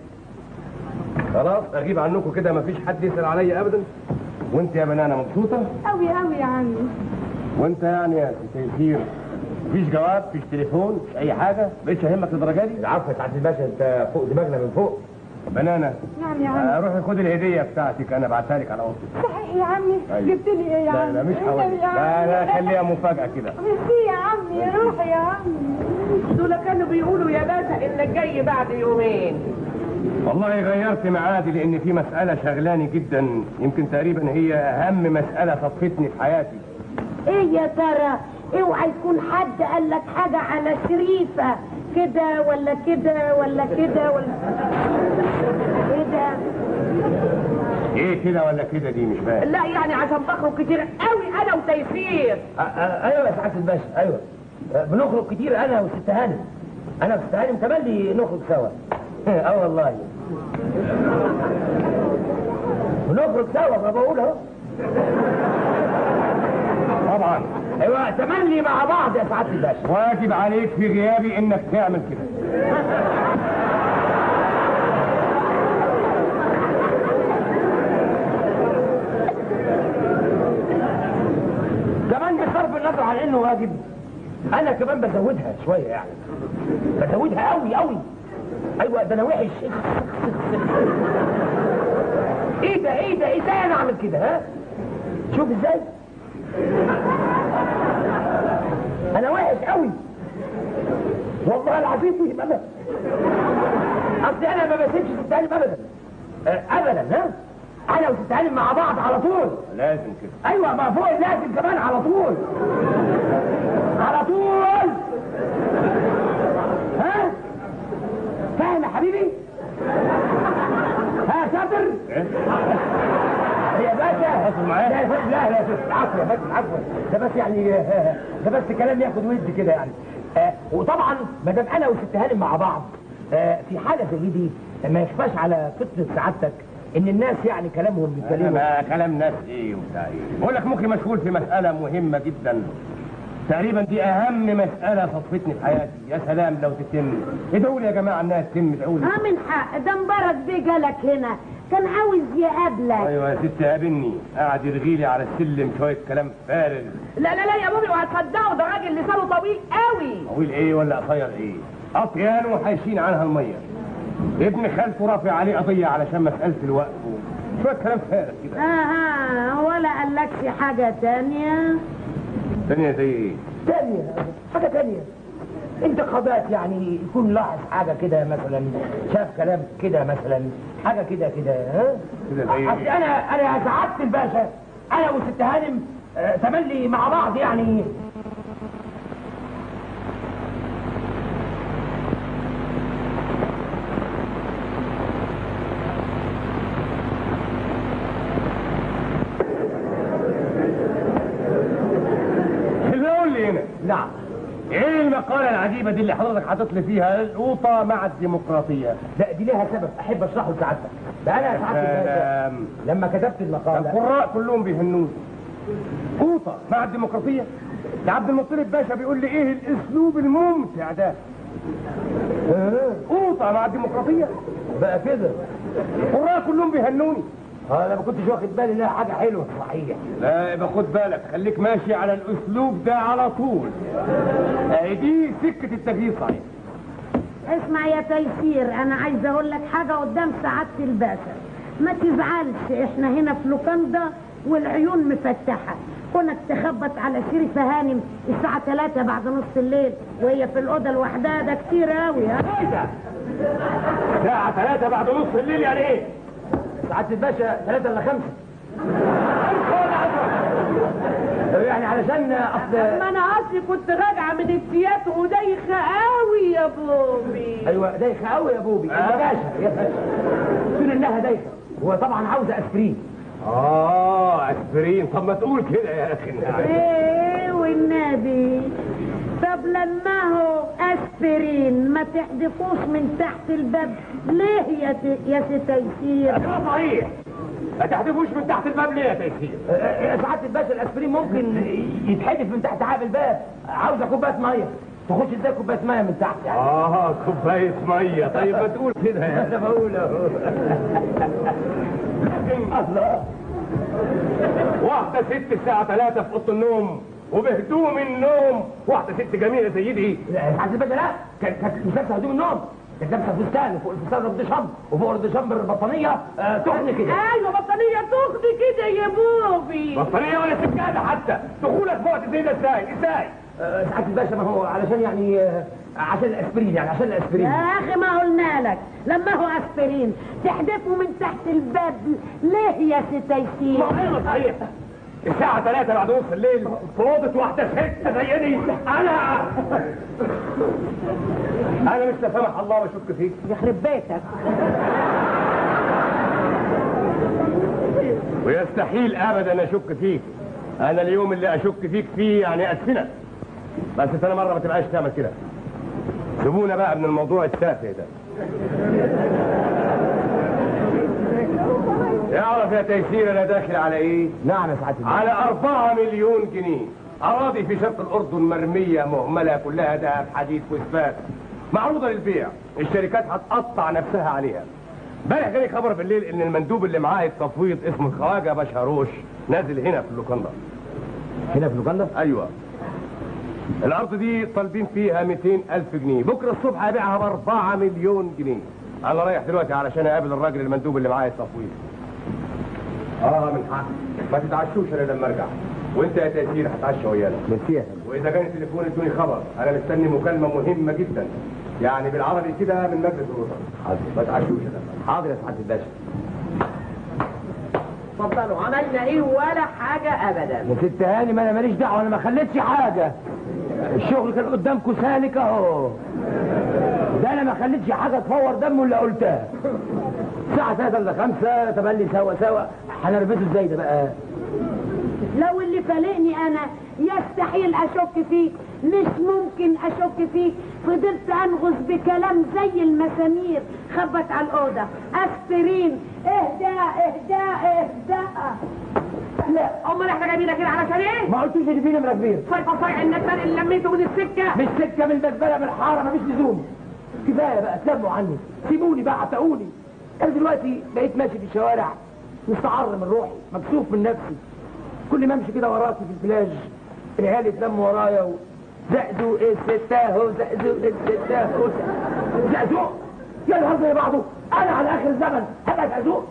خلاص اغيب عنكم كده مفيش حد يسأل عليا ابدا وانت يا بنانة مبسوطة قوي قوي يا عمي وانت يعني يا ست الخير مفيش جواب مفيش تليفون مفيش اي حاجة بقيتش اهمك للدرجة دي العفو يا سعاده الباشا انت فوق دماغنا من فوق بنانة نعم يا عمي آه، روحي خدي الهدية بتاعتك انا بعتها لك على اوضتك صحيح يا عمي أيوة. جبت لي ايه يا لا عمي لا مش إيه هقول يا لا لا عمي؟ خليها مفاجأة كده ميرسي يا عمي روحي يا عمي دول كانوا بيقولوا يا باشا انك جاي بعد يومين والله غيرت معادي لان في مسألة شغلاني جدا يمكن تقريبا هي اهم مسألة صفتني في حياتي ايه يا ترى اوعى يكون حد قال لك حاجه على شريفه كده ولا كده ولا كده ولا ايه ده ايه كده ولا كده دي مش فاهم لا يعني عشان بخرج كتير قوي انا وتيسير آه، آه، ايوه يا سعاده الباشا ايوه آه، بنخرج كتير انا والست هانم انا والست هانم تملي نخرج سوا اه والله بنخرج سوا ما بقول اهو طبعا ايوه تملي مع بعض يا سعاده الباشا واجب عليك في غيابي انك تعمل كده كمان بصرف النظر عن انه واجب انا كمان بزودها شويه يعني بزودها قوي قوي ايوه ده انا وحش ايه ده ايه ده ايه ده انا اعمل كده ها شوف ازاي انا وحش قوي والله العظيم ابدا اصل انا ما بسيبش ست هانم ابدا آه، ابدا ها انا وست هانم مع بعض على طول لازم كده ايوه ما فوق اللازم كمان على طول على طول ها فاهم يا حبيبي ها شاطر إيه؟ يا باشا حصل معايا؟ لا لا لا لا العفو يا باشا العفو ده بس يعني ده بس كلام ياخد ود كده يعني آه، وطبعا ما دام انا وست هانم مع بعض آه، في حاله زي دي ما يخفاش على فطنه سعادتك ان الناس يعني كلامهم انا بيتكلموا ما كلام ناس ايه وبتاع ايه بقول لك ممكن مشغول في مسألة مهمة جدا تقريبا دي اهم مسألة صفتني في حياتي يا سلام لو تتم ادعوا لي يا جماعة انها تتم ادعوا لي اه من حق ده مبارك بيه جالك هنا كان عاوز يقابلك ايوه يا ست قابلني قاعد يرغي لي على السلم شوية كلام فارغ لا لا لا يا بابي وهتصدقوا ده راجل لسانه طويل قوي طويل ايه ولا قصير ايه اطيان وحايشين عنها المية ابن خالته رافع عليه قضية علشان مسألة الوقت و- شوية كلام فارغ كده اها ولا قالكش حاجه تانية تانية زي ايه تانية حاجة تانية انت قضاء يعني يكون لاحظ حاجة كده مثلا شاف كلام كده مثلا حاجة كده كده ها كده زي اصل ايه انا انا يا سعادة الباشا انا والست هانم آه، تملي مع بعض يعني نعم ايه المقالة العجيبة دي اللي حضرتك حاطط لي فيها القوطة مع الديمقراطية؟ لا دي ليها سبب احب اشرحه لسعادتك ده انا يا سعاده الباشا سلام. لما كتبت المقاله القراء كلهم بيهنوني قوطة مع الديمقراطية ده عبد المطلب باشا بيقول لي ايه الاسلوب الممتع ده قوطة مع الديمقراطية بقى كده القراء كلهم بيهنوني اه انا ما كنتش واخد بالي انها حاجه حلوه صحيح لا يبقى خد بالك خليك ماشي على الاسلوب ده على طول اهي دي سكة التغيير صحيح اسمع يا تيسير انا عايزه اقول لك حاجه قدام سعاده الباشا ما تزعلش احنا هنا في لوكاندا والعيون مفتحه كونك تخبط على شريفه هانم الساعه 3 بعد نص الليل وهي في الاوضه لوحدها ده كتير قوي ها ايه ده؟ ساعة ثلاثة بعد نص الليل يعني ايه؟ سعاده الباشا ثلاثة الا خمسة يعني علشان اصل ما انا اصلي كنت راجعه من التياتر ودايخه قوي يا بوبي ايوه دايخه قوي يا بوبي يا باشا يا باشا تقول انها دايخه هو طبعا عاوزه اسبرين اه اسبرين طب ما تقول كده يا اخي ايه والنبي طب لما هو اسبرين ما تحدفوش من تحت الباب ليه يا ت... يا سي تيسير ده صحيح ما تحدفوش من تحت الباب ليه يا تيسير؟ يا سعاده الباشا الاسبرين ممكن يتحدف من تحت عاب الباب عاوزه كوبايه ميه تخش ازاي كوبايه ميه من تحت يعني اه كوباية مية طيب ما تقول كده يا انا بقول اهو الله واحدة ست الساعة 3 في أوضة النوم وبهدوم النوم واحدة ست جميلة زي دي لا سعاده الباشا لا كانت كانت مش لابسه هدوم النوم كانت لابسه فستان وفوق الفستان رد شمر وفوق رد شمر البطانيه آه تخن كده ايوه بطانيه تخدي كده يا بوبي بطارية ولا سجادة حتى دخولك في وقت زي ده ازاي ازاي آه سعاده الباشا ما هو علشان يعني آه عشان الاسبرين يعني عشان الاسبرين يا اخي ما قلنا لك لما هو اسبرين تحدفه من تحت الباب ليه يا سي تيسير ما ايوه صحيح الساعة 3 بعد نص الليل في أوضة واحدة ست زي دي أنا أنا مش لا سمح الله بشك فيك يخرب بيتك ويستحيل ابدا اشك فيك انا اليوم اللي اشك فيك فيه يعني ادفنك بس انا مره ما تبقاش تعمل كده سيبونا بقى من الموضوع التافه ده يعرف يا تيسير انا داخل على ايه نعم يا سعاده الباشا على أربعة مليون جنيه أراضي في شرق الأردن مرمية مهملة كلها ذهب حديد وإسفاف معروضة للبيع الشركات هتقطع نفسها عليها امبارح جالي خبر بالليل إن المندوب اللي معاه التفويض اسمه الخواجة بشهروش نازل هنا في اللوكاندا هنا في لوكاندا أيوة الأرض دي طالبين فيها 200 ألف جنيه بكرة الصبح هبيعها بأربعة مليون جنيه أنا رايح دلوقتي علشان أقابل الراجل المندوب اللي معاه التفويض اه من حق ما تتعشوش انا لما ارجع وانت يا تيسير هتعشى ويانا ميرسي يا فندم واذا كان التليفون ادوني خبر انا مستني مكالمه مهمه جدا يعني بالعربي كده من مجلس الوزراء حاضر ما تعشوش انا حاضر يا سعاده الباشا اتفضلوا عملنا ايه ولا حاجه ابدا يا ست هاني ما انا ماليش دعوه انا ما خليتش حاجه الشغل كان قدامكم سالك اهو ده انا ما خليتش حاجه تفور دمه اللي قلتها الساعه 3 الا 5 تبلي سوا سوا هنربطه ازاي ده بقى لو اللي فالقني انا يستحيل اشك فيك مش ممكن اشك فيك فضلت انغز بكلام زي المسامير خبط على الاوضه اسبرين اهدى اهدى اهدى لا امال احنا جايبينك كده علشان ايه؟ ما قلتوش ان في نمره كبيره صيفه صيع النسان اللي لميته من السكه مش سكه من البزبله من الحاره مفيش لزوم كفايه بقى تلموا عني سيبوني بقى عتقوني انا دلوقتي بقيت ماشي في الشوارع مستعر من روحي مكسوف من نفسي كل ما امشي كده وراكي في البلاج العيال يتلموا ورايا زقزوق الستاهو زقزوق الستاهو زقزوق يا نهار زي بعضه انا على اخر الزمن هبقى زقزوق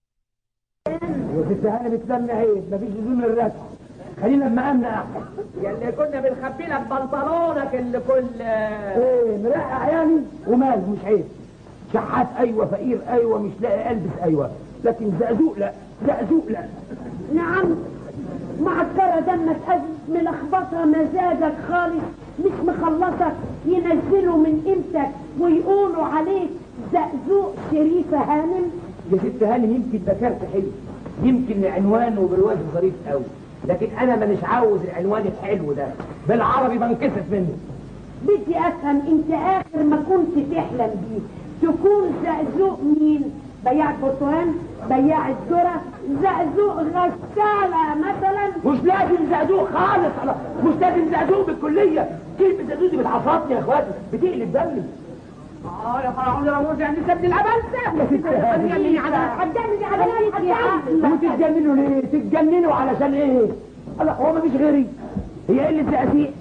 وست هاني بتلم عيب مفيش لزوم للرسم خلينا لما امنع احسن اللي كنا بنخبي لك بنطلونك اللي كل ايه مرقع يعني ومال مش عيب شحات ايوه فقير ايوه مش لاقي البس ايوه لكن زقزوق لا زقزوق لا نعم معكرة دمك أزم ملخبطة مزاجك خالص مش مخلصك ينزلوا من قيمتك ويقولوا عليك زقزوق شريفة هانم يا ست هانم يمكن ذكرت حلو يمكن عنوانه برواز ظريف قوي لكن انا مانيش عاوز العنوان الحلو ده بالعربي بنكسف منه بدي افهم انت اخر ما كنت تحلم بيه تكون زقزوق مين بياع برتقال بياع الذرة زقزوق غسالة مثلا مش لازم زقزوق خالص أنا مش لازم زقزوق بالكلية كلمة زقزوق دي بتعصبني يا اخواتي بتقلب دمي اه يا فرعون يا رموز يعني سد العبلسة هتجنني على هتجنني على هتجنني وتتجننوا ليه؟ تتجننوا علشان ايه؟ الله هو مفيش غيري هي قلة زقازيق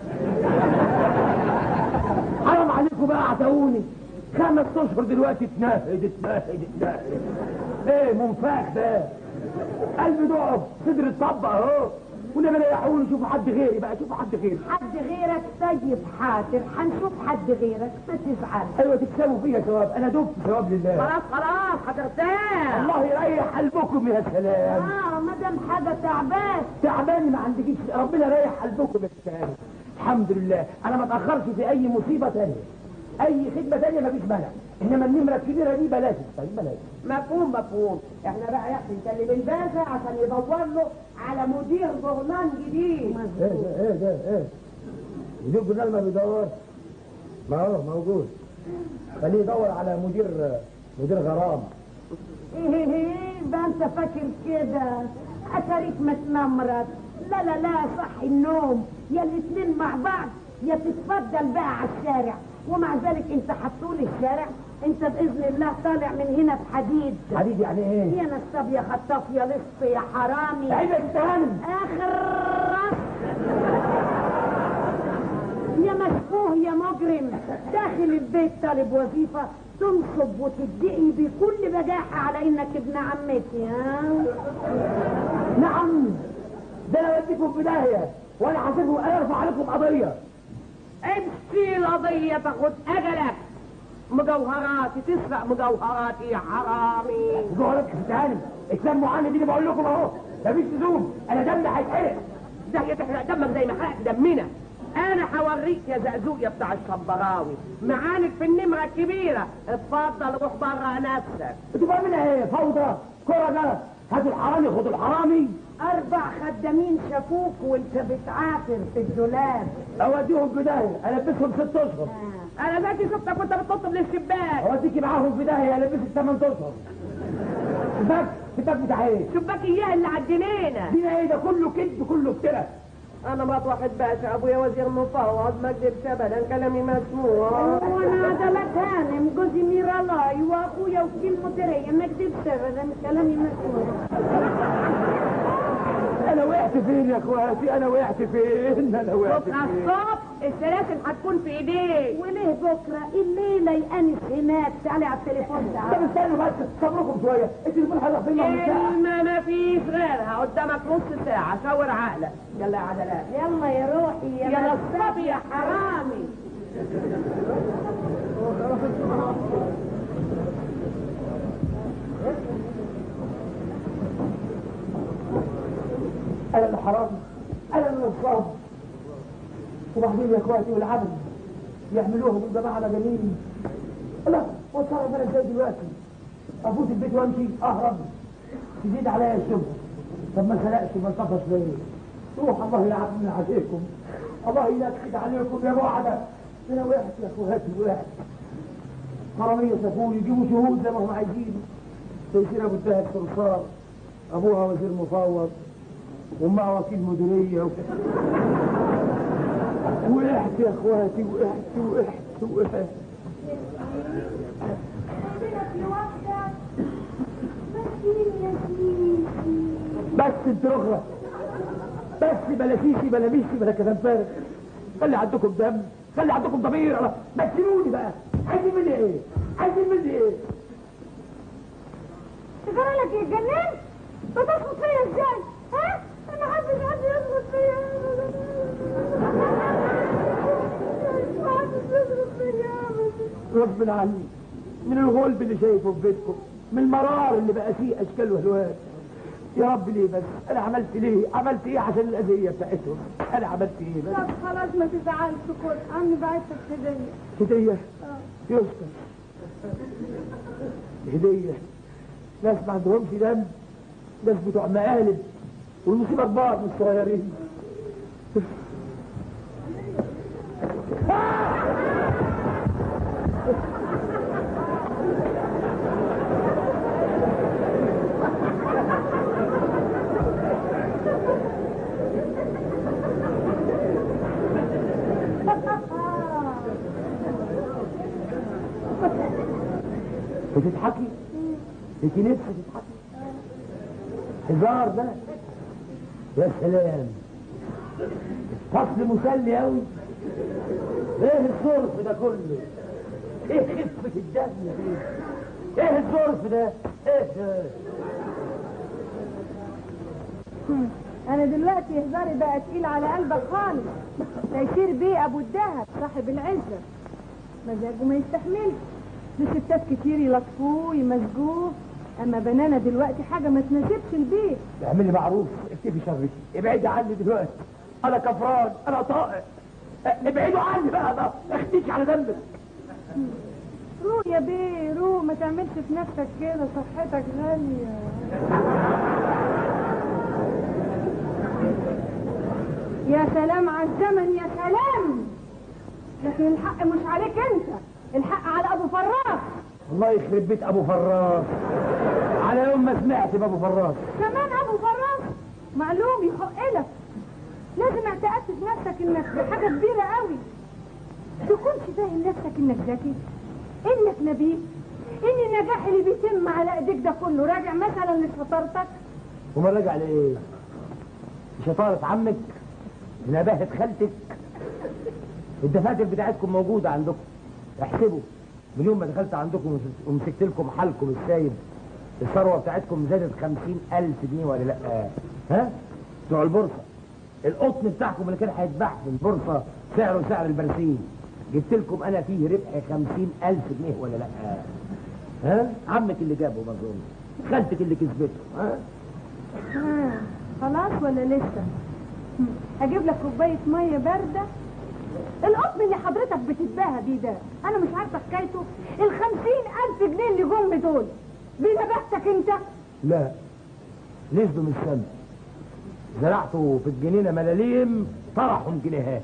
حرام عليكم بقى اعتقوني خمس اشهر دلوقتي اتنهد اتنهد اتنهد ايه منفاخ ده قلبي ضعف صدري اتطبق اهو ونبي ريحوني شوفوا حد غيري بقى شوفوا حد غيري حد غيرك طيب حاضر هنشوف حد غيرك ما تزعلش ايوه تكسبوا فيا ثواب انا دبت ثواب لله خلاص خلاص هترتاح الله يريح قلبكم يا سلام اه ما دام حاجه تعبان تعبان ما عندكيش ربنا يريح قلبكم يا سلام الحمد لله انا ما اتاخرش في اي مصيبه ثانيه اي خدمه ثانيه مفيش مانع انما النمره الكبيره دي بلاش طيب بلاش مفهوم مفهوم احنا بقى يا اخي نكلم الباشا عشان يدور له على مدير جورنال جديد ايه ده ايه ده ايه مدير جورنال ما بيدورش ما هو موجود خليه يدور على مدير مدير غرام ايه ايه ده انت فاكر كده اتاريك متنمرت لا لا لا صح النوم يا الاتنين مع بعض يا تتفضل بقى على الشارع ومع ذلك انت حطول الشارع انت باذن الله طالع من هنا بحديد حديد يعني ايه يا نصاب يا خطاف يا لص يا حرامي عيب يا تتهانم اخر راس يا مسفوه يا مجرم داخل البيت طالب وظيفة تنصب وتدعي بكل بجاحة على انك ابن عمتي ها نعم ده انا وديكم في داهيه وانا حاسبكم انا ارفع عليكم قضيه امشي القضية تاخد اجلك مجوهراتي تسرق مجوهراتي يا حرامي جوهرك يا تتهانم الكلام معاند دي اللي بقول لكم اهو مفيش لزوم انا دمي هيتحرق ده هي تحرق دمك زي ما حرقت دمنا انا هوريك يا زقزوق يا بتاع الصبراوي معاند في النمرة الكبيرة اتفضل روح بره نفسك انتوا بتعملوا ايه فوضى كرة ده هاتوا الحرامي خدوا الحرامي اربع خدامين شافوك وانت بتعافر في الدولاب اوديهم في داهيه البسهم ست اشهر انا ذاتي شفتك وانت بتنط من الشباك اوديكي معاهم في داهيه البسك ثمان اشهر شباك شباك بتاع ايه؟ شباك اياه اللي على الجنينة دينا ايه ده كله كذب كله افتراء انا مرات واحد باشا ابويا وزير مفوض ما اكذبش ابدا كلامي مسموع وانا عدلت هانم جوزي ميرالاي واخويا وكيل مديريه ما كدبش ابدا كلامي مسموع انا وقعت فين يا اخواتي انا وقعت فين انا وقعت بكره فين الصبح السلاسل هتكون في ايديك وليه بكره الليله يأنس هناك تعالي على التليفون طب تعالي استنوا بس صبركم شويه التليفون هيروح فين لما ساعه كلمة ما فيش غيرها قدامك نص ساعة شاور عقلك يلا يا عدلات يلا يا روحي يا يا نصاب نصاب يا حرامي انا اللي حرام انا اللي نصاب وبعدين يا اخواتي والعبد يعملوها بالجماعه مجانين لا واتصرف انا ازاي دلوقتي افوت البيت وامشي اهرب تزيد عليا الشبهه طب ما سرقش ما انطفش ليه روح الله يعافينا عليكم الله ينكد عليكم يا بعدة انا وقعت يا اخواتي وقعت حرامية سافوني يجيبوا شهود زي ما هم عايزين تيسير ابو الدهب صرصار ابوها وزير مفوض وامها وكيل مديريه و... وقعت يا اخواتي وقعت وقعت وقعت بس انت رخرة بس بلا سيسي بلا ميسي بلا كلام فارغ خلي عندكم دم خلي عندكم ضمير بس سيبوني بقى عايزين مني ايه عايزين مني ايه تقول لك يا جنان بتسقط فيا ازاي ها انا حاسس حد يسقط فيا حاسس يسقط فيا غصب عني من الغلب اللي شايفه في بيتكم من المرار اللي بقى فيه اشكال والوان يا رب ليه بس انا عملت ليه عملت ايه عشان الاذيه بتاعتهم انا عملت ايه بس طب خلاص ما تزعلش كل انا بعتك هديه هديه يسكت هديه ناس ما عندهمش دم ناس بتوع مقالب والمصيبه كبار مش صغيرين بتضحكي انت نفسك تضحكي هزار ده يا سلام فصل مسلي قوي ايه الظرف ده كله ايه خفة الدم دي ايه الظرف ده ايه ده انا دلوقتي هزاري بقى تقيل على قلبك خالص تيسير بيه ابو الدهب صاحب العزه مزاجه ما يستحملش في ستات كتير يلطفوه يمزجوه اما بنانا دلوقتي حاجه ما تناسبش البيت اعملي معروف اكتفي شرك ابعدي عني دلوقتي انا كفران انا طائع ابعدوا عني بقى بقى اختيش على ذنبك روح يا بيه روح ما تعملش في نفسك كده صحتك غاليه يا سلام على الزمن يا سلام لكن الحق مش عليك انت الحق على ابو فراس الله يخرب بيت ابو فراس على يوم ما سمعت بابو فراس كمان ابو فراس معلوم يحق لك لازم اعتقدت في نفسك انك حاجه كبيره قوي تكونش فاهم نفسك انك ذكي انك نبيل ان النجاح اللي بيتم على ايديك ده كله راجع مثلا لشطارتك وما راجع لايه شطارة عمك نباهة خالتك الدفاتر بتاعتكم موجودة عندكم احسبوا من يوم ما دخلت عندكم ومسكت لكم حالكم السايب الثروة بتاعتكم زادت خمسين ألف جنيه ولا لأ ها بتوع البورصة القطن بتاعكم اللي كان هيتباع في البورصة سعره سعر البرسيم جبت لكم أنا فيه ربح خمسين ألف جنيه ولا لأ ها عمك اللي جابه ما اظن خالتك اللي كسبته ها ها خلاص ولا لسه هم، اجيب لك كوبايه ميه بارده القطن اللي حضرتك بتتباهى بيه ده انا مش عارفه حكايته الخمسين الف جنيه اللي جم دول بنباتك انت لا نزلوا من السما زرعته في الجنينة ملاليم طرحهم جنيهات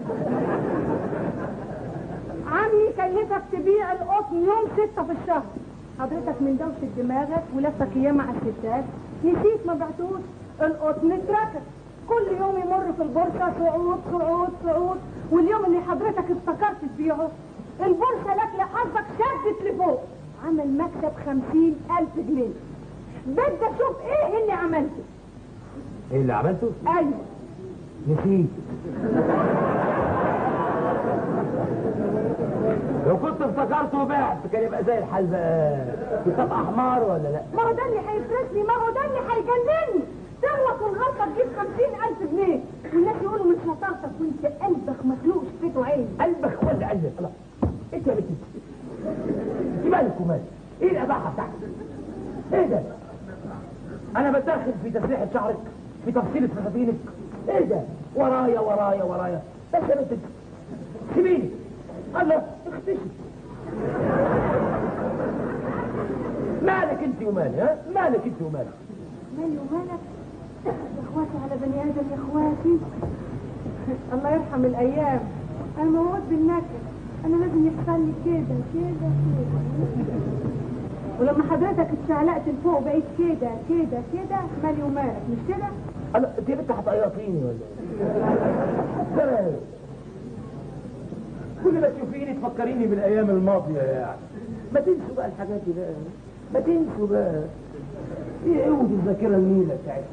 عمي كلفك تبيع القطن يوم ستة في الشهر حضرتك من دوشة دماغك ولفك اياه مع الستات نسيت ما بعتوش القطن اتركن كل يوم يمر في البورصة صعود صعود صعود واليوم اللي حضرتك افتكرت تبيعه البورصة لك لحظك شدت لفوق عمل مكسب خمسين ألف جنيه بدي اشوف ايه اللي عملته ايه اللي عملته؟ ايوه نسيت لو كنت افتكرت وبعت كان يبقى زي الحال بقى كتاب احمر ولا لا؟ ما هو ده اللي هيفرسني ما هو ده اللي هيجنني تغلط والغلطه تجيب خمسين ألف جنيه والناس يقولوا من شطارتك وانت قلبك مخلوق شفته عين قلبك ولا قلبك؟ الله انت يا بنتي انت مالك ومالك؟ ايه الاباحه بتاعتك؟ ايه ده؟ انا بتدخل في تسريحه شعرك في تفصيلة فساتينك ايه ده؟ ورايا ورايا ورايا بس يا بنتي سيبيني الله اختشي مالك انت ومالي ها؟ مالك انت ومالك مالي ومالك يا اخواتي على بني ادم يا اخواتي الله يرحم الايام انا موت بالنكد انا لازم يحصل لي كده كده كده ولما حضرتك اتشعلقت لفوق بقيت كده كده كده مالي ومالك مش كده انا انت يا بنت هتقيطيني ولا ايه؟ لا. كل ما تشوفيني تفكريني بالايام الماضيه يعني ما تنسوا بقى الحاجات دي بقى ما تنسوا بقى ايه قوة الذاكرة النيلة بتاعتك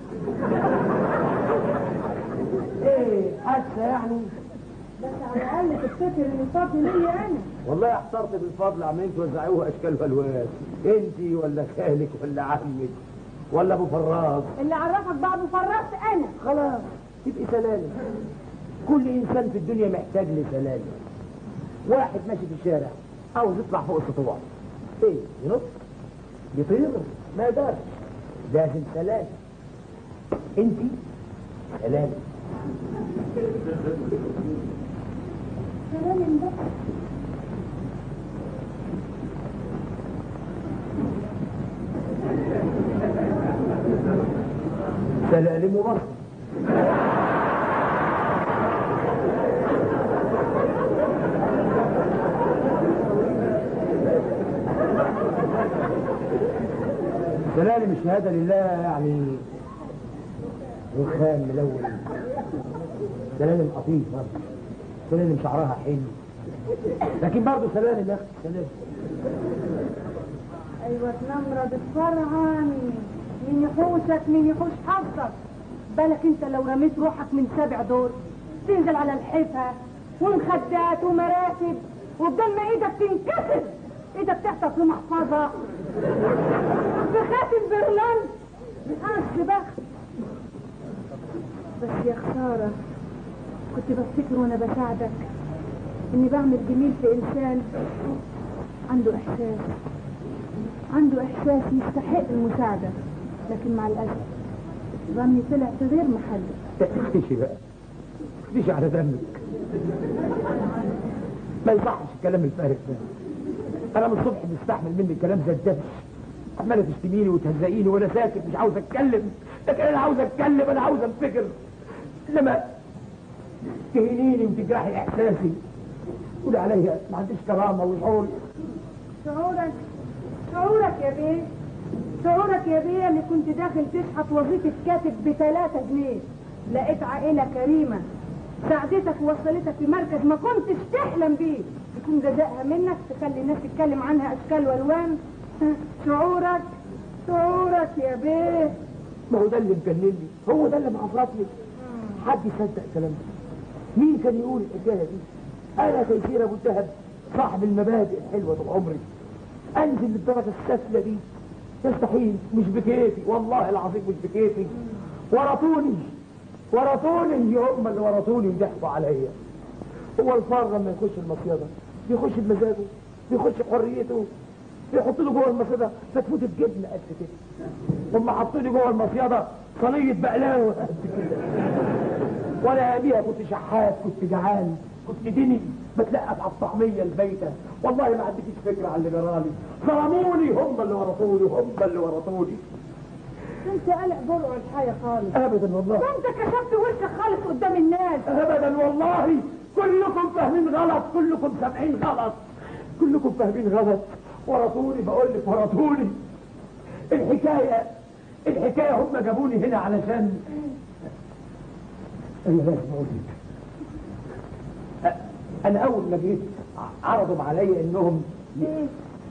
ايه حاسة يعني بس على الاقل تفتكر ان فاضي ليا انا والله احترت بالفضل عمالين توزعوها اشكال والوان انت ولا خالك ولا عمك ولا ابو فراس اللي عرفك بقى ابو فراس انا خلاص تبقي سلالم كل انسان في الدنيا محتاج لسلالم واحد ماشي في الشارع عاوز يطلع فوق السطوع ايه ينط يطير ما يقدرش لازم سلالم انت سلالم سلام ده سلالم سلالم وبرضه سلالم الشهاده لله يعني رخام ملون سلالم قطيف برضه سلالم شعرها حلو لكن برضه سلالم يا اختي سلالم ايوه نمرة بتفرعن مين يحوشك مين يحوش حظك بالك انت لو رميت روحك من سبع دور تنزل على الحفا ومخدات ومراتب وبدل ما ايدك تنكسر ايدك تحت في محفظة في خاتم برلان بس بخت بس يا خسارة كنت بفتكر وانا بساعدك اني بعمل جميل في انسان عنده احساس عنده احساس يستحق المساعدة لكن مع الاسف ظني طلع في غير محله تختشي بقى تختشي على دمك ما يصحش الكلام الفارغ ده انا من الصبح بستحمل مني كلام زي الدبش عماله تشتميني وتهزقيني وانا ساكت مش عاوز اتكلم لكن انا عاوز اتكلم انا عاوز انفجر انما تهينيني وتجرحي احساسي قولي عليا ما عنديش كرامه وشعور شعورك شعورك يا بيه شعورك يا بيه اللي كنت داخل تشحت وظيفة كاتب بثلاثة جنيه لقيت عائلة كريمة ساعدتك ووصلتك لمركز ما كنتش تحلم بيه يكون جزائها منك تخلي الناس تتكلم عنها اشكال والوان شعورك شعورك يا بيه ما هو ده اللي مجنني هو ده اللي معفرطني حد يصدق الكلام ده مين كان يقول الحكايه دي انا تيسير ابو الدهب صاحب المبادئ الحلوه طول عمري انزل للدرجه السافله دي يستحيل مش بكيفي والله العظيم مش بكيفي ورطوني ورطوني هم اللي ورطوني وضحكوا عليا هو الفار لما يخش المصيده بيخش بمزاجه بيخش بحريته بيحط له جوه المصيده فتفوت الجبنه قد كده ثم حطوني جوه المصيده صينيه بقلاوه قد كده وانا اياميها كنت شحات كنت جعان كنت دني بتلقف على الطعميه البيته والله ما عندكيش فكره على اللي جرالي ظلموني هم اللي ورطوني هم اللي ورطوني انت قلق برع الحياة خالص ابدا والله ده انت كشفت وشك خالص قدام الناس ابدا والله كلكم فاهمين غلط كلكم سامعين غلط كلكم فاهمين غلط ورطوني بقول لك ورطوني الحكايه الحكايه هم جابوني هنا علشان انا لازم اقول لك أ- انا اول ما جيت عرضوا عليا انهم ايه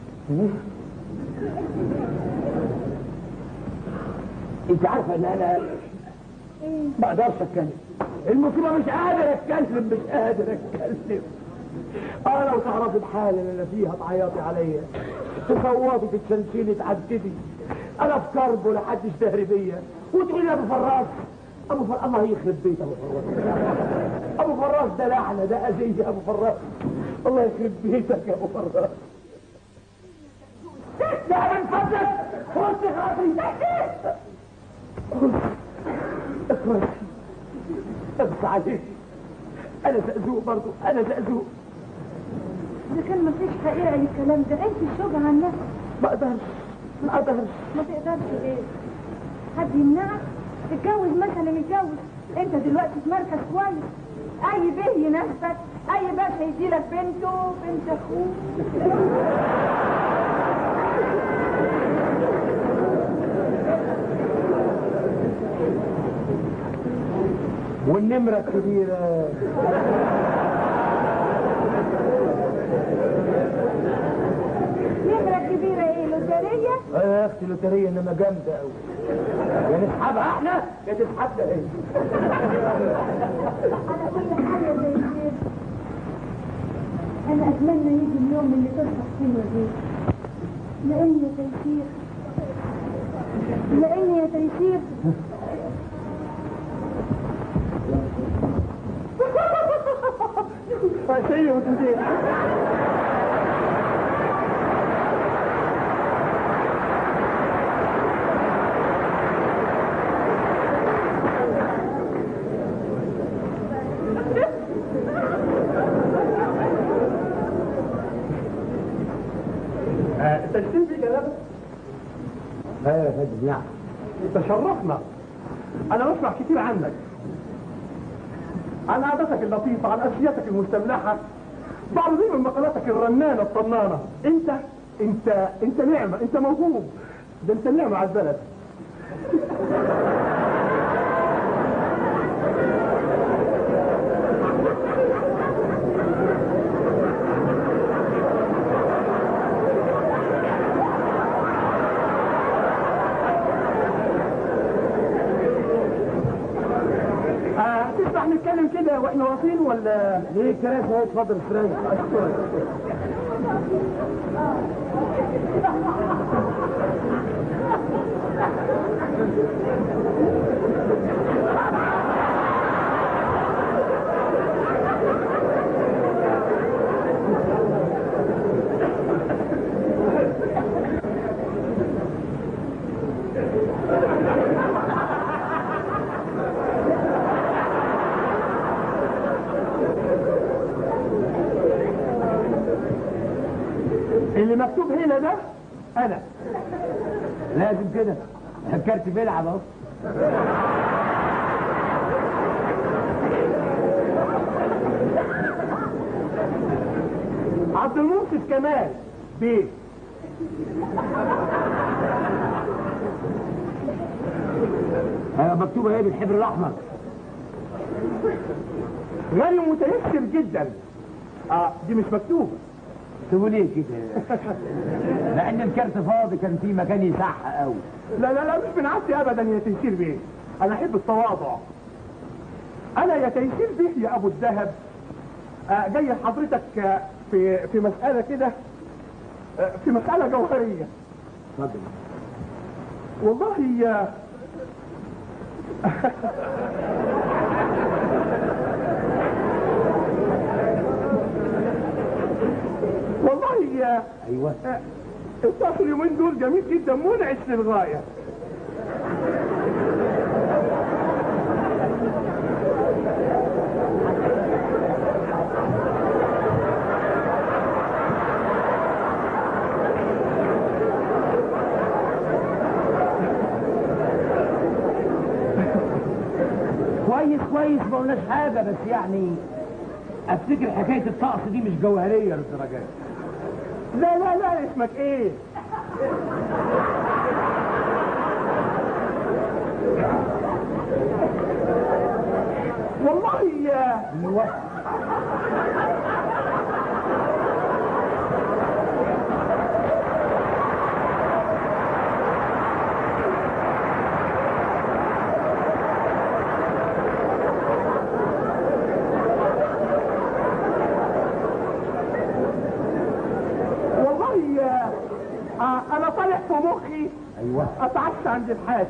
انت عارفه ان انا ايه ما اقدرش اتكلم المصيبه مش قادر اتكلم مش قادر اتكلم اه لو تعرفي الحاله اللي انا فيها تعيطي عليا تصوتي تتشنشني تعددي انا في كرب ولا حدش دهري بيا وتقولي يا ابو فراس ابو فراس الله يخرب بيت ابو فراس ابو فراس ده لعنه ده اذيه ابو فراس الله يخرب بيتك يا ابو فراس لا من فضلك خش خاطري اخرج اخرج عليك انا زقزوق برضو انا زقزوق اذا كان مفيش حقيقة للكلام ده انت الشبهة عن نفسك ما اقدرش ما اقدرش ما تقدرش ايه حد يمنعك تتجوز مثلا يتجوز انت دلوقتي في مركز كويس اي به يناسبك اي باشا يديلك بنته بنت اخوه والنمرة الكبيرة نمرة كبيرة ايه لوترية اه يا اختي لوترية انما جامدة قوي يا نسحبها احنا يا تسحبنا ايه على كل حال يا تيسير انا اتمنى يجي اليوم اللي تنصح فيه وزير لاني يا تيسير لاني يا تيسير فاشية وتدير تشتم في كلامك لا يا فندم نعم تشرفنا انا بسمع كتير عنك عن عاداتك اللطيفة عن أشياتك المستملحة بعض دي من مقالاتك الرنانة الطنانة انت انت انت نعمة انت موهوب ده انت نعمة على البلد آه، تسمح نتكلم كده واحنا واقفين ولا ليه الكراسي اهي اتفضل استريح اللي مكتوب هنا ده انا لازم كده الكارت بيلعب اهو عبد المنصف كمال بيه آه، مكتوبه ايه بالحبر الاحمر غني متيسر جدا اه دي مش مكتوبه تقول ليه كده لان الكارت فاضي كان في مكان يصح قوي لا لا لا مش من عادتي ابدا يا تيسير بيه انا احب التواضع انا يا تيسير بيه يا ابو الذهب آه جاي لحضرتك آه، في في مساله كده آه، في مساله جوهريه اتفضل والله آه، والله آه، ايوه آه، الطقس اليومين دول جميل جدا منعش للغايه كويس كويس ما قلناش حاجه بس يعني افتكر حكايه الطقس دي مش جوهريه للدرجه دي. لا لا لا اسمك ايه والله يا ايوه والله يا آه انا طالع في مخي ايوه اتعشى عند الحاج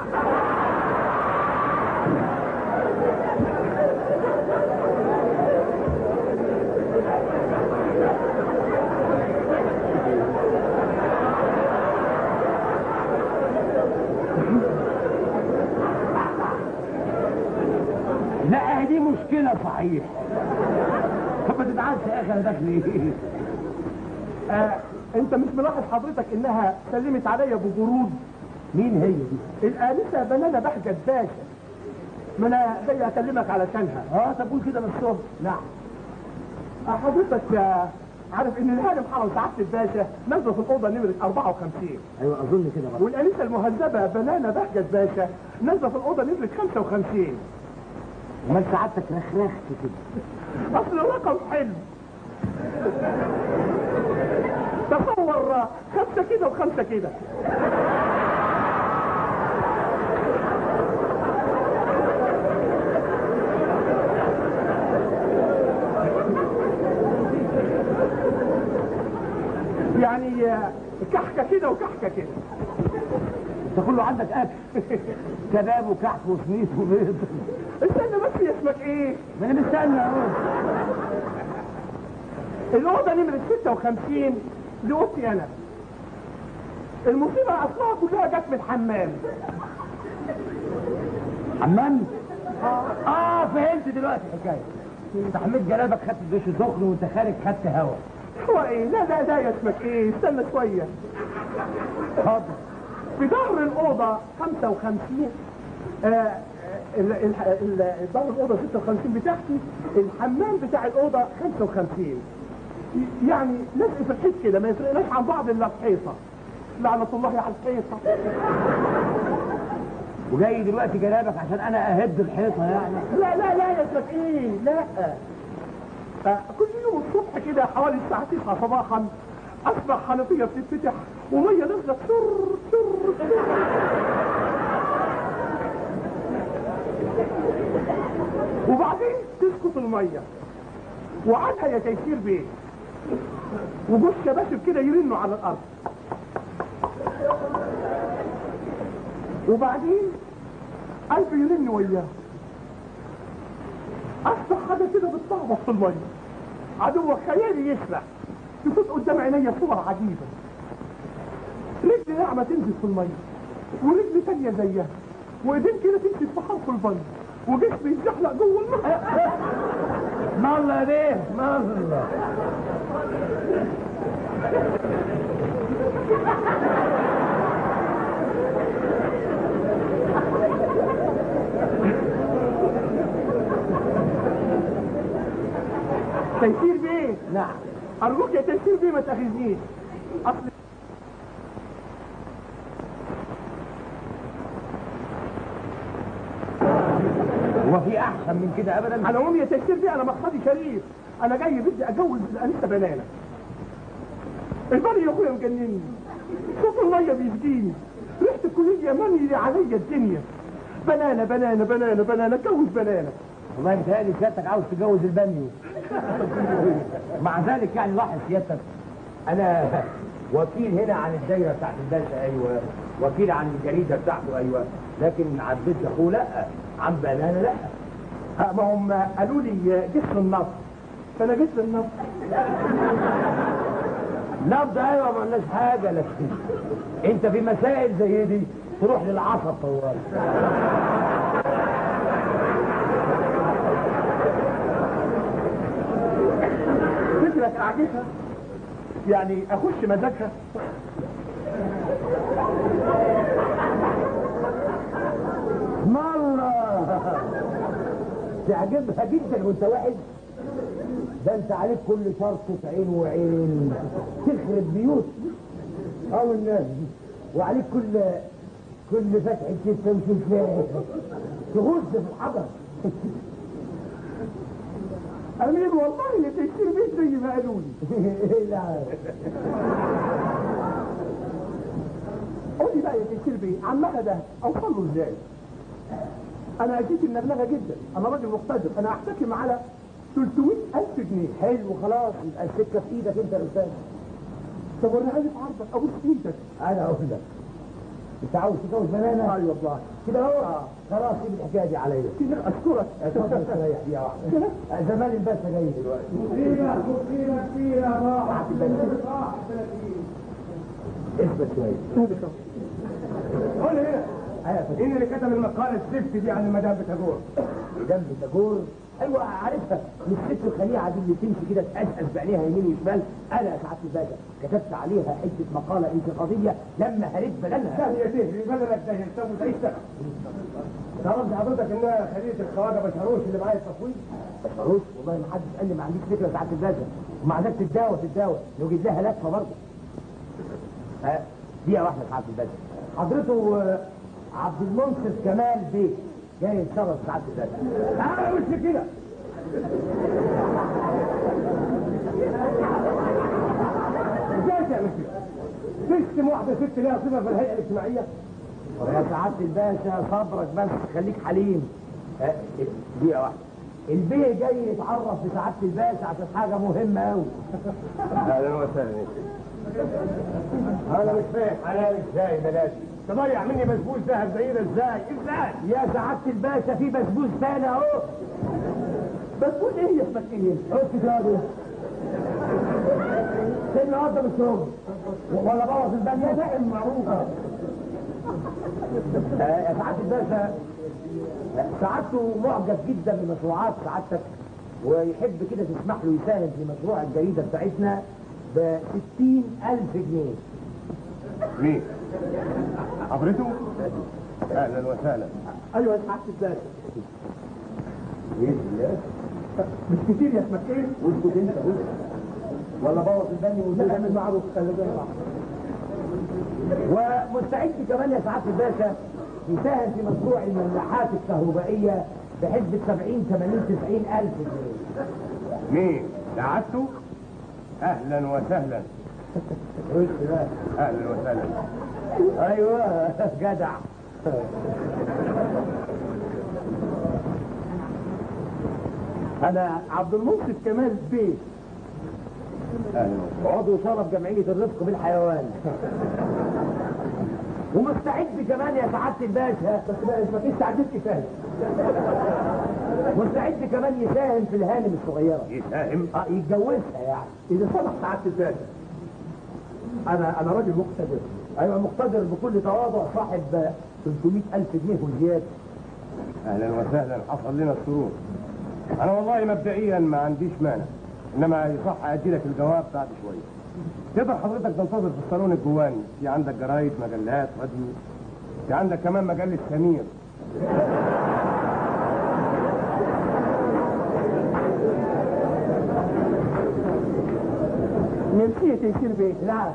لا دي مشكله صحيح طب ما تتعبش يا اخي انا داخل ايه آه انت مش ملاحظ حضرتك انها سلمت عليا ببرود مين هي دي الآنسة بنانا بهجت باشا ما انا جاي اكلمك علشانها اه طب قول كده بالصوت نعم آه، حضرتك آه، عارف ان الهانم حرم سعاده الباشا نازله في الاوضه نمره 54 ايوه اظن كده برضه والانسه المهذبه بنانا بهجت باشا نازله في الاوضه نمره 55 امال سعادتك رخرخت كده اصل الرقم حلو تصور آه، خمسه كده وخمسه كده يعني آه، كحكه كده وكحكه كده انت كله عندك اكل كباب وكحك وسميت وبيض استنى بس يا اسمك ايه ما انا مستني اهو الأوضة نمرة 56 دي أوضتي أنا المصيبة أصلها كلها جت من الحمام حمام اه فهمت دلوقتي الحكايه انت حميت جلابك خدت الدش سخن وانت خارج خدت هوا هو إيه لا لا لا يا اسمك إيه استنى شوية اتفضل في ظهر الأوضة 55 آه، ال- ال- ال- دار الاوضه 56 بتاعتي الحمام بتاع الاوضه 55 ي- يعني لزق في الحيط كده ما يفرقناش عن بعض الا الحيطه لعنه الله على الحيطه وجاي دلوقتي جنابك عشان انا اهد الحيطه يعني لا لا لا يا ايه لا آه، كل يوم الصبح كده حوالي الساعة 9 صباحا اسمع حنفية بتتفتح ومية نازلة سر سر سر وبعدين تسقط المية وعنها يا تيسير بيه وجوز شباشب كده يرنوا على الارض وبعدين قلبي يرن وياه افتح حاجه كده بتطعبط في الميه عدو خيالي يسرح تفوت قدام عينيا صور عجيبه رجل ناعمه تنزل في الميه ورجل تانية زيها وايدين كده تمشي في حرف الميه وجسمي يتزحلق جوه الميه مالله يا بيه مالله تيسير بيه نعم ارجوك يا تيسير بيه ما تاخذنيش اصل هو في احسن من كده ابدا على العموم يا تيسير بيه انا مقصدي شريف انا جاي بدي اجوز الانسه بنانه البني يا اخويا مجنني صوت الميه بيفديني ريحه الكليه مالي عليا الدنيا بنانه بنانه بنانه بنانه اتجوز بنانه والله متهيألي سيادتك عاوز تجوز البنيو مع ذلك يعني لاحظ سيادتك انا وكيل هنا عن الدايره بتاعت الباشا ايوه وكيل عن الجريده بتاعته ايوه لكن عن بنت اخوه لا عن بنانه لا ها، ما هم قالوا لي جسر النصر فانا جسر النصر نبض ايوه ما قلناش حاجه لكن انت في مسائل زي دي تروح للعصب طوال فكرك اعجبها يعني اخش مزاجها الله تعجبها جدا وانت واحد ده انت عليك كل شرط في عين وعين تخرب بيوت او الناس دي وعليك كل كل فتح كتف وشفاه تغز في الحجر امين والله تيسير بيه زي ما قالوا لي لا قول لي بقى يا تيسير بيه عمها ده اوصل له ازاي انا اجيت النغنغه جدا انا راجل مقتدر انا احتكم على 300 الف جنيه حلو خلاص يبقى السكه في ايدك انت يا استاذ طب وانا عايز عرضك ابوس ايدك انا اقول لك انت عاوز تتجوز بنانه ايوه والله كده اهو خلاص سيب الحكايه دي عليا كده اشكرك اتفضل استريح دقيقه واحده زمان الباشا جاي دلوقتي اثبت شويه قول هنا ايوه مين اللي كتب المقاله الزفت دي عن المدام بتاجور جنب تاجور ايوه عارفها مش الست الخليعه دي اللي تمشي كده تقزقز بعينيها يمين وشمال انا يا سعاده الباشا كتبت عليها حته مقاله انتقاديه لما هرب بدلها هي تهري بدلك ده يلتف وتعيشها تعرف حضرتك انها خلية الخواجه بشروش اللي معايا التصوير بشروش والله ما حدش قال لي ما عنديش فكره يا سعاده الباشا ومع ذلك تتداوى تتداوى نوجد لها لفه برضه ها دقيقه واحده يا سعاده الباشا حضرته آه، عبد المنصف كمال بيه جاي يتصرف سعاده الباشا تعالى وش كده ازاي تعمل كده؟ تشتم واحده ست لها صفه في الهيئه الاجتماعيه يا سعاده الباشا صبرك بس خليك حليم ها، دقيقه واحده البيه جاي يتعرف بسعاده الباشا عشان حاجه مهمه قوي اهلا وسهلا انا مش فاهم حلال ازاي بلاش تضيع مني بسبوس ذهب زي ده ازاي ازاي يا سعاده الباشا في بسبوس تاني اهو بسبوس ايه يا فكين بص كده سيبني اقدم الشغل ولا بوظ البنية دائم معروفة آه، يا سعادة الباشا سعادته معجب جدا بمشروعات سعادتك ويحب كده تسمح له يساهم في مشروع الجريدة بتاعتنا ب 60 ألف جنيه مين؟ حضرته؟ اهلا وسهلا ايوه يا سعاده الباشا باذن الله مش كتير يا اسماعيل واسكت انت بص ولا بوظ البني لا اعمل معروف خلي بالك ومستعد كمان يا سعاده الباشا يساهم في مشروع الملاحات الكهربائيه بحسبة 70 80 90 الف جنيه مين دعته اهلا وسهلا قلت بقى اهلا وسهلا ايوه جدع انا عبد المنصف كمال بيه اهلا وسهلا عضو شرف جمعيه الرفق بالحيوان ومستعد كمان يا سعاده الباشا بس بقى ما فيش تعديل كفايه مستعد كمان يساهم في الهانم الصغيره يساهم اه يتجوزها يعني اذا سمح سعاده الباشا انا انا راجل مقتدر ايوه مقتدر بكل تواضع صاحب 300 الف جنيه وزياده اهلا وسهلا حصل لنا السرور انا والله مبدئيا ما عنديش مانع انما يصح ادي لك الجواب بعد شويه تقدر حضرتك تنتظر في الصالون الجواني في عندك جرايد مجلات راديو في عندك كمان مجله سمير ميرسي يا تيسير بيه لا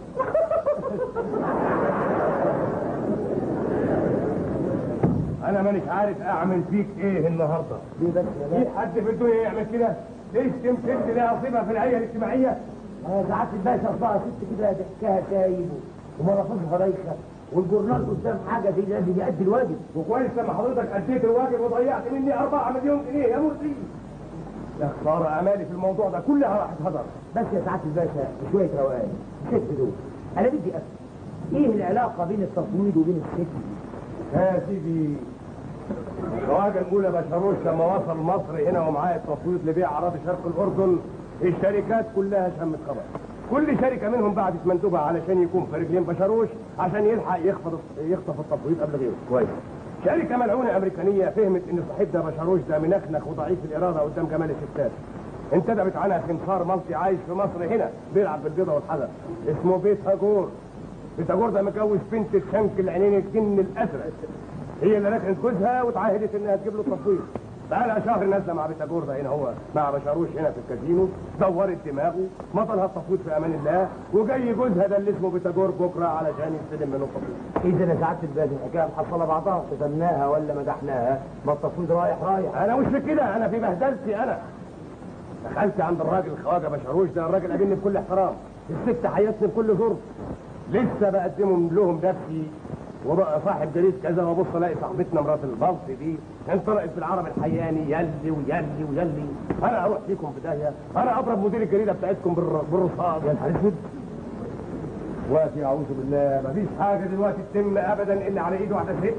انا مانيش عارف اعمل فيك ايه النهارده دي بس يا في حد في الدنيا يعمل كده تشتم ست لها صفه في الهيئه الاجتماعيه آه، سعاده الباشا اصلها ست كده ضحكها تايب ومرافقها رايخه والجورنال قدام حاجه زي ده لازم يأدي الواجب وكويس لما حضرتك اديت الواجب وضيعت مني 4 مليون جنيه يا مرسي يا خساره امالي في الموضوع ده كلها راحت هدر بس يا سعاده الباشا شويه روقان ست دول انا بدي اسال ايه العلاقه بين التصوير وبين الست دي؟ يا سيدي الخواجه الاولى بشروش لما وصل مصر هنا ومعاه التصويت لبيع اراضي شرق الاردن الشركات كلها شمت خبر كل شركه منهم بعتت مندوبها علشان يكون في رجلين بشروش عشان يلحق يخطف يخطف التصويت قبل غيره كويس شركه ملعونه امريكانيه فهمت ان صاحبنا بشروش ده منخنخ وضعيف الاراده قدام جمال الستات انتدبت عنها خنصار مصري عايش في مصر هنا بيلعب بالبيضه والحجر اسمه بيتاجور بيتاجور ده متجوز بنت الشنك العينين الجن الازرق هي اللي ركنت جوزها وتعاهدت انها تجيب له التصوير بقى لها شهر نازله مع بيتاجور ده هنا هو مع بشاروش هنا في الكازينو دورت دماغه مطلها التصوير في امان الله وجاي جوزها ده اللي اسمه بيتاجور بكره علشان يستلم منه التصوير اذا يا سعاده الباشا الحكايه محصله بعضها قسمناها ولا مدحناها ما التصوير رايح رايح انا مش في كده انا في بهدلتي انا دخلت عند الراجل الخواجه بشاروش ده الراجل قابلني بكل احترام الست حياتني بكل ظرف لسه بقدمهم لهم نفسي وبقى صاحب جريد كذا وابص الاقي صاحبتنا مرات البلط دي انطلقت بالعربي الحياني يلي ويلي ويلي انا اروح فيكم في داهيه انا اضرب مدير الجريده بتاعتكم بالر- بالرصاص يا نهار اسود دلوقتي اعوذ بالله مفيش حاجه دلوقتي تتم ابدا الا على ايد واحده ست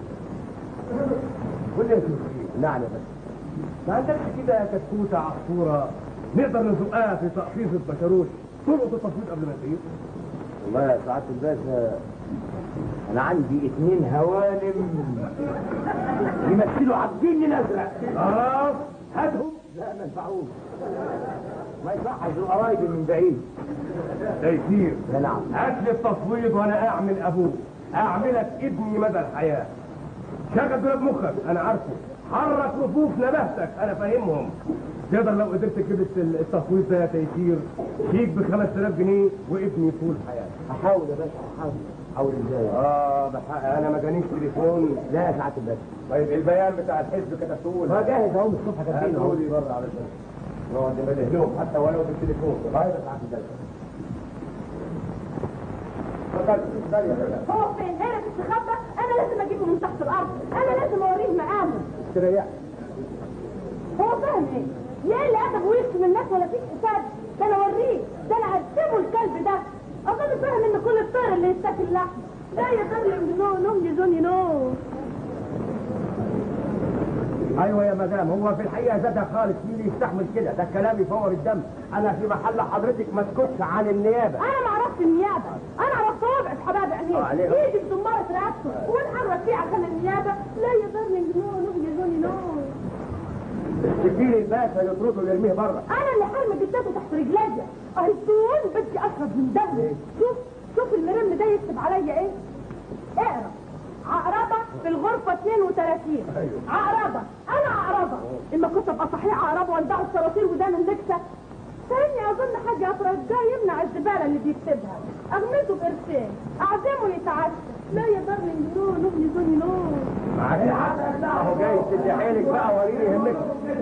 قول لي يا سيدي نعم يا باشا ما عندكش كده كتكوته عصفوره نقدر نزقها في تقفيص البشروش تلقط التصويت قبل ما تغير والله يا سعاده الباشا انا عندي اتنين هوانم يمثلوا عبدين الازرق خلاص هاتهم لا ما ينفعوش ما يصحش القرايب من بعيد تيسير لا نعم هات لي التصويت وانا اعمل ابوه اعملك ابني مدى الحياه شغل دول بمخك انا عارفه حرك رفوف نبهتك انا فاهمهم تقدر لو قدرت تجيب الت- التصويت ده يا تيسير شيك ب 5000 جنيه وابني طول حياتي هحاول يا باشا هحاول هحاول ازاي اه بحق انا ما جانيش تليفون لا يا سعاده الباشا طيب البيان بتاع الحزب كتبته ما لي جاهز اهو من الصبح كاتبين اهو هاتوا لي بره علشان نقعد نبلغ لهم حتى ولو بالتليفون طيب يا سعاده الباشا اتفضل اتفضل يا باشا هو فين هنا تستخبى انا لازم اجيبه من تحت الارض انا لازم اوريه معاهم استريح هو فاهم ايه يا اللي ادب ويكتم من الناس ولا فيك حساب ده انا اوريه ده انا هكتبه الكلب ده اظن فاهم ان كل الطير اللي يستاكل لحم لا يا دارلينج نو نو يا زوني نو ايوه يا مدام هو في الحقيقه ذاتها خالص مين اللي يستحمل كده ده الكلام يفور الدم انا في محل حضرتك ما اسكتش عن النيابه انا ما عرفت النيابه انا عرفت وضع حباب آه، عينيه عليه. يجي بدمارة رقبته ونحرك فيه عشان النيابه لا يا دارلينج نو نو يا زوني نو السفير الباشا يطرده ويرميه بره انا اللي حرمه جدته تحت رجليا ارسطول بدي اشرب من دمه شوف شوف المرم ده يكتب عليا ايه اقرا عقربة في الغرفة 32 عقربة انا عقربة اما كنت ابقى صحيح عقربة وانباع الصراصير ودان النكسة فاني اظن حاجة افرجاه يمنع الزبالة اللي بيكتبها اغمزه بقرشين اعزمه يتعشى لا يا دارلينج نو نو نو نو اهو جاي تدي حيلك بقى وريني يهمك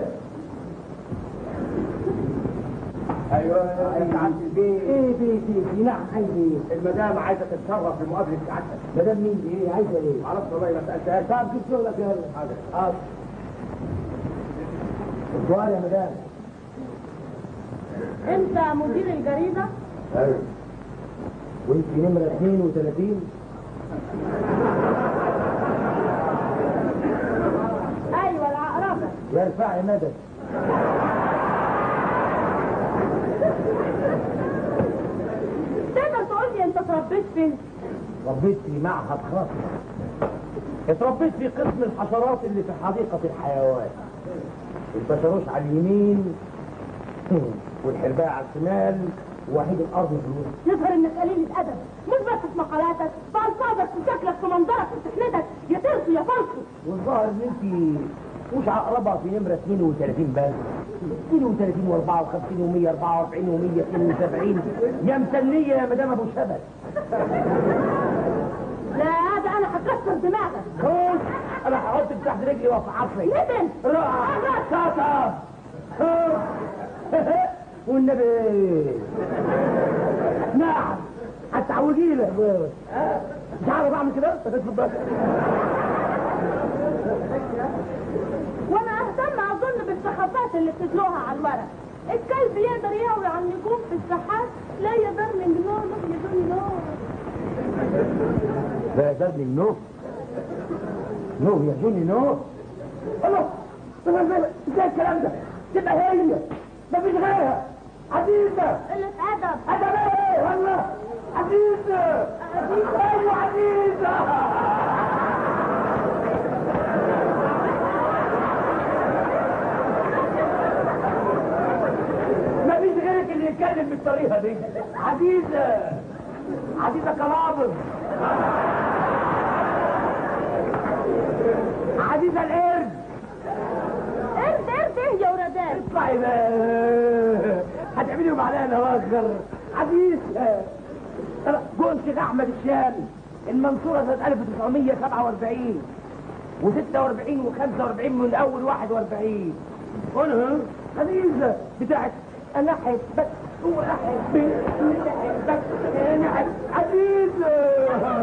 ايوه انت عند البيت ايه بيتي نعم عايز ايه المدام عايزه تتصرف لمقابله سعادتك مدام مين دي ايه عايزه ايه معرفش والله ما سالتهاش طب جيب شغلك يلا حاضر حاضر السؤال يا مدام انت مدير الجريدة ايوه وانت نمره 32 ايوه العقربة يا ارفعي مدد تقدر تقول لي انت اتربيت فين ربيت في معهد خاص اتربيت في قسم الحشرات اللي في حديقة الحيوان البشروش على اليمين والحرباية على الشمال ووحيد الأرض في الوسط يظهر انك قليل الادب مش بس في مقالاتك في الفاظك في شكلك في منظرك في سحنتك يا ترسو يا فلسو والظاهر ان انت مش عقربة في نمرة 32 بس 32 و54 و144 و172 يا مسنية يا مدام ابو شبل لا هذا انا هكسر دماغك خش انا هحطك تحت رجلي وافعصك ندم رأى ساطة والنبي نعم هتعوجي له مش عارف اعمل كده اتفضل وانا اهتم اظن بالسخافات اللي بتتلوها على الورق الكلب يقدر يهوي عن نجوم في الساحات لا يا دارلينج نو نو يا دوني نو ده دارلينج نو نو يا جوني نو الله طب ازاي الكلام ده تبقى هي مفيش غيرها عزيزة قلة ادب ادب ايه والله عزيزة ايوه عزيزة مفيش غيرك اللي يتكلم بالطريقة دي عزيزة عزيزة كلابر عزيزة القرد قرد قرد ايه يا ولادات اطلعي بقى هتعملي معانا انا واخر عزيزة جون شيخ احمد الشامي المنصورة سنة 1947 و46 و45 من اول 41 قولها خديجة بتاعت انا احبك واحبك احبك انا احبك عزيزة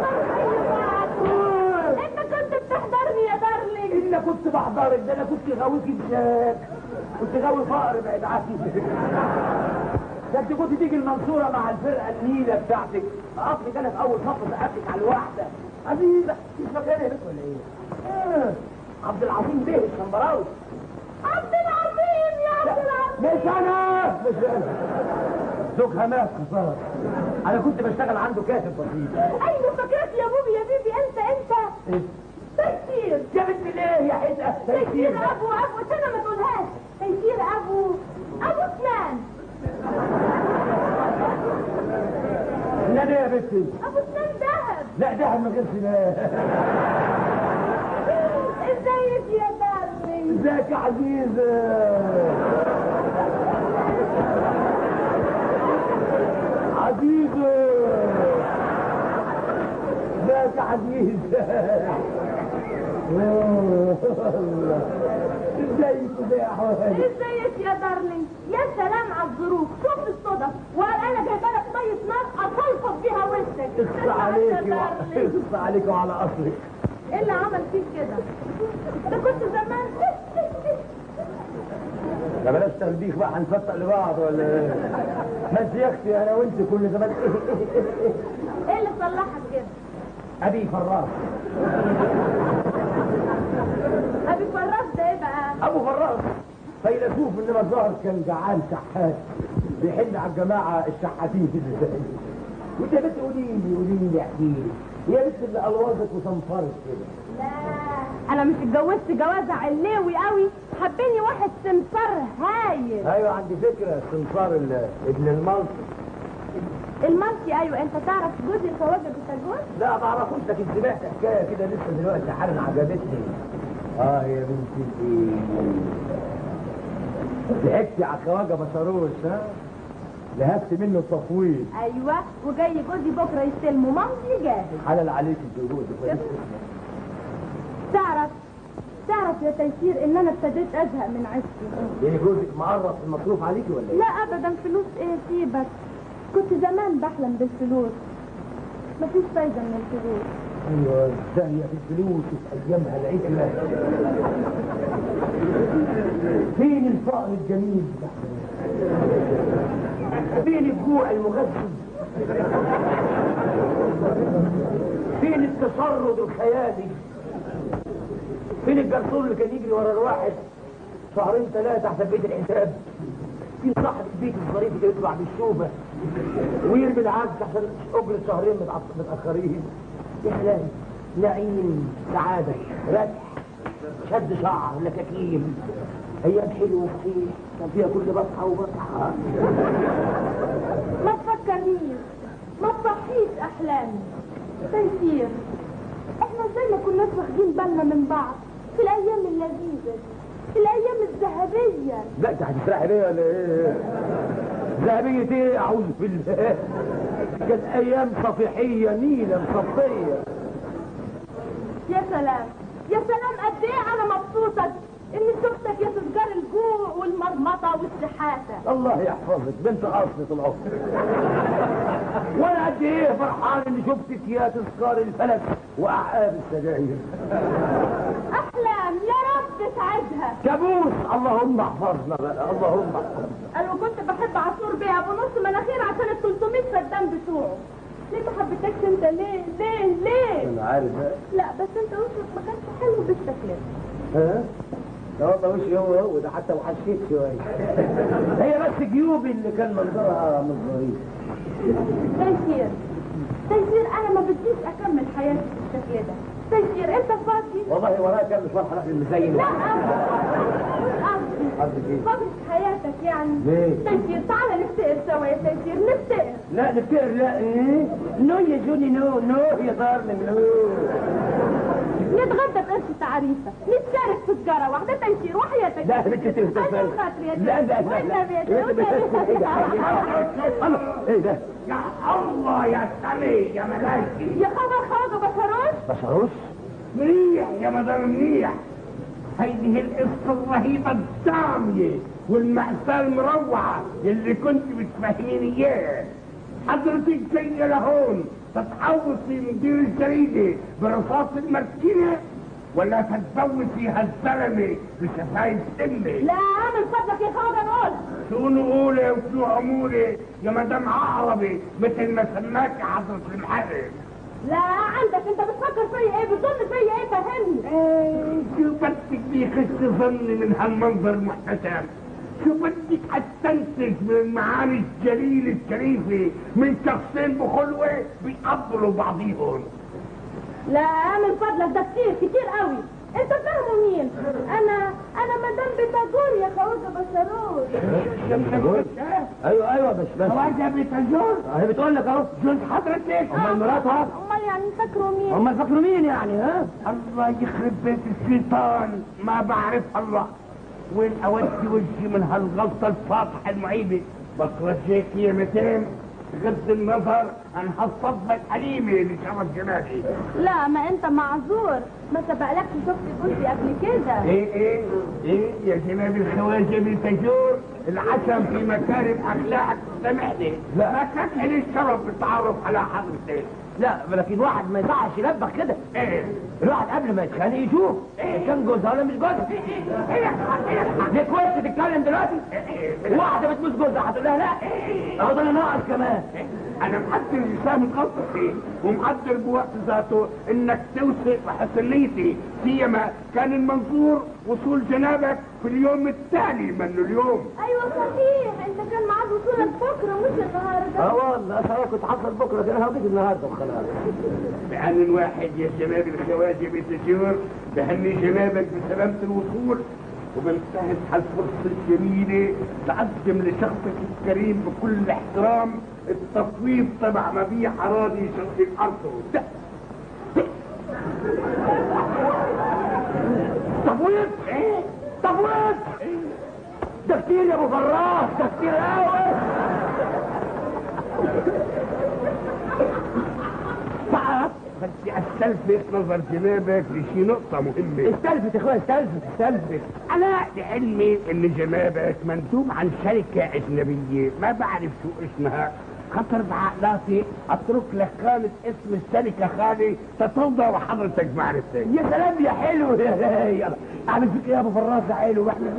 انت كنت بتحضرني يا دارلينج الا كنت بحضرك ده انا كنت غاويكي بشاك كنت غاوي فقر بعيد عني ده انت كنت تيجي المنصورة مع الفرقة النيلة بتاعتك اقفلك انا في اول صف سقفك على الواحدة عزيزة مش فاكراني يا بنت ولا ايه؟ آه. عبد العظيم بيه الشمبراوي عبد العظيم يا عبد العظيم مش انا مش انا زوجها مات خسارة انا كنت بشتغل عنده كاتب بسيط ايوه فاكرك يا بوبي يا بيبي انت انت تيسير يا بنت ليه يا حته تيسير ابو ابو استنى ما تقولهاش تيسير ابو ابو اسنان لا ده يا بنتي ابو اسنان ذهب لا ده من غير سنان ازيك يا دارلينج ازيك يا عزيزة عزيزة ازيك يا عزيزة ازيك ازيك يا حوالي ازيك يا دارلينج يا سلام على الظروف شوف الصدف وقال انا جايبه لك ميه نار اطلفط بيها وشك اخص عليكي وع- اخص عليكي وعلى اصلك ايه اللي عمل فيك كده ده كنت زمان ده بلاش تلبيخ بقى هنفتق لبعض ولا ايه؟ ما انت يا اختي انا وانت كل زمان ايه اللي صلحك كده ابي فراس ابي فراس ده ايه بقى ابو فراس فيلسوف انما الظاهر كان جعان شحات بيحل على الجماعه الشحاتين كده ازاي وانت يا بنت قولي لي قولي لي احكي لي هي بنت اللي الوظت وصنفرت كده لا انا مش اتجوزت جوازة علوي قوي حبيني واحد سمسار هايل ايوه عندي فكره استنصار ال- ابن المنصب المنسي ايوه انت تعرف جوزي الخواجه بتاجون لا ما اعرفوش لكن سمعت حكايه كده لسه دلوقتي حالا عجبتني اه يا بنتي ضحكتي على خواجه بشروش ها لهفت منه التفويض ايوه وجاي جوزي بكره يستلمه مامتي جاهز حلال عليك الجهود تعرف تعرف يا تيسير ان انا ابتديت ازهق من عيشتي ليه جوزك معرف المصروف عليكي ولا ايه؟ لا ابدا فلوس ايه سيبك كنت زمان بحلم بالفلوس مفيش فايده من الفلوس ايوه الثانية في الفلوس وفي ايامها العزلة فين الفقر الجميل ده؟ فين الجوع المغذي؟ فين التشرد الخيالي؟ فين الجرسون اللي كان يجري ورا الواحد شهرين ثلاثة حسب بيت الحساب؟ فين صاحب البيت الظريف اللي يطلع بالشوبة ويرمي العجز عشان اجرة شهرين متأخ- متأخرين يا حلال نعيم سعادة رتح شد شعر لكاكين ايام حلوه صحيح كان فيها كل بصحى وبصحى ما تفكرنيش ما تصحيش احلامي تيسير احنا ازاي ما كناش واخدين بالنا من بعض في الايام اللذيذه في الايام الذهبيه لا انت هتسرحي ليه ولا ايه؟ ذهبية ايه اعوذ بالله كانت ايام صفيحية نيلة مصفية يا سلام يا سلام قد ايه انا مبسوطه اني شفتك يا تجار الجوع والمرمطه والشحاته الله يحفظك بنت اصل طول عمرك وانا قد ايه فرحان اني شفتك يا تذكار الفلك واعقاب السجاير احلام يا رب سعدها كابوس اللهم احفظنا بقى اللهم احفظنا انا كنت بحب عصفور بيه ابو نص مناخير عشان ال 300 فدان بتوعه ليه ما حبيتكش انت ليه ليه ليه انا عارف ها لا بس انت وشك ما كانش حلو بالشكل ده ها ده والله وشي هو هو ده حتى وحشيت شويه هي بس جيوبي اللي كان منظرها مش ظريف تيسير تيسير انا ما بديش اكمل حياتي بالشكل ده تيسير انت فاضي والله ورايا كام مشوار هروح للمزين لا مش قصدي قصدك ايه؟ فاضي في حياتك يعني ليه؟ تيسير تعالى نفتقر سوا يا تيسير نفتقر لا نفتكر لا ايه نو يا جوني نو نو يا دارلينج نو نتغدى بقرش تعريفة نتشارك في سجارة واحدة تيسير وحياتك لا يا بنتي انت عشان بتسافر خاطري يا لا لا لا لا والنبي يا انت بتسافر ايه ده الله ايه ده يا الله يا سامي يا ملايكي يا خبر خاطر بشروش بشروش منيح يا مدام منيح هذه القصة الرهيبة الدامية والمأساة المروعة اللي كنت بتفهميني اياه حضرتك جاية لهون تتحوصي مدير الجريدة برصاص المركنة ولا تتزوجي هالزلمة بشفايف سنة لا من فضلك يا خبر نقول شو نقولي وشو عمولي يا مدام عقربي مثل ما سماكي حضرة المحرر لا عندك انت بتفكر فيا ايه بتظن فيا ايه فهمني ايه شو بدك بيخش ظني من هالمنظر المحتشم شو بدك هتستنتج من المعاني الجليلة الشريفة من شخصين بخلوة بيقبلوا بعضيهم لا من فضلك ده كتير كتير قوي انت فاهمه مين انا انا مدام بتاجور يا خواجه بشروش ايوه ايوه بس بس خواجه بتجور هي بتقول لك اهو جوز حضرتك امال مراتها امال يعني فاكره مين امال فاكروا مين يعني ها الله يخرب بيت الشيطان ما بعرف الله وين اودي وجهي من هالغلطة الفاضحة المعيبة بترجيك يا متين غض النظر عن هالصدمة الحليمة لشرف جمالي لا ما انت معذور ما سبقلكش شفت جوزي قبل كده ايه ايه ايه يا جناب الخواجة بالتجور العشم في مكارم اخلاقك سامحني لا. ما كان لي الشرف بالتعرف على حضرتك لا لكن واحد ما يصحش يلبخ كده ايه الواحد قبل ما يتخانق يشوف إيه كان جوزها ولا مش جوزها دي كويس تتكلم دلوقتي واحده بتبوس جوزها هتقول لها لا اهو ده انا ناقص كمان انا مقدر لسان غلطتي ومقدر بوقت ذاته انك توثق بحسنيتي سيما كان المنظور وصول جنابك في اليوم التالي منه اليوم ايوه صحيح انت كان معاك وصولك بكره مش النهارده اه والله صحيح كنت حصل بكره كده هوديك النهارده وخلاص بأن واحد يا شباب الخواجة بتجور بهني شبابك بسلامة الوصول وبنتهز هالفرصة الجميلة لقدم لشخصك الكريم بكل احترام التصويت تبع مبيع أراضي شرق الأرض ده تفويض ايه تفويض ده كتير يا ابو فراس ده كتير قوي فقط بس استلفت نظر جنابك لشي نقطة مهمة استلفت يا اخويا استلفت استلفت أنا لعلمي إن جنابك مندوب عن شركة أجنبية ما بعرف شو اسمها خطر بعقلاتي أترك لك خالد اسم الشركة خالي تتوضى وحضرتك معرفتك يا سلام يا حلو يا يلا اعمل فيك ايه يا ابو فراس يا حلو واحنا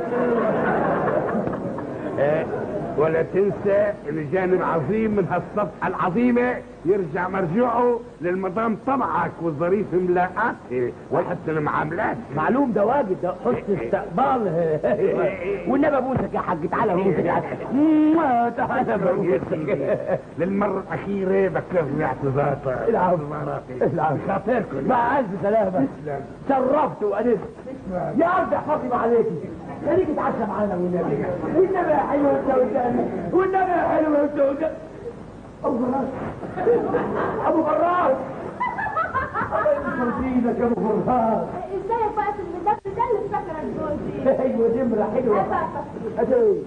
آه، ولا تنسى ان جانب عظيم من هالصفحة العظيمة يرجع مرجعه للمدام طبعك والظريف ملاقاته وحسن معاملات معلوم ده واجب ده حسن استقبال والنبي ابوسك يا حاج تعالى ابوسك يا حاج مم، تعالى ابوسك للمرة الأخيرة بكرر اعتذاراتك العفو العفو خاطركم مع الف سلامه شرفت وانست يا عبد احفظي عليكي خليك تتعشى معانا والنبي والنبي يا حلو انت قدامي والنبي يا حلو انت قدامي ابو فراس ابو فراس الله يكسر ايدك يا ابو فراس ازاي بقى ده ده اللي فاكره جوزي ايوه نمره حلوه هاتي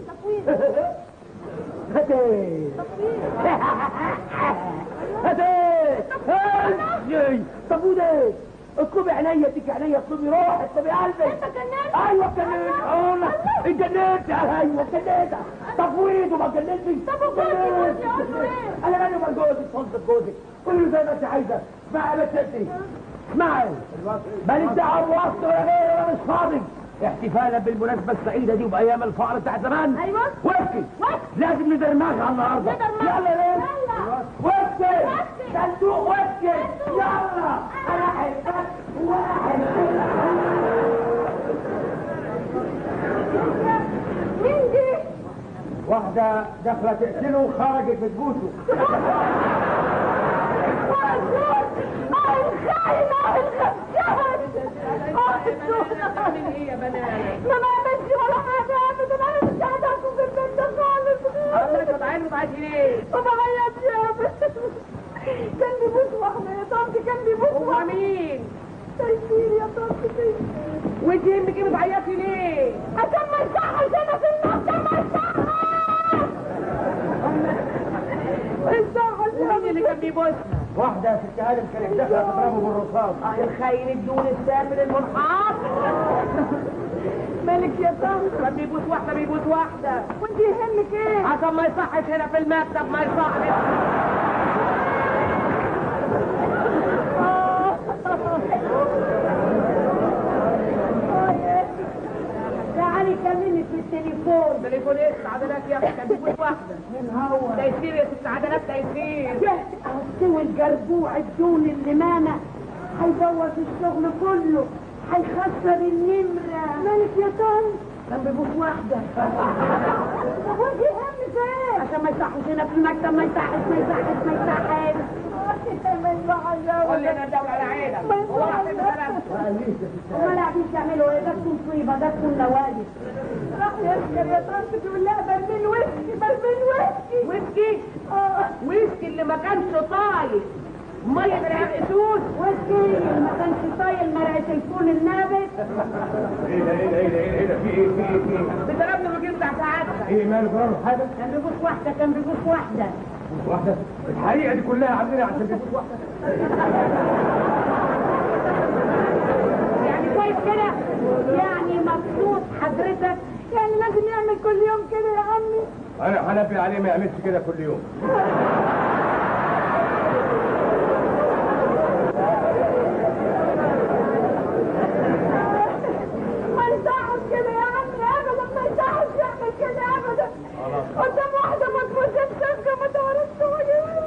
هاتي هاتي طب وده اطلبي عينيا اديك عينيا اطلبي روحي اطلبي قلبي انت جننت ايوه اتجننت والله اتجننت ايوه اتجننت تفويض وما اتجننتش طب وجوزي جوزي اقول له ايه انا مالي ومال جوزك صدق جوزك كله زي ما انت عايزه اسمعي يا بنتي اسمعي ماليش دعوه بوسط ولا غير انا مش فاضي احتفالا بالمناسبة السعيدة دي وبأيام الفقر بتاع زمان ايوه وفي وفي. لازم ندرمغها النهارده ندرمغها. يلا ليه يلا. وفي وفي. صندوق وفي يلا انا احبك وانا احبك مين دي؟ واحدة داخلة تقتله وخرجت بتبوسه اه الزوج اه الخاين اه الخبشان اه الزوج من ايه يا بنات؟ ما بعملش ولا حاجة ابدا انا مش قاعدة اكون في البيت ده خالص الله بتعينوا بعتي ليه؟ ما بعيطش يا ابدا كان بيبوس واحدة يا طنط كان بيبوس هو واحدة مين؟ تيسير يا طنط تيسير وانت يهمك ايه بتعيطي ليه؟ عشان ما يصحش انا في المحكمة ما يصحش يصحش ومين اللي كان بيبوسها؟ واحدة ست هانم كانت داخلة تضربه بالرصاص اه الخاين الدون السافل المنحاط مالك يا طنط كان بيبوس واحدة بيبوس واحدة وانت يهمك ايه؟ عشان ما يصحش هنا في المكتب ما يصحش تعالي كلمني في التليفون تليفون ايه عدلات يا اخي كان بيبوس واحدة من هو تيسير يا ست عدلات تيسير السوي الجربوع الدون اللي مانا هيبوظ الشغل كله هيخسر النمرة مالك يا طن كان بيبوس واحدة طب وانت يهمك ايه؟ عشان ما يصحش هنا في المكتب ما يصحش ما يصحش ما يصحش ما ينفعش قول لي انا الدولة على عينك هو راح في الكلام امال قاعدين تعملوا ايه؟ ده تكون مصيبة ده تكون نوادي راح يركب يا طنط تقول لها برميل ويسكي برميل ويسكي ويسكي اه ويسكي اللي ما كانش طايل مية العرق سود ويسكي اللي ما كانش طايل مرقة الفول النابت ايه ده ايه ده ايه ده ايه ده في ايه في ايه في ايه بضربني الراجل بتاع سعادتك ايه ماله جرام حاجه كان بيبوس واحدة كان بيبوس واحدة واحده الحقيقه دي كلها عندنا عشان بيبوس واحده يعني كويس كده يعني مبسوط حضرتك يعني لازم يعمل كل يوم كده يا عمي انا هنبه عليه ما يعملش كده كل يوم ما يصحش كده يا عمي ابدا ما يصحش يعمل كده ابدا قدام واحده ما تبوسش سكه ما تعرفش هو ايه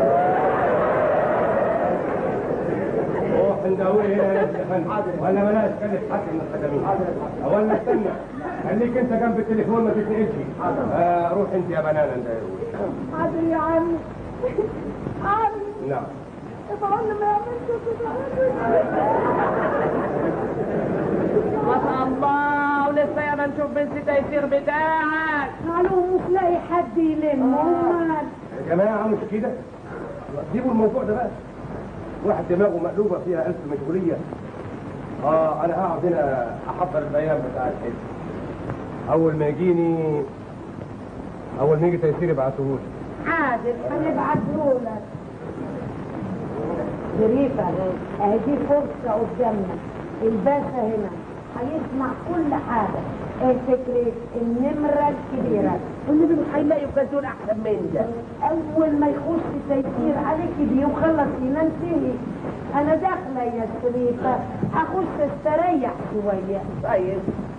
روح نداويه هنا يا فندم ولا بلاش كلف حد من الخدمين اولا استنى خليك انت جنب التليفون ما تتنقلش آه روح انت يا بنانا انت حاضر يا عمي عمي نعم ادعوا لي ما يعملش كده ما شاء الله لسه يا ما نشوف بنت تيسير بتاعك قالوا مش لاقي حد يلم امال يا جماعه مش كده سيبوا الموضوع ده بقى واحد دماغه مقلوبه فيها الف مشغوليه اه انا هقعد هنا احضر البيان بتاع الحزب اول ما يجيني اول ما يجي تيسير يبعتهولي عادل هنبعتهولك شريفة اهي دي فرصة قدامنا الباشا هنا هيسمع كل حاجة ايه فكرة النمرة الكبيرة والنبي مش هيلاقي كازون احسن من ده اول ما يخش تيسير عليك دي وخلص ينتهي انا داخلة يا شريفة هخش استريح شوية طيب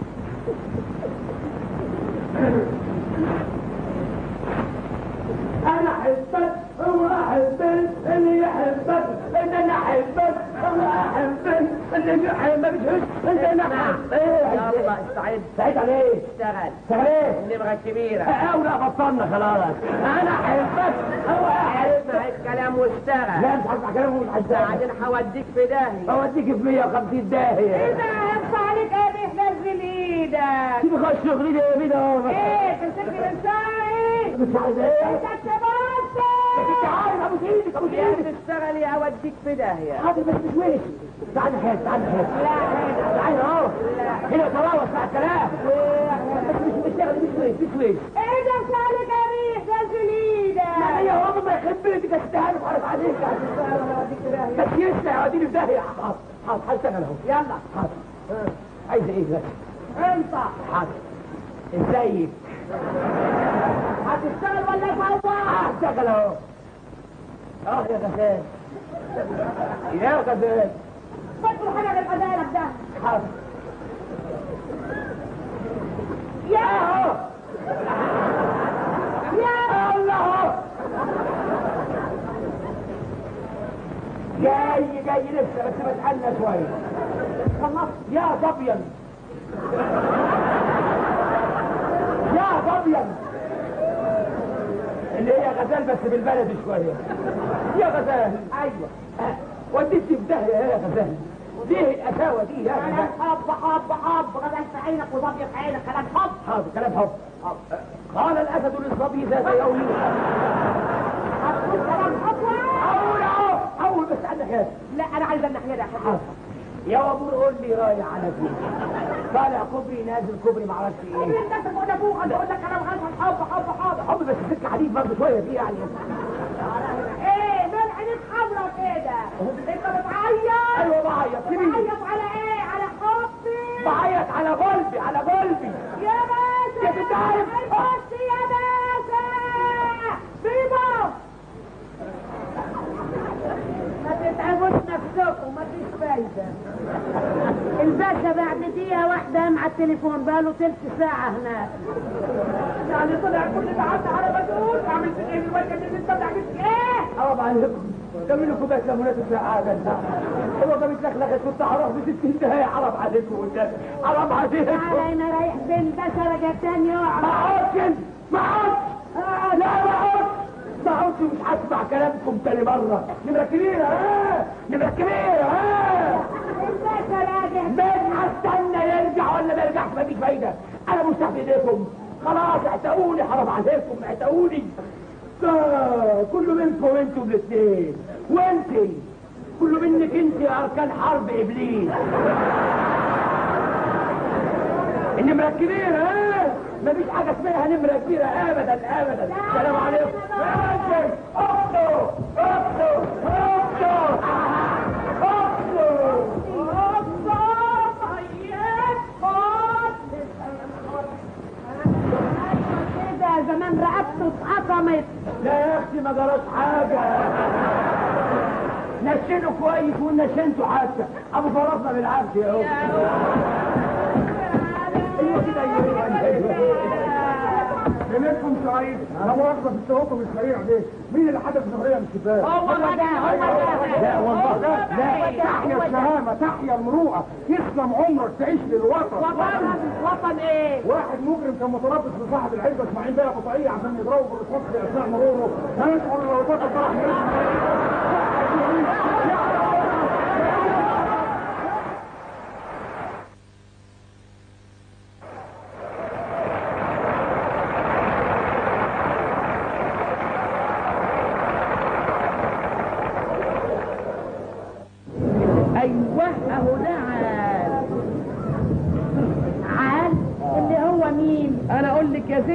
انا احبك هو احبك اللي يحبك ان انا احبك هو احبك اللي يحبك ان انا احبك يلا استعد سعيد عليه اشتغل اشتغل ايه؟ النمرة الكبيرة اولى بطلنا خلاص انا احبك هو احبك اسمع الكلام واشتغل لا مش هسمع كلامه مش هسمع بعدين هوديك في داهية اوديك في 150 داهيه ايه ده هينفع عليك ايه نزل ايدك سيبي خش شغلي ده يا بينا ايه تمسك لي لساني مش عايز ايه؟ انت اتبعت انت عارف ابو سيدك ابو يا سيدك تشتغلي اوديك في داهية حاضر بس مش وش تعال نحس تعال نحس لا هنا تعال اهو هنا تراوح مع الكلام بس مش مش شغل مش وش مش وش ايه ده سالك يا ريح نزل ما هي ايدك هو ما يحب انت تستهان وعارف عليك بس يسمع يوديني في داهيه حاضر حاضر هشتغل اهو يلا حاضر عايز ايه بس انت حاضر ازيك هتشتغل ولا فوق هشتغل اهو اه يا غزال يا غزال فكروا حاجه للقدالك ده حاضر يا اهو يا الله جاي جاي لسه بس بتحلى شويه خلصت يا ضبيا يا ضبيا اللي هي غزال بس بالبلد شويه يا غزال ايوه آه، وديتني في داهيه يا غزال ليه القساوه دي يا غزال كلام حب حب حب غزال في عينك وضبي في عينك كلام حب حاضر كلام حب قال الاسد للظبي ذات يوم هتقول كلام حب اول اهو اول بس عندك يا لا انا عايزه الناحيه دي حاضر يا وابور قول لي رايح على فين طالع كوبري نازل كوبري معرفش ايه انت تقول ابوك انا بقول لك كلام غزال حب حب حب حب بس سكه حديد برضه شويه فيه يعني ايه مال عينيك حمرا كده انت بتعيط ايوه بعيط سيبيني بتعيط على ايه على حبي بعيط على قلبي على قلبي يا باشا يا بنت عارف. بص يا باشا بيبو ما تتعبوش نفسكم ما فيش فايدة الباشا بعد دقيقة واحدة قام على التليفون بقاله تلت ساعة هناك يعني طلع كل ده عدى على مسؤول عملت ايه دلوقتي اللي انت عملت ايه حرام عليكم كملوا كوبايه ليمونات الساعه هو ده بيتلخلخ كنت هروح ب 60 دقايق حرام عليكم والنبي حرام عليكم تعالى هنا رايح فين الباشا رجع تاني يقعد ما اقعدش ما اقعدش لا ما اقعدش ما اقعدش مش هسمع كلامكم تاني مره نمره كبيره ها نمره كبيره ها الباشا راجع مش هستنى يرجع ولا ما يرجعش مفيش فايده انا مستحي بايديكم خلاص اعتقوني حرام عليكم اعتقوني آه، كله منكم انتوا الاثنين وانت كله منك انت اركان حرب ابليس النمرة الكبيرة ها مفيش حاجة اسمها نمرة كبيرة ابدا ابدا السلام عليكم ماشي اخطو اخطو اخطو اخطو كده زمان رقبته اتقطمت لا يا اختي ما جراش حاجة نشنوا كويس ونشنتوا حتى ابو فرصنا بالعافية اهو ايوه كده ايوه منكم سعيد انا واقفه في التوقف السريع ليه؟ مين اللي حدف نظريه من الشباك؟ هو ده هو ده لا والله لا لا تحيا الشهامه تحيا المروءه يسلم عمرك تعيش للوطن وطن وطن ايه واحد مجرم كان متربص بصاحب العزبه اسماعيل بيه ابو طاقيه عشان يضربه بالرصاص في اثناء مروره نشعر لو البطل ده راح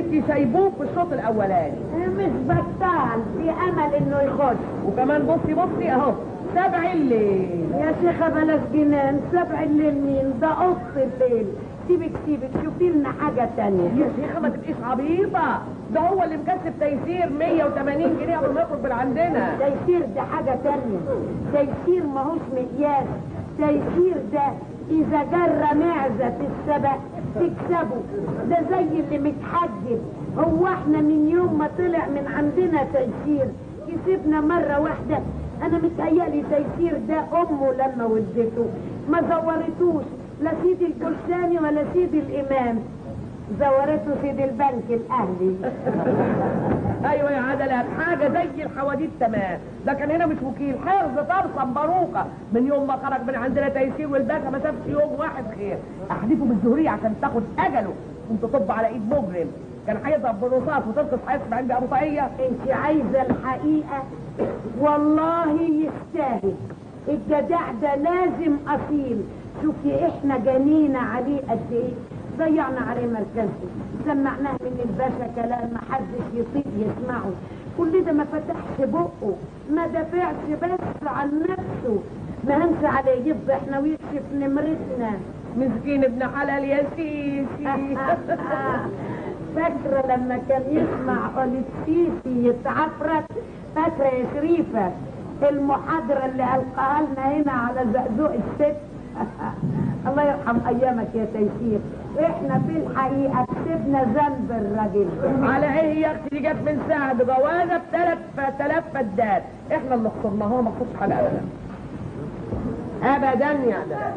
ستي سايبوك في الشوط الاولاني مش بطال في امل انه يخش وكمان بصي بصي اهو سبع الليل يا شيخة بلاش جنان سبع الليل مين ده قط الليل سيبك سيبك شوفي لنا حاجة تانية يا شيخة ما تبقيش عبيطة ده هو اللي مكسب تيسير 180 جنيه قبل ما يخرج من عندنا تيسير ده حاجة تانية تيسير ماهوش مقياس تيسير ده إذا جرى معزة في السبق تكسبه ده زي اللي متحجب هو احنا من يوم ما طلع من عندنا تيسير كسبنا مرة واحدة أنا متهيألي تيسير ده أمه لما ولدته ما زورتوش لا سيدي الكرساني ولا سيدي الإمام زورته سيدي البنك الأهلي ايوه يا عدلة حاجة زي الحواديت تمام ده كان هنا مش وكيل حرز طرسم باروكة من يوم ما خرج من عندنا تيسير والباشا ما سابش يوم واحد خير احدفه بالزهرية عشان تاخد اجله كنت طب على ايد مجرم كان هيضرب بالرصاص وتنقص حياته عند ابو طاقية انت عايزة الحقيقة والله يستاهل الجدع ده لازم اصيل شوفي احنا جنينا عليه قد ايه ضيعنا عليه مركزه سمعناه من الباشا كلام ما حدش يطيق يسمعه كل ده ما فتحش بقه ما دافعش بس عن نفسه ما هنش عليه يفضحنا ويكشف نمرتنا مسكين ابن حلال يا سيسي فاكرة لما كان يسمع قول السيسي يتعفرت فاكرة يا شريفة المحاضرة اللي ألقاها لنا هنا على زقزوق الست الله يرحم أيامك يا تيسير احنا في الحقيقة كسبنا ذنب الراجل على ايه يا اختي دي جت من ساعة جوازة بثلاث ثلاث فدات احنا اللي خسرناها ما خسرش حاجة ابدا ابدا يا عدلة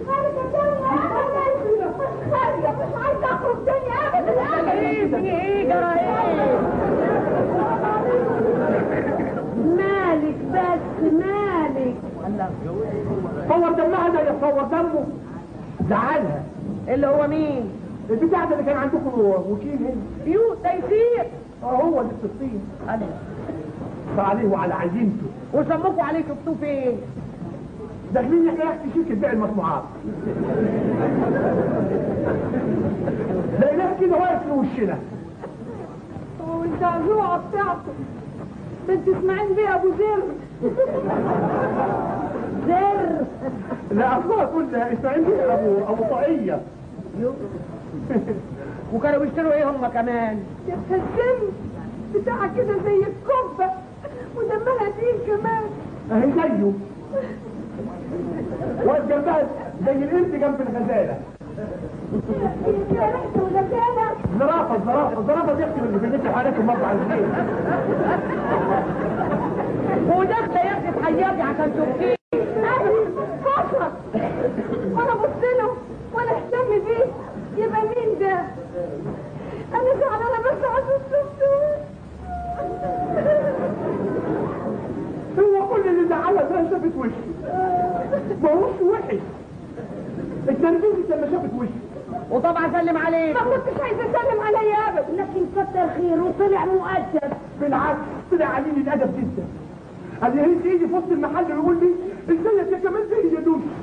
مش عايزه اخرج تاني ابدا ايه في ايه جرى ايه مالك بس مالك صور دمها ده يصور دمه زعلها اللي هو مين البتاع ده اللي كان عندكم وكيل هنا يو تيسير اه هو اللي في الصين عليه وعلى عزيمته وسموكوا عليه شفتوه فين داخلين احنا يحكي شركة بيع المصنوعات لقيناه كده واقف في وشنا والزعزوعه بتاعته بنت اسماعيل بيه ابو زر زر لا اصلها كلها اسماعيل بيه ابو ابو طاقية وكانوا بيشتروا ايه هم كمان السن بتاعها كده زي الكبه ودمها تقيل كمان اهي زيه واقف جنبها زي القرد جنب الغزالة يا ريت وغزاله زرافة زرافة زرافة دي اختي اللي في البيت حالتهم مرضى على الزين وداخله يا اختي تحياتي عشان تشوفيه فقط وانا ابص له وانا اهتم بيه يبقى مين ده انا زعلانه بس عشان شفته هو كل اللي زعلها ده شافت وشي ما هوش وحش التربيزي لما شافت وشي وطبعا سلم عليك ما كنتش عايزه اسلم عليا ابدا لكن كتر خيره طلع مؤدب بالعكس طلع عليه الادب جدا قال لي هيك ايدي في وسط المحل ويقول لي ازيك يا كمان زي يا دوش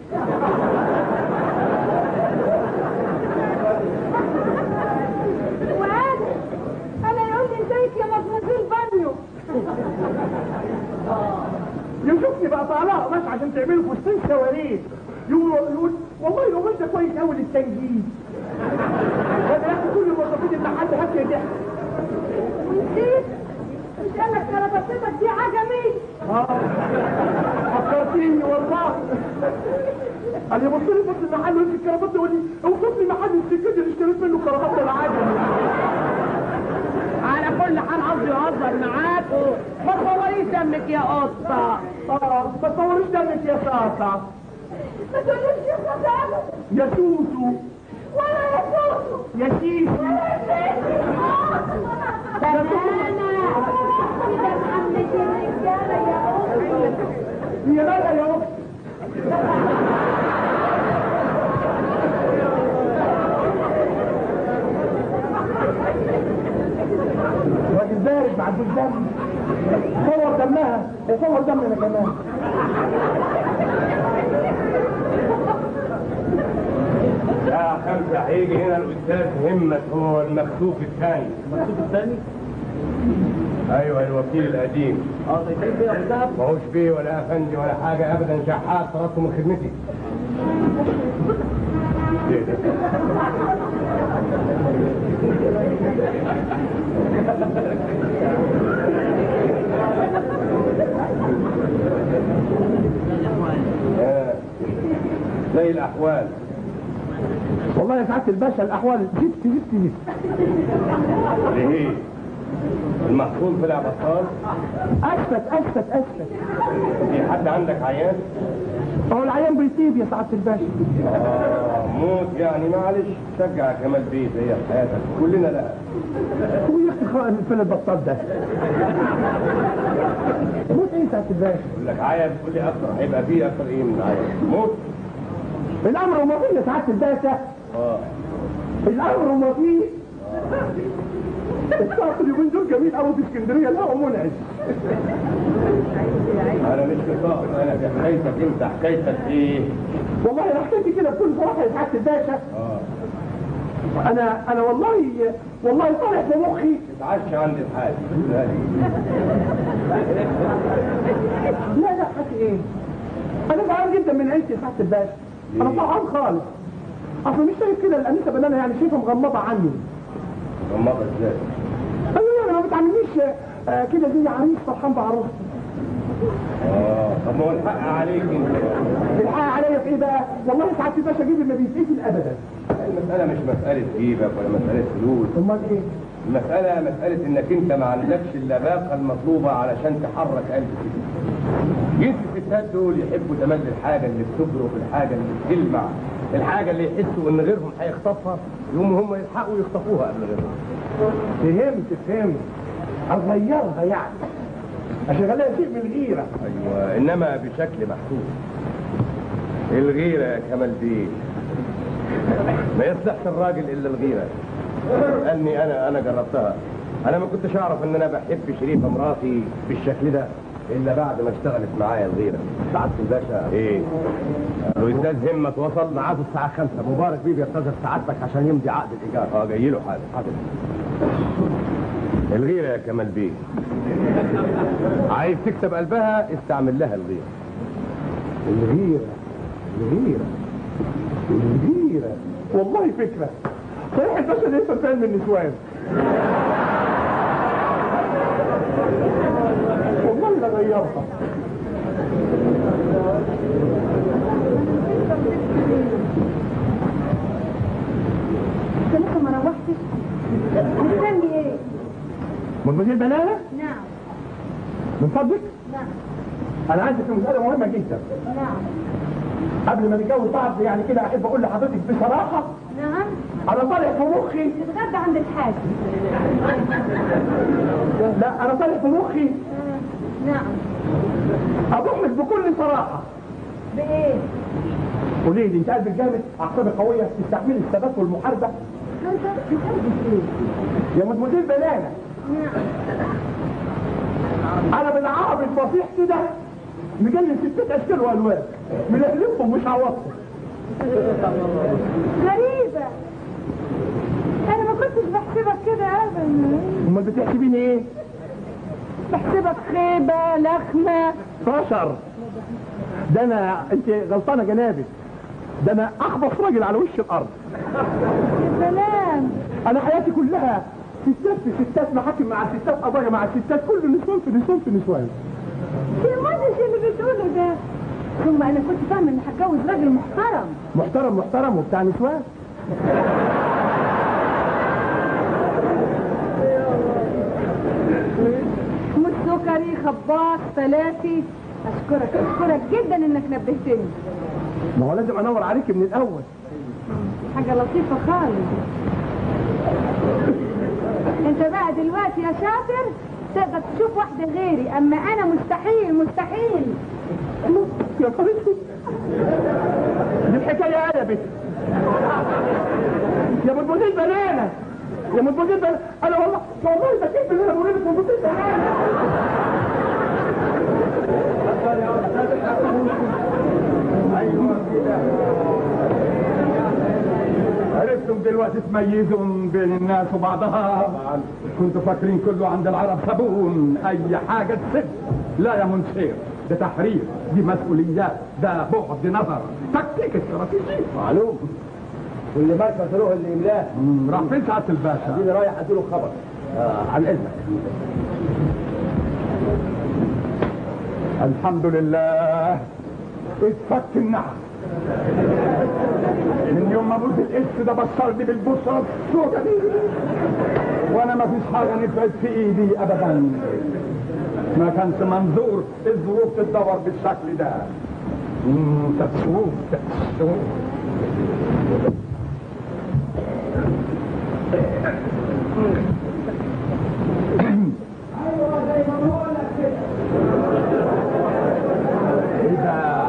وانا انا يقول لي ازيك يا مدموزيل بانيو يشوفني بقى طالع ماشي عشان تعملوا فستان شواريخ يقول يقول والله لو انت كويس قوي للتنجيد وانا يا اخي كل الموظفين المحل هات يا ضحك ونسيت مش قال لك كرفتك دي عجمي اه فكرتيني والله قال لي بص لي بص المحل وانت الكرافات يقول لي اوصف لي محل السكه اللي اشتريت منه كرافات العجمي على كل حال قصدي يهزر معاكوا ما تصوريش دمك يا قطه اه ما تصوريش دمك يا ساسا ما تقوليش يا سلام يا سوسو ولا يا سوسو يا شيشي بنانا كده محمد الرجاله يا اختي هي مالها يا اختي راجل بارد مع الدم صور دمها وصور دمنا كمان الساعة خمسة هيجي هنا الأستاذ همت هو المكتوب الثاني المكتوب الثاني أيوه الوكيل القديم اه ده يتعيب بيه ابو دهب ما هوش بيه ولا أفندي ولا حاجة أبدا شحات طلبته من خدمتي إيه ده؟ آه، زي الأحوال والله يا سعاده الباشا الاحوال جبت جبت جبت ليه؟ المحفوظ طلع بطال اثبت اثبت اثبت في حد عندك عيان؟ هو العيان بيطيب يا سعاده الباشا آه موت يعني معلش شجع كمال بيه هي حياتك كلنا لا ويا اختي خ- فين البطال ده موت ايه يا سعاده الباشا يقول لك عيان تقول لي اكتر هيبقى فيه اكتر ايه من عيان موت الامر وما فيه يا سعاده الباشا اه الامر وما فيه الساعه اليومين دول جميل قوي في اسكندريه لا منعش انا مش بطاق انا في حكايتك انت حكايتك ايه؟ والله انا حكيت كده بكل صراحه يا سعاده الباشا اه انا انا والله والله طالع في مخي اتعشى عند الحاج لا لا حكي ايه انا زعلان جدا من عيلتي يا سعاده الباشا انا ليه؟ طبعا خالص اصل مش شايف كده الانسه بنانه يعني شايفها مغمضه عني غمضة ازاي؟ ايوه يعني ما بتعاملنيش آه، كده زي عريس فرحان بعروسته اه طب ما هو الحق عليك انت الحق عليا في ايه بقى والله ساعات الباشا جيبي ما بيتقفل ابدا المسألة مش مسألة جيبك ولا مسألة فلوس امال ايه المسألة مسألة انك انت ما عندكش اللباقة المطلوبة علشان تحرك قلب الست. جنس الستات دول يحبوا تملي الحاجة اللي بتبرق الحاجة اللي بتلمع الحاجة اللي يحسوا ان غيرهم هيخطفها يقوموا هم يلحقوا يخطفوها قبل غيرهم فهمت فهمت اغيرها يعني اشغلها شيء من الغيره ايوه انما بشكل محسوس الغيرة يا كمال بيه ما يصلحش الراجل الا الغيرة قالني انا انا جربتها انا ما كنتش اعرف ان انا بحب شريفة مراتي بالشكل ده الا بعد ما اشتغلت معايا الغيرة سعادة الباشا ايه الاستاذ همت وصل معاه الساعة 5 مبارك بيه بينتظر سعادتك عشان يمضي عقد الايجار اه جاي له حاضر حاضر الغيرة يا كمال بيه عايز تكسب قلبها استعمل لها الغيرة الغيره الغيره الغيره والله فكره صحيح الباشا ده يفهم فين من النسوان والله لا غيرها انت لسه ما روحتش مستني ايه مدمزيل بنانه نعم من فضلك نعم انا عندي في مساله مهمه جدا نعم قبل ما نتجوز بعض يعني كده احب اقول لحضرتك بصراحه نعم انا طالع في مخي تتغدى عند الحاج لا انا طالع في مخي نعم اروح لك بكل صراحه بايه قولي لي انت قلبك جامد اعصابك قويه تستحملي الثبات والمحاربه انت بتحبش ايه يا مدمزيل بنانه نعم انا بالعربي الفصيح كده مجنن ستة اشكال والوان ملهلبهم مش عوضهم غريبة انا ما كنتش بحسبك كده ابدا امال بتحسبيني ايه بحسبك خيبة لخمة بشر ده انا انت غلطانه جنابك ده انا اخبص راجل على وش الارض يا سلام انا حياتي كلها ستات في ستات محاكم مع ستات قضايا مع ستات كل نسوان في نسوان في نسوان يا مدش اللي بتقوله ده ثم انا كنت فاهمه اني هتجوز راجل محترم محترم محترم وبتاع نسوان موت سكري خباط فلافي اشكرك اشكرك جدا انك نبهتني ما هو لازم انور عليك من الاول حاجة لطيفة خالص انت بقى دلوقتي يا شاطر تقدر تشوف واحدة غيري اما انا مستحيل مستحيل يا طريقتي دي الحكايه قلبت يا مدمزيل بنانه يا مدمزيل بنانه انا والله والله بكيت ان انا بقول لك مدمزيل بنانه دلوقتي تميزوا بين الناس وبعضها كنتوا فاكرين كله عند العرب صابون اي حاجه تسد لا يا منشير ده تحرير دي مسؤوليات ده بعد نظر تكتيك استراتيجي معلوم كل مركز روح اللي يملاه مم، راح فين سعاده الباشا اديني رايح اديله خبر آه عن اذنك الحمد لله اتفك النعم من يوم ما ابوس القس ده بشرني بالبشرة السوداء دي وانا ما فيش حاجة نفعت في ايدي ابدا ما كانش منظور الظروف تتدور بالشكل ده مم، تتشوف تتشوف ايه ده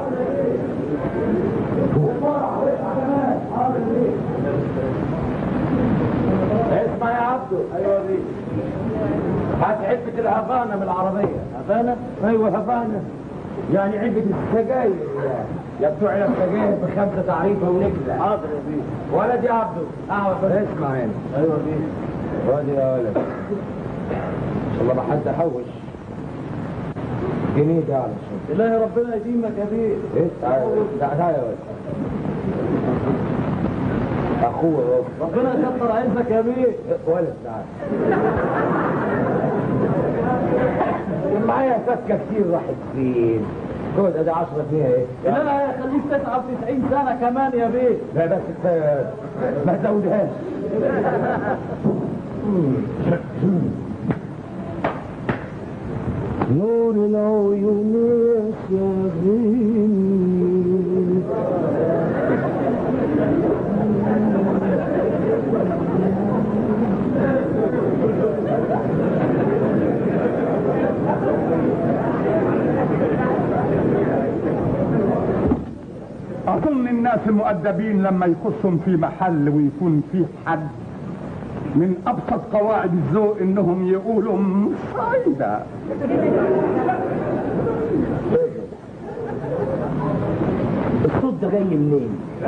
اسمع يا عبدو ايوه دي هات علبة الهفانة من العربية هفانة؟ ايوه هفانة يعني علبة السجاير يعني يا بتوع السجاير بخمسة تعريفة ونكلة حاضر يا بيه ولد يا عبدو قهوة بس اسمع هنا ايوه بيه وادي يا ولد ان شاء الله ما حد حوش جنيه ده على الشغل لا يا ربنا يديمك يا بيه ايه تعالى تعالى تعالى يا ولد اخوه ربنا يكتر عزك يا بيه ولد تعالى معايا فكه كتير راحت فين خد ادي 10 فيها ايه لا لا خليك 99 سنه كمان يا بيه لا بس كفايه ما تزودهاش نور العيون يشغلني اظن الناس المؤدبين لما يخصهم في محل ويكون فيه حد من ابسط قواعد الذوق انهم يقولوا صيدة الصوت ده جاي منين؟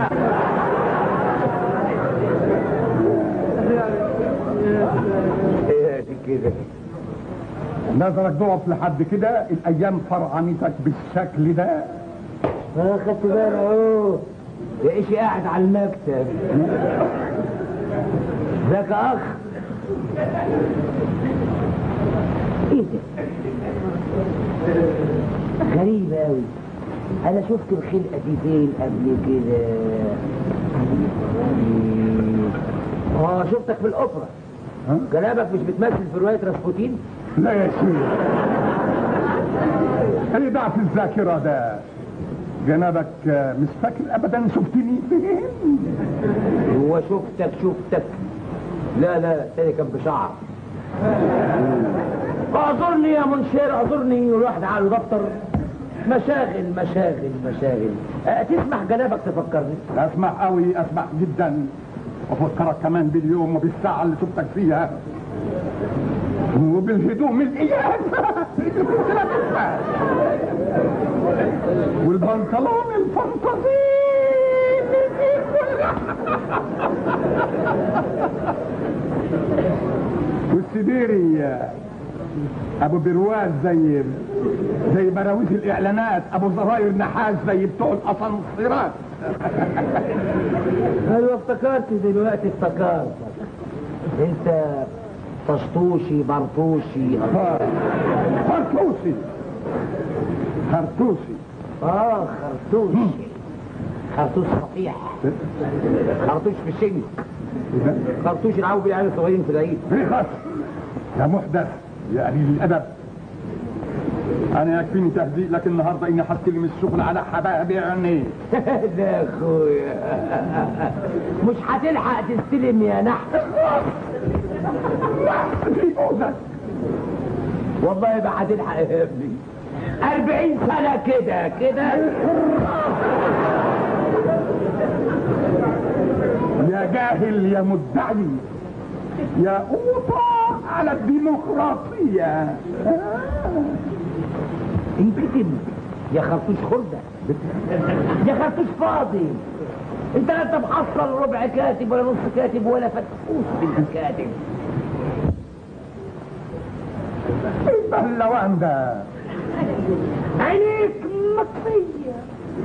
ايه دي كده نظرك ضعف لحد كده الايام فرعنتك بالشكل ده انا خدت بالي اهو يا ايشي قاعد على المكتب ذاك اخ ايه ده غريب قوي انا شفت الخلقه دي فين قبل كده اه شفتك في الاوبرا ها؟ جنابك مش بتمثل في روايه راسبوتين لا يا شيخ ايه ضعف الذاكرة ده جنابك آه، مش فاكر ابدا شفتني فين هو شفتك شفتك لا لا التاني كان بشعر اعذرني يا منشير اعذرني والواحد على دفتر مشاغل مشاغل مشاغل أه تسمح جنابك تفكرني اسمع قوي اسمع جدا وافكرك كمان باليوم وبالساعة اللي شفتك فيها وبالهدوم الإياسة اللي كنت لابسها والبنطلون الفانتازي اللي فيه كل والسديري ابو برواز زي زي براويز الاعلانات ابو زراير نحاس زي بتوع الاسانسيرات ايوه افتكرت دلوقتي افتكرت انت طشطوشي برطوشي خرطوسي خرطوسي اه خرطوش خرطوش صحيح خرطوش في الشنك خرطوش يلعبوا بيه العيال الصغيرين في العيد في خط يا محدث يا قليل الادب انا يكفيني تهزيء لكن النهارده اني هستلم الشغل على حبابي عيني لا يا اخويا مش هتلحق تستلم يا نحس في أوزك. والله ما هتلحق يا ابني أربعين سنة كده كده يا جاهل يا مدعي يا قوطة على الديمقراطية انكتب يا خرطوش خردة يا خرطوش فاضي انت لا انت محصل ربع كاتب ولا نص كاتب ولا فتفوت بالكاتب البهلوان ده عينيك مطفية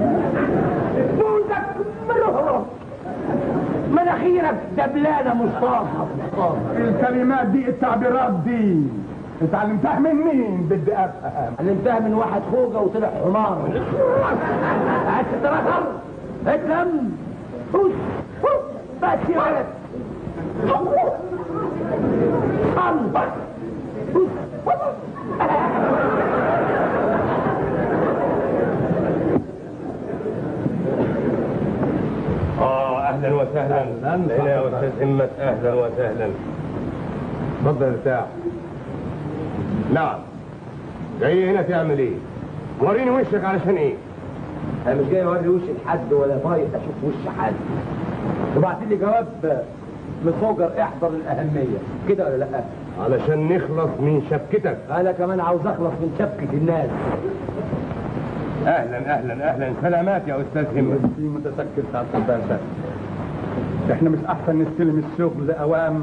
بوزك مرهرة مناخيرك دبلانة مصطفى الكلمات دي التعبيرات دي اتعلمتها من مين بدي افهم علمتها من واحد خوجة وطلع حمار قعدت تترخر اتلم بص بص بس يا ولد صل بص بص اه اهلا وسهلا اهلا يا استاذ همت اهلا وسهلا اتفضل ارتاح نعم جاي هنا تعمل ايه وريني وشك علشان ايه انا مش جاي اوري وش لحد ولا طايق اشوف وش حد وبعت لي جواب من فوجر احضر الاهميه كده ولا لا علشان نخلص من شبكتك انا كمان عاوز اخلص من شبكه الناس اهلا اهلا اهلا سلامات يا استاذ همت في متسكر ساعة الباشا احنا مش احسن نستلم الشغل اوام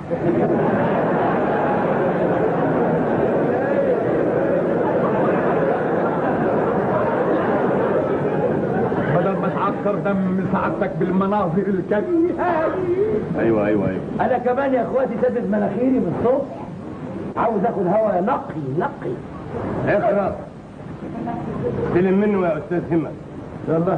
بدل ما تعكر دم سعادتك بالمناظر الكريهة ايوه ايوه ايوه انا كمان يا اخواتي سدد مناخيري من الصبح عاوز اخد هوا نقي نقي اخلص استلم منه يا استاذ همت يلا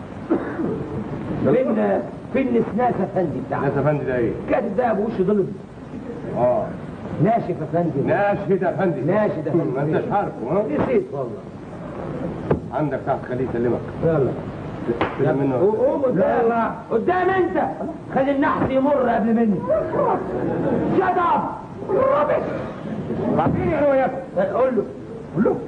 فين فين نسناس افندي يا بتاعك افندي ده ايه كاتب ده ابو وش ضلب اه ناشف افندي ناشد يا افندي ناشد يا فندي. ما انتش عارفه ها نسيت والله عندك تحت خليه يسلمك يلا استلم منه قوم قدام قدام انت خلي النحس يمر قبل مني شut up رابش بعدين يا رؤيتك قول له قول له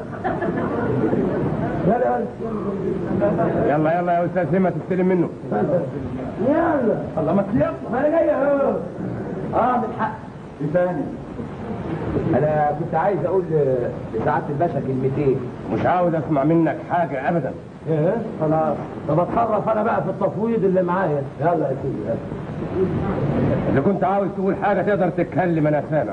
يلا يلا يلا يا استاذ همت استلم منه يلا الله ما تيلا ما انا جاي اهو اه من حق ايه تاني انا كنت عايز اقول ل- لسعاده الباشا كلمتين مش عاوز اسمع منك حاجه ابدا ايه خلاص طب اتصرف انا بقى في التفويض اللي معايا يلا يا سيدي يلا. اذا كنت عاوز تقول حاجه تقدر تتكلم انا سامع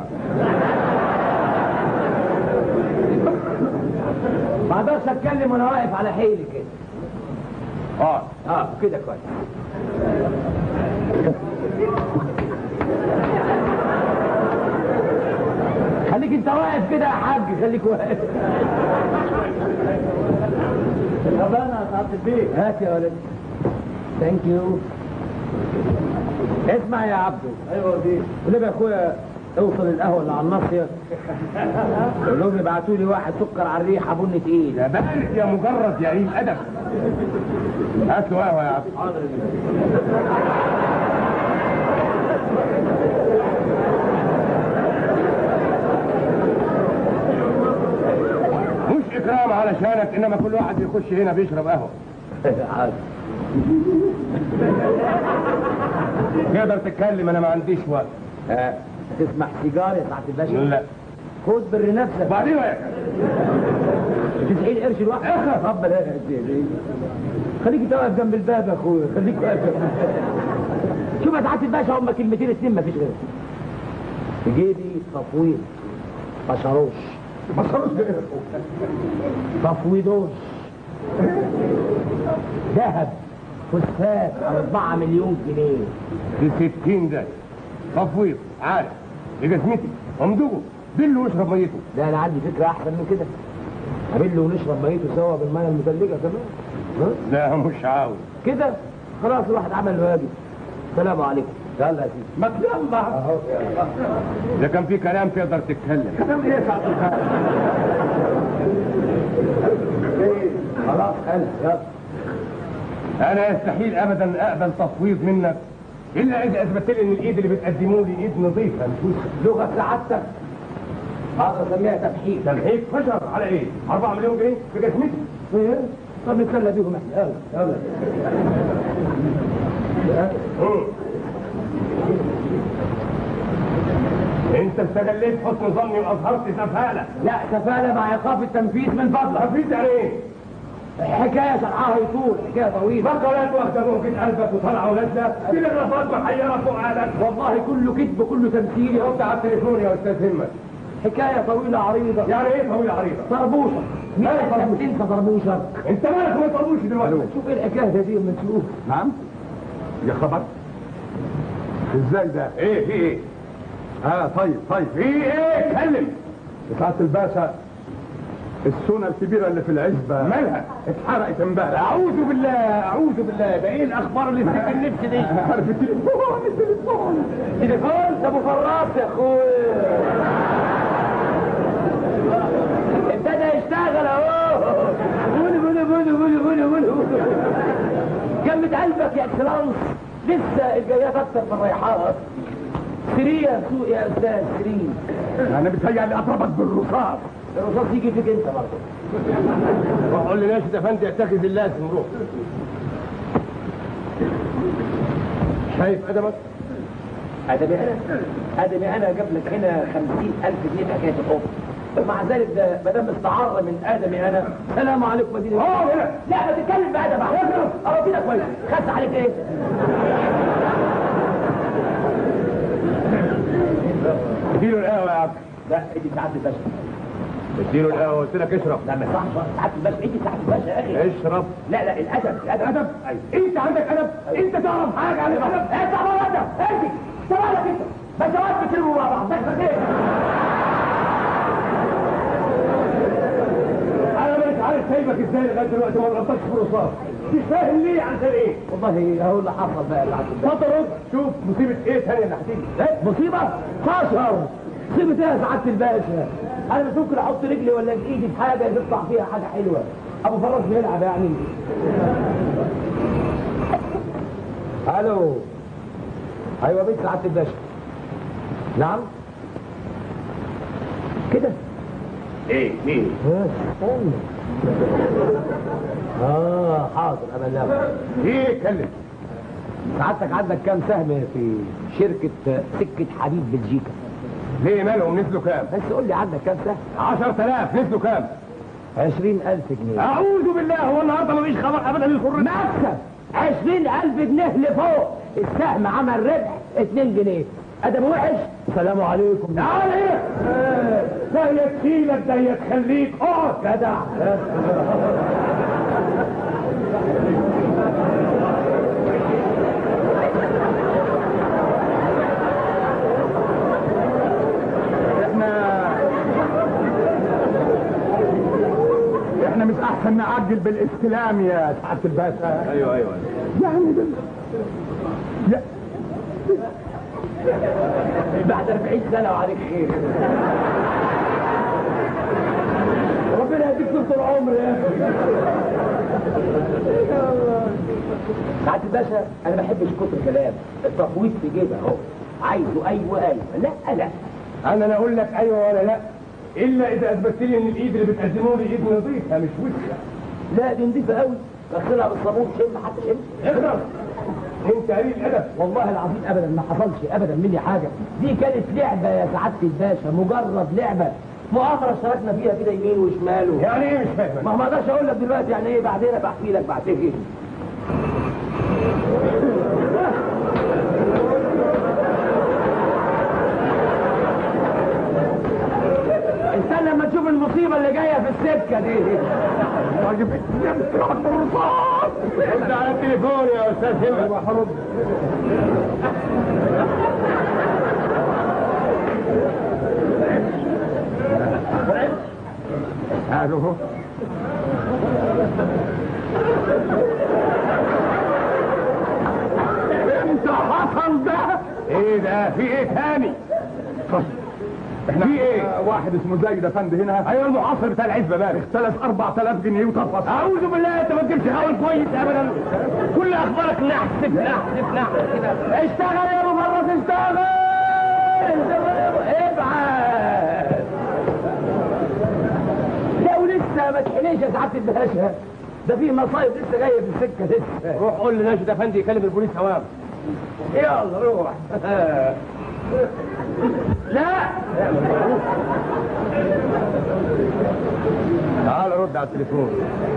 ما اقدرش اتكلم وانا واقف على حيلي كده اه اه كده كويس خليك انت واقف كده يا حاج خليك واقف طب انا سعادة البيت هات يا ولد ثانك يو اسمع يا عبدو ايوه دي ونبقى يا اخويا اوصل القهوه اللي على الناصيه قول لهم يبعتوا لي واحد سكر على الريحه بن تقيل يا بارد يا مجرد يا قليل ادب هات له قهوه يا عبد مش اكرام علشانك انما كل واحد يخش هنا بيشرب قهوه تقدر تتكلم انا ما عنديش وقت آه، تسمح سيجاره يا سعاده الباشا لا خد بر نفسك بعدين يا 90 قرش الواحد اتفضل يا خليك انت واقف جنب الباب يا اخويا خليك واقف جنب الباب شوف يا سعاده الباشا هم كلمتين اتنين مفيش غيرهم في جيبي تفويض بشروش ما صاروش ده ايه تفويضوش ذهب فوسفات على 4 مليون جنيه دي 60 ده تفويض عارف لجزمتي ومدوبه بله واشرب ميته لا انا عندي فكره احسن من كده قابله ونشرب ميته سوا بالميه المثلجه كمان ها؟ لا مش عاوز كده خلاص الواحد عمل الواجب السلام عليكم يلا يا سيدي ما تيلا اهو اذا كان في كلام تقدر تتكلم كلام ايه يا سعادة الباشا خلاص حلو يلا انا يستحيل ابدا اقبل تفويض منك الا اذا اثبت لي ان الايد اللي بتقدموا لي ايد نظيفه مش وسخة. لغه سعادتك هقدر اسميها تبحيث تلحيق فشر على ايه 4 مليون جنيه في جزمتي ايه طب نتسلى بيهم احنا يلا يلا مم. انت استغليت حسن ظني واظهرت سفاله لا كفاله مع ايقاف التنفيذ من فضلك تفيد يعني ايه حكايه شرحها يطول حكايه طويله بقرات واخده ممكن قلبك وطلعوا لذة كل الرفاض محيرة فؤادك والله كله كذب كله تمثيل رد على التليفون يا استاذ همت حكايه طويله عريضه يعني ايه طويلة عريضة طربوشه مين أي قال طربوشة؟ تنسى طربوشه انت مالك ما تطلبوش دلوقتي شوف ايه الحكايه دي اما تشوف نعم يا خبر ازاي ده ايه في ايه اه طيب طيب في ايه اتكلم سعاده الباشا السنة الكبيرة اللي في العزبة مالها اتحرقت امبارح اعوذ بالله اعوذ بالله ده ايه الاخبار اللي في النفس دي عارف التليفون التليفون تليفون ده ابو فراس يا اخويا ابتدى يشتغل اهو بولي بولي بولي بولي بولي بولي جنب قلبك يا اكسلانس لسه الجايات اكتر من الرايحات سري يا سوق يا استاذ سري انا بتهيألي اضربك بالرصاص الرصاص يجي فيك انت برضه روح قول لناشد يا فندم اتخذ اللازم روح شايف ادمك ادمي انا ادمي انا جاب لك هنا خمسين الف جنيه حكايه الحب ومع ذلك ده ما دام استعار من ادمي انا سلام عليكم مدينه اه هنا لا ما تتكلم بادب احسن اه كده كويس خس عليك ايه اديله القهوه يا عبد لا ادي سعاده الباشا اديله القهوه قلت لك اشرب لا ما يصحش بقى. سعاده الباشا ادي سعاده الباشا يا اخي اشرب لا لا الادب الادب ادب انت عندك ادب انت تعرف حاجه عن الادب انت عمال ادب انت انت مالك انت بس وقت بتكلموا مع بعض ده ايه انا مش عارف سايبك ازاي لغايه دلوقتي ما ضربتكش في الرصاص مش فاهم ليه عشان ايه والله اهو اللي حصل بقى سعاده الباشا اتفضل رد شوف مصيبه ايه ثانيه اللي هتيجي ايه مصيبة؟ فاشر مصيبة ايه يا سعادة الباشا؟ أنا مش ممكن أحط رجلي ولا إيدي في حاجة تطلع فيها حاجة حلوة أبو فراس بيلعب يعني ألو أيوة بيت سعادة الباشا نعم كده ايه مين ها، استنى اه حاضر ابلغك ايه اتكلم سعادتك عندك كام سهم في شركة سكة حديد بلجيكا ليه مالهم نزلوا كام بس قول لي عندك كام سهم 10000 نزلوا كام عشرين ألف جنيه اعوذ بالله هو النهارده مفيش خبر ابدا للحر مكسب عشرين ألف جنيه لفوق السهم عمل ربح اتنين جنيه أدب وحش السلام عليكم تعال هنا ده يكفيلك ده يتخليك اقعد جدع احنا احنا مش احسن نعجل بالاستلام يا سعاده الباشا ايوه ايوه يعني بال... يا... بعد 40 سنة وعليك خير ربنا يديك طول العمر يا اخي سعادة الباشا انا ما بحبش كتر كلام التفويض في جيبه اهو عايزه ايوه ايوه لا لا انا لا اقول لك ايوه ولا لا الا اذا اثبتت لي ان الايد اللي بتقدموها لي ايد نظيفه مش وسخه لا دي نضيفه قوي اغسلها بالصابون شم حتى شم اقرا انت قليل الادب والله العظيم ابدا ما حصلش ابدا مني حاجه دي كانت لعبه يا سعاده الباشا مجرد لعبه مؤامره اشتركنا فيها كده يمين وشمال و... يعني ايه مش فاهم ما ما اقدرش اقول لك دلوقتي يعني ايه بعدين بحكي لك بعدين استنى لما تشوف المصيبه اللي جايه في السكه دي راجل يمسك بالرصاص رد على التليفون يا استاذ همت الو انت حصل ده ايه ده في ايه تاني احنا في ايه؟ واحد اسمه زايد افندي هنا ايوه المحاصر بتاع العزبه مالك اختلف 4000 جنيه وطفص اعوذ بالله انت ما تجيبش حاول كويس ابدا كل اخبارك نحس في نحس في نحس كده اشتغل يا ابو فراس اشتغل اشتغل يا ابو ابعد لا ولسه ما تحليش يا سعاده الباشا ده في مصايب لسه جايه في السكه لسه روح قول لناشد افندي يكلم البوليس هوام يلا روح لا تعال رد على التليفون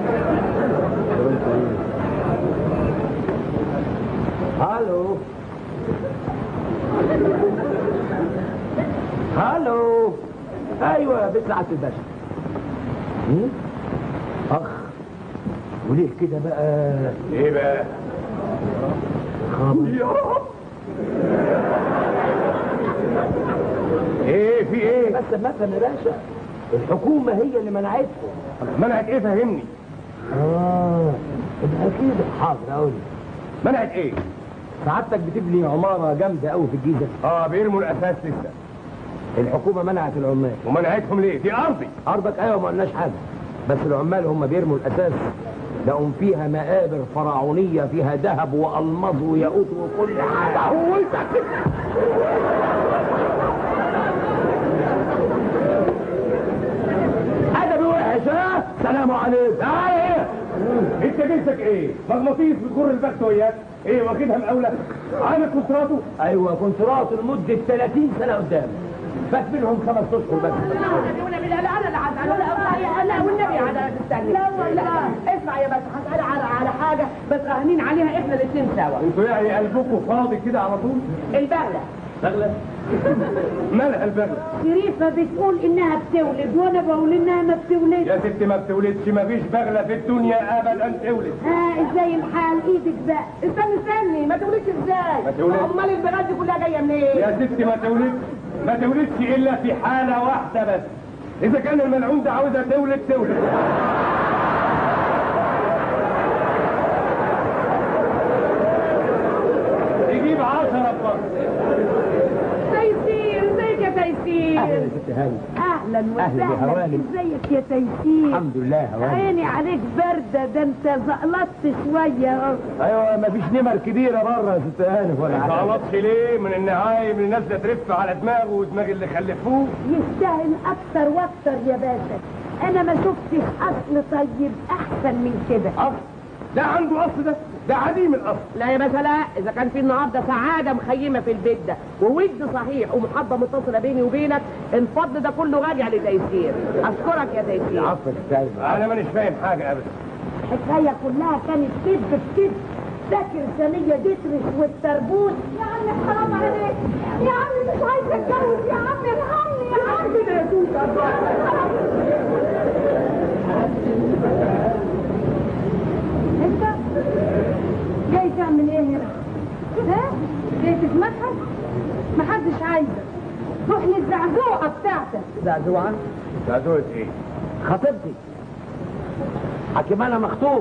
هالو هالو ايوه يا بنت عبد الباشا هم؟ اخ وليه كده بقى ايه بقى خبر ايه في ايه بس مثلا يا باشا الحكومه هي اللي منعتكم منعت ايه فهمني اه يبقى كده حاضر اقول لك. منعت ايه سعادتك بتبني عماره جامده قوي في الجيزه اه بيرموا الاساس لسه الحكومه منعت العمال ومنعتهم ليه دي ارضي ارضك ايوه ما قلناش حاجه بس العمال هم بيرموا الاساس لقوا فيها مقابر فرعونيه فيها ذهب والماظ وياقوت وكل حاجه حولتك ادبي وحش ها سلام عليكم تعال ايه انت جنسك ايه مغناطيس بتجر البخت وياك ايه واخدها مقاولة عامل كونتراته ايوه كونترات لمده 30 سنه قدام فات منهم خمس اشهر بس والنبي لا لا لا لا لا لا والنبي على تستني لا والله اسمع يا بس هسأل على على حاجه بس راهنين عليها احنا الاثنين سوا انتوا يعني قلبكم فاضي كده على طول البغله بغلة مالها البغلة شريفة بتقول انها بتولد وانا بقول انها ما بتولدش يا ستي ما بتولدش ما فيش بغلة في الدنيا ابدا تولد ها ازاي الحال ايدك بقى استني استني ما تولدش ازاي ما تولدش. امال البغال دي كلها جايه منين يا ستي ما تولدش ما تولدش الا في حالة واحدة بس اذا كان الملعون ده عاوزها تولد تولد يجيب عشرة بفرق تيسير ازيك يا تيسير اهلا يا ست هاني اهلا أهلا يا وسهلا هوانم. ازيك يا تيسير الحمد لله هواني عيني عليك باردة ده انت زقلطت شوية اهو ايوه ما فيش نمر كبيره بره يا ست هاني ولا ما حاجه غلطش ليه من النعايم اللي نازله ترف على دماغه ودماغ اللي خلفوه يستاهل اكتر واكتر يا باشا انا ما شفتش اصل طيب احسن من كده اصل ده عنده اصل ده ده عديم الاصل لا يا باشا لا اذا كان في النهارده سعاده مخيمه في البيت ده وود صحيح ومحبه متصله بيني وبينك الفضل ده كله راجع لتيسير اشكرك يا تيسير عفوا يا ست هاني انا مانيش فاهم حاجه ابدا الحكاية كلها كانت كذب في كذب فاكر ثانية ديترس والتربوز يا عم حرام عليك يا عم مش عايزة اتجوز يا عم ارحمني يا عم كده يا انت جاي تعمل ايه هنا؟ ها؟ جاي تتمتحف؟ محدش عايزك روح للزعزوعة بتاعتك زعزوعه زعزوعة ايه خطيبتي حكيم انا مخطوب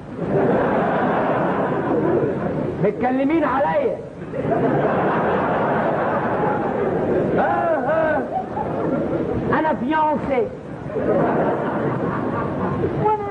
متكلمين عليا اه اه انا فيونسي وانا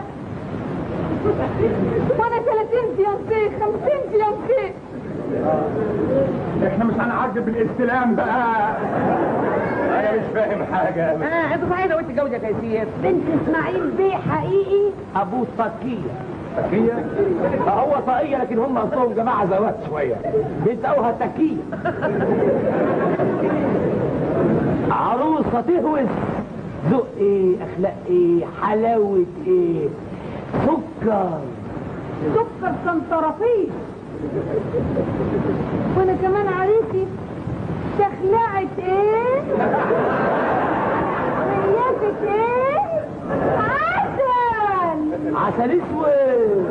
وانا 30 فيونسي 50 فيونسي احنا مش هنعجب بالاستلام بقى انا مش فاهم حاجه ابدا اه انت صحيح لو انت تتجوز يا تيسير بنت اسماعيل بيه حقيقي ابوه طاقية طاقية؟ هو طاقية لكن هم اصلهم جماعة زوات شوية بيتقوها تكية عروسة تهوس ذوق ايه اخلاق ايه حلاوة ايه سكر سكر سنطرفيه وانا كمان عريسي شخلعة ايه رياسة ايه عسل عسل اسود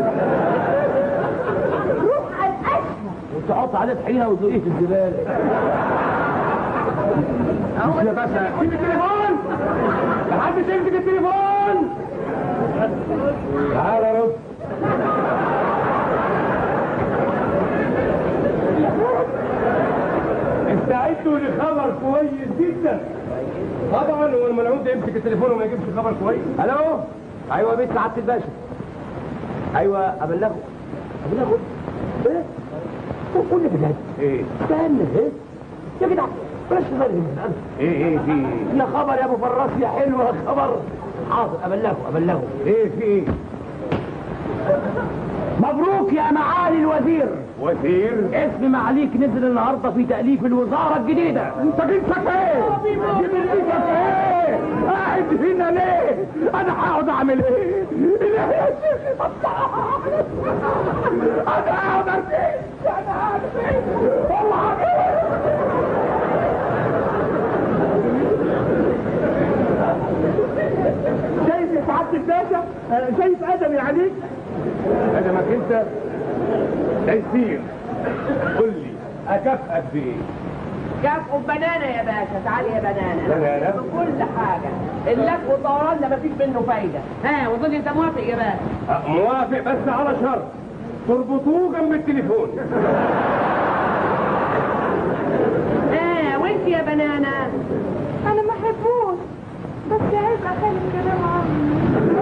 روح الاشهر وتحط عليه طحينة وتزقيه في الزبالة بص يا باشا سيب التليفون محدش يمسك التليفون تعال رد استعدوا لخبر كويس جدا طبعا هو الملعون ده يمسك التليفون وما يجيبش خبر كويس الو ايوه بيت سعادة الباشا ايوه ابلغه ابلغه ايه قول لي بجد ايه استنى ايه يا جدع بلاش تغير من ايه ايه في يا خبر يا ابو فراس يا حلو يا خبر حاضر ابلغه ابلغه ايه في ايه مبروك يا معالي الوزير وزير اسم معاليك نزل النهارده في تأليف الوزارة الجديدة انت جبتك ايه؟ جبتك ايه؟ قاعد هنا ليه؟ انا هقعد اعمل ايه؟ اله يا شيخ انا هقعد ارتاح انا هقعد والله شايف يا سعاده الباشا آه، شايف ادمي عليك ادمك انت تيسير قل لي اكافئك بايه؟ كافئوا بنانا يا باشا تعالي يا بنانا بنانا؟ بكل حاجة اللف والدوران ده مفيش منه فايدة ها وظن انت موافق يا باشا أه، موافق بس على شرط تربطوه جنب التليفون ها وانت يا بنانا انا ما احبوش بس عايز اخلي الكلام عني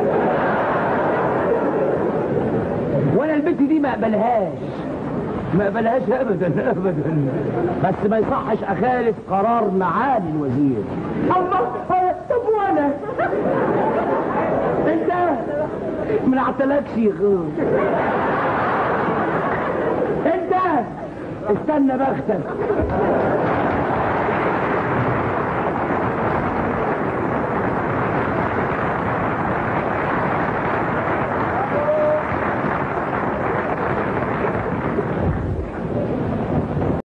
وانا البنت دي ما اقبلهاش ما اقبلهاش ابدا ابدا بس ما يصحش اخالف قرار معالي الوزير الله طب وانا انت ما نعتلكش يا اخوي انت استنى بختك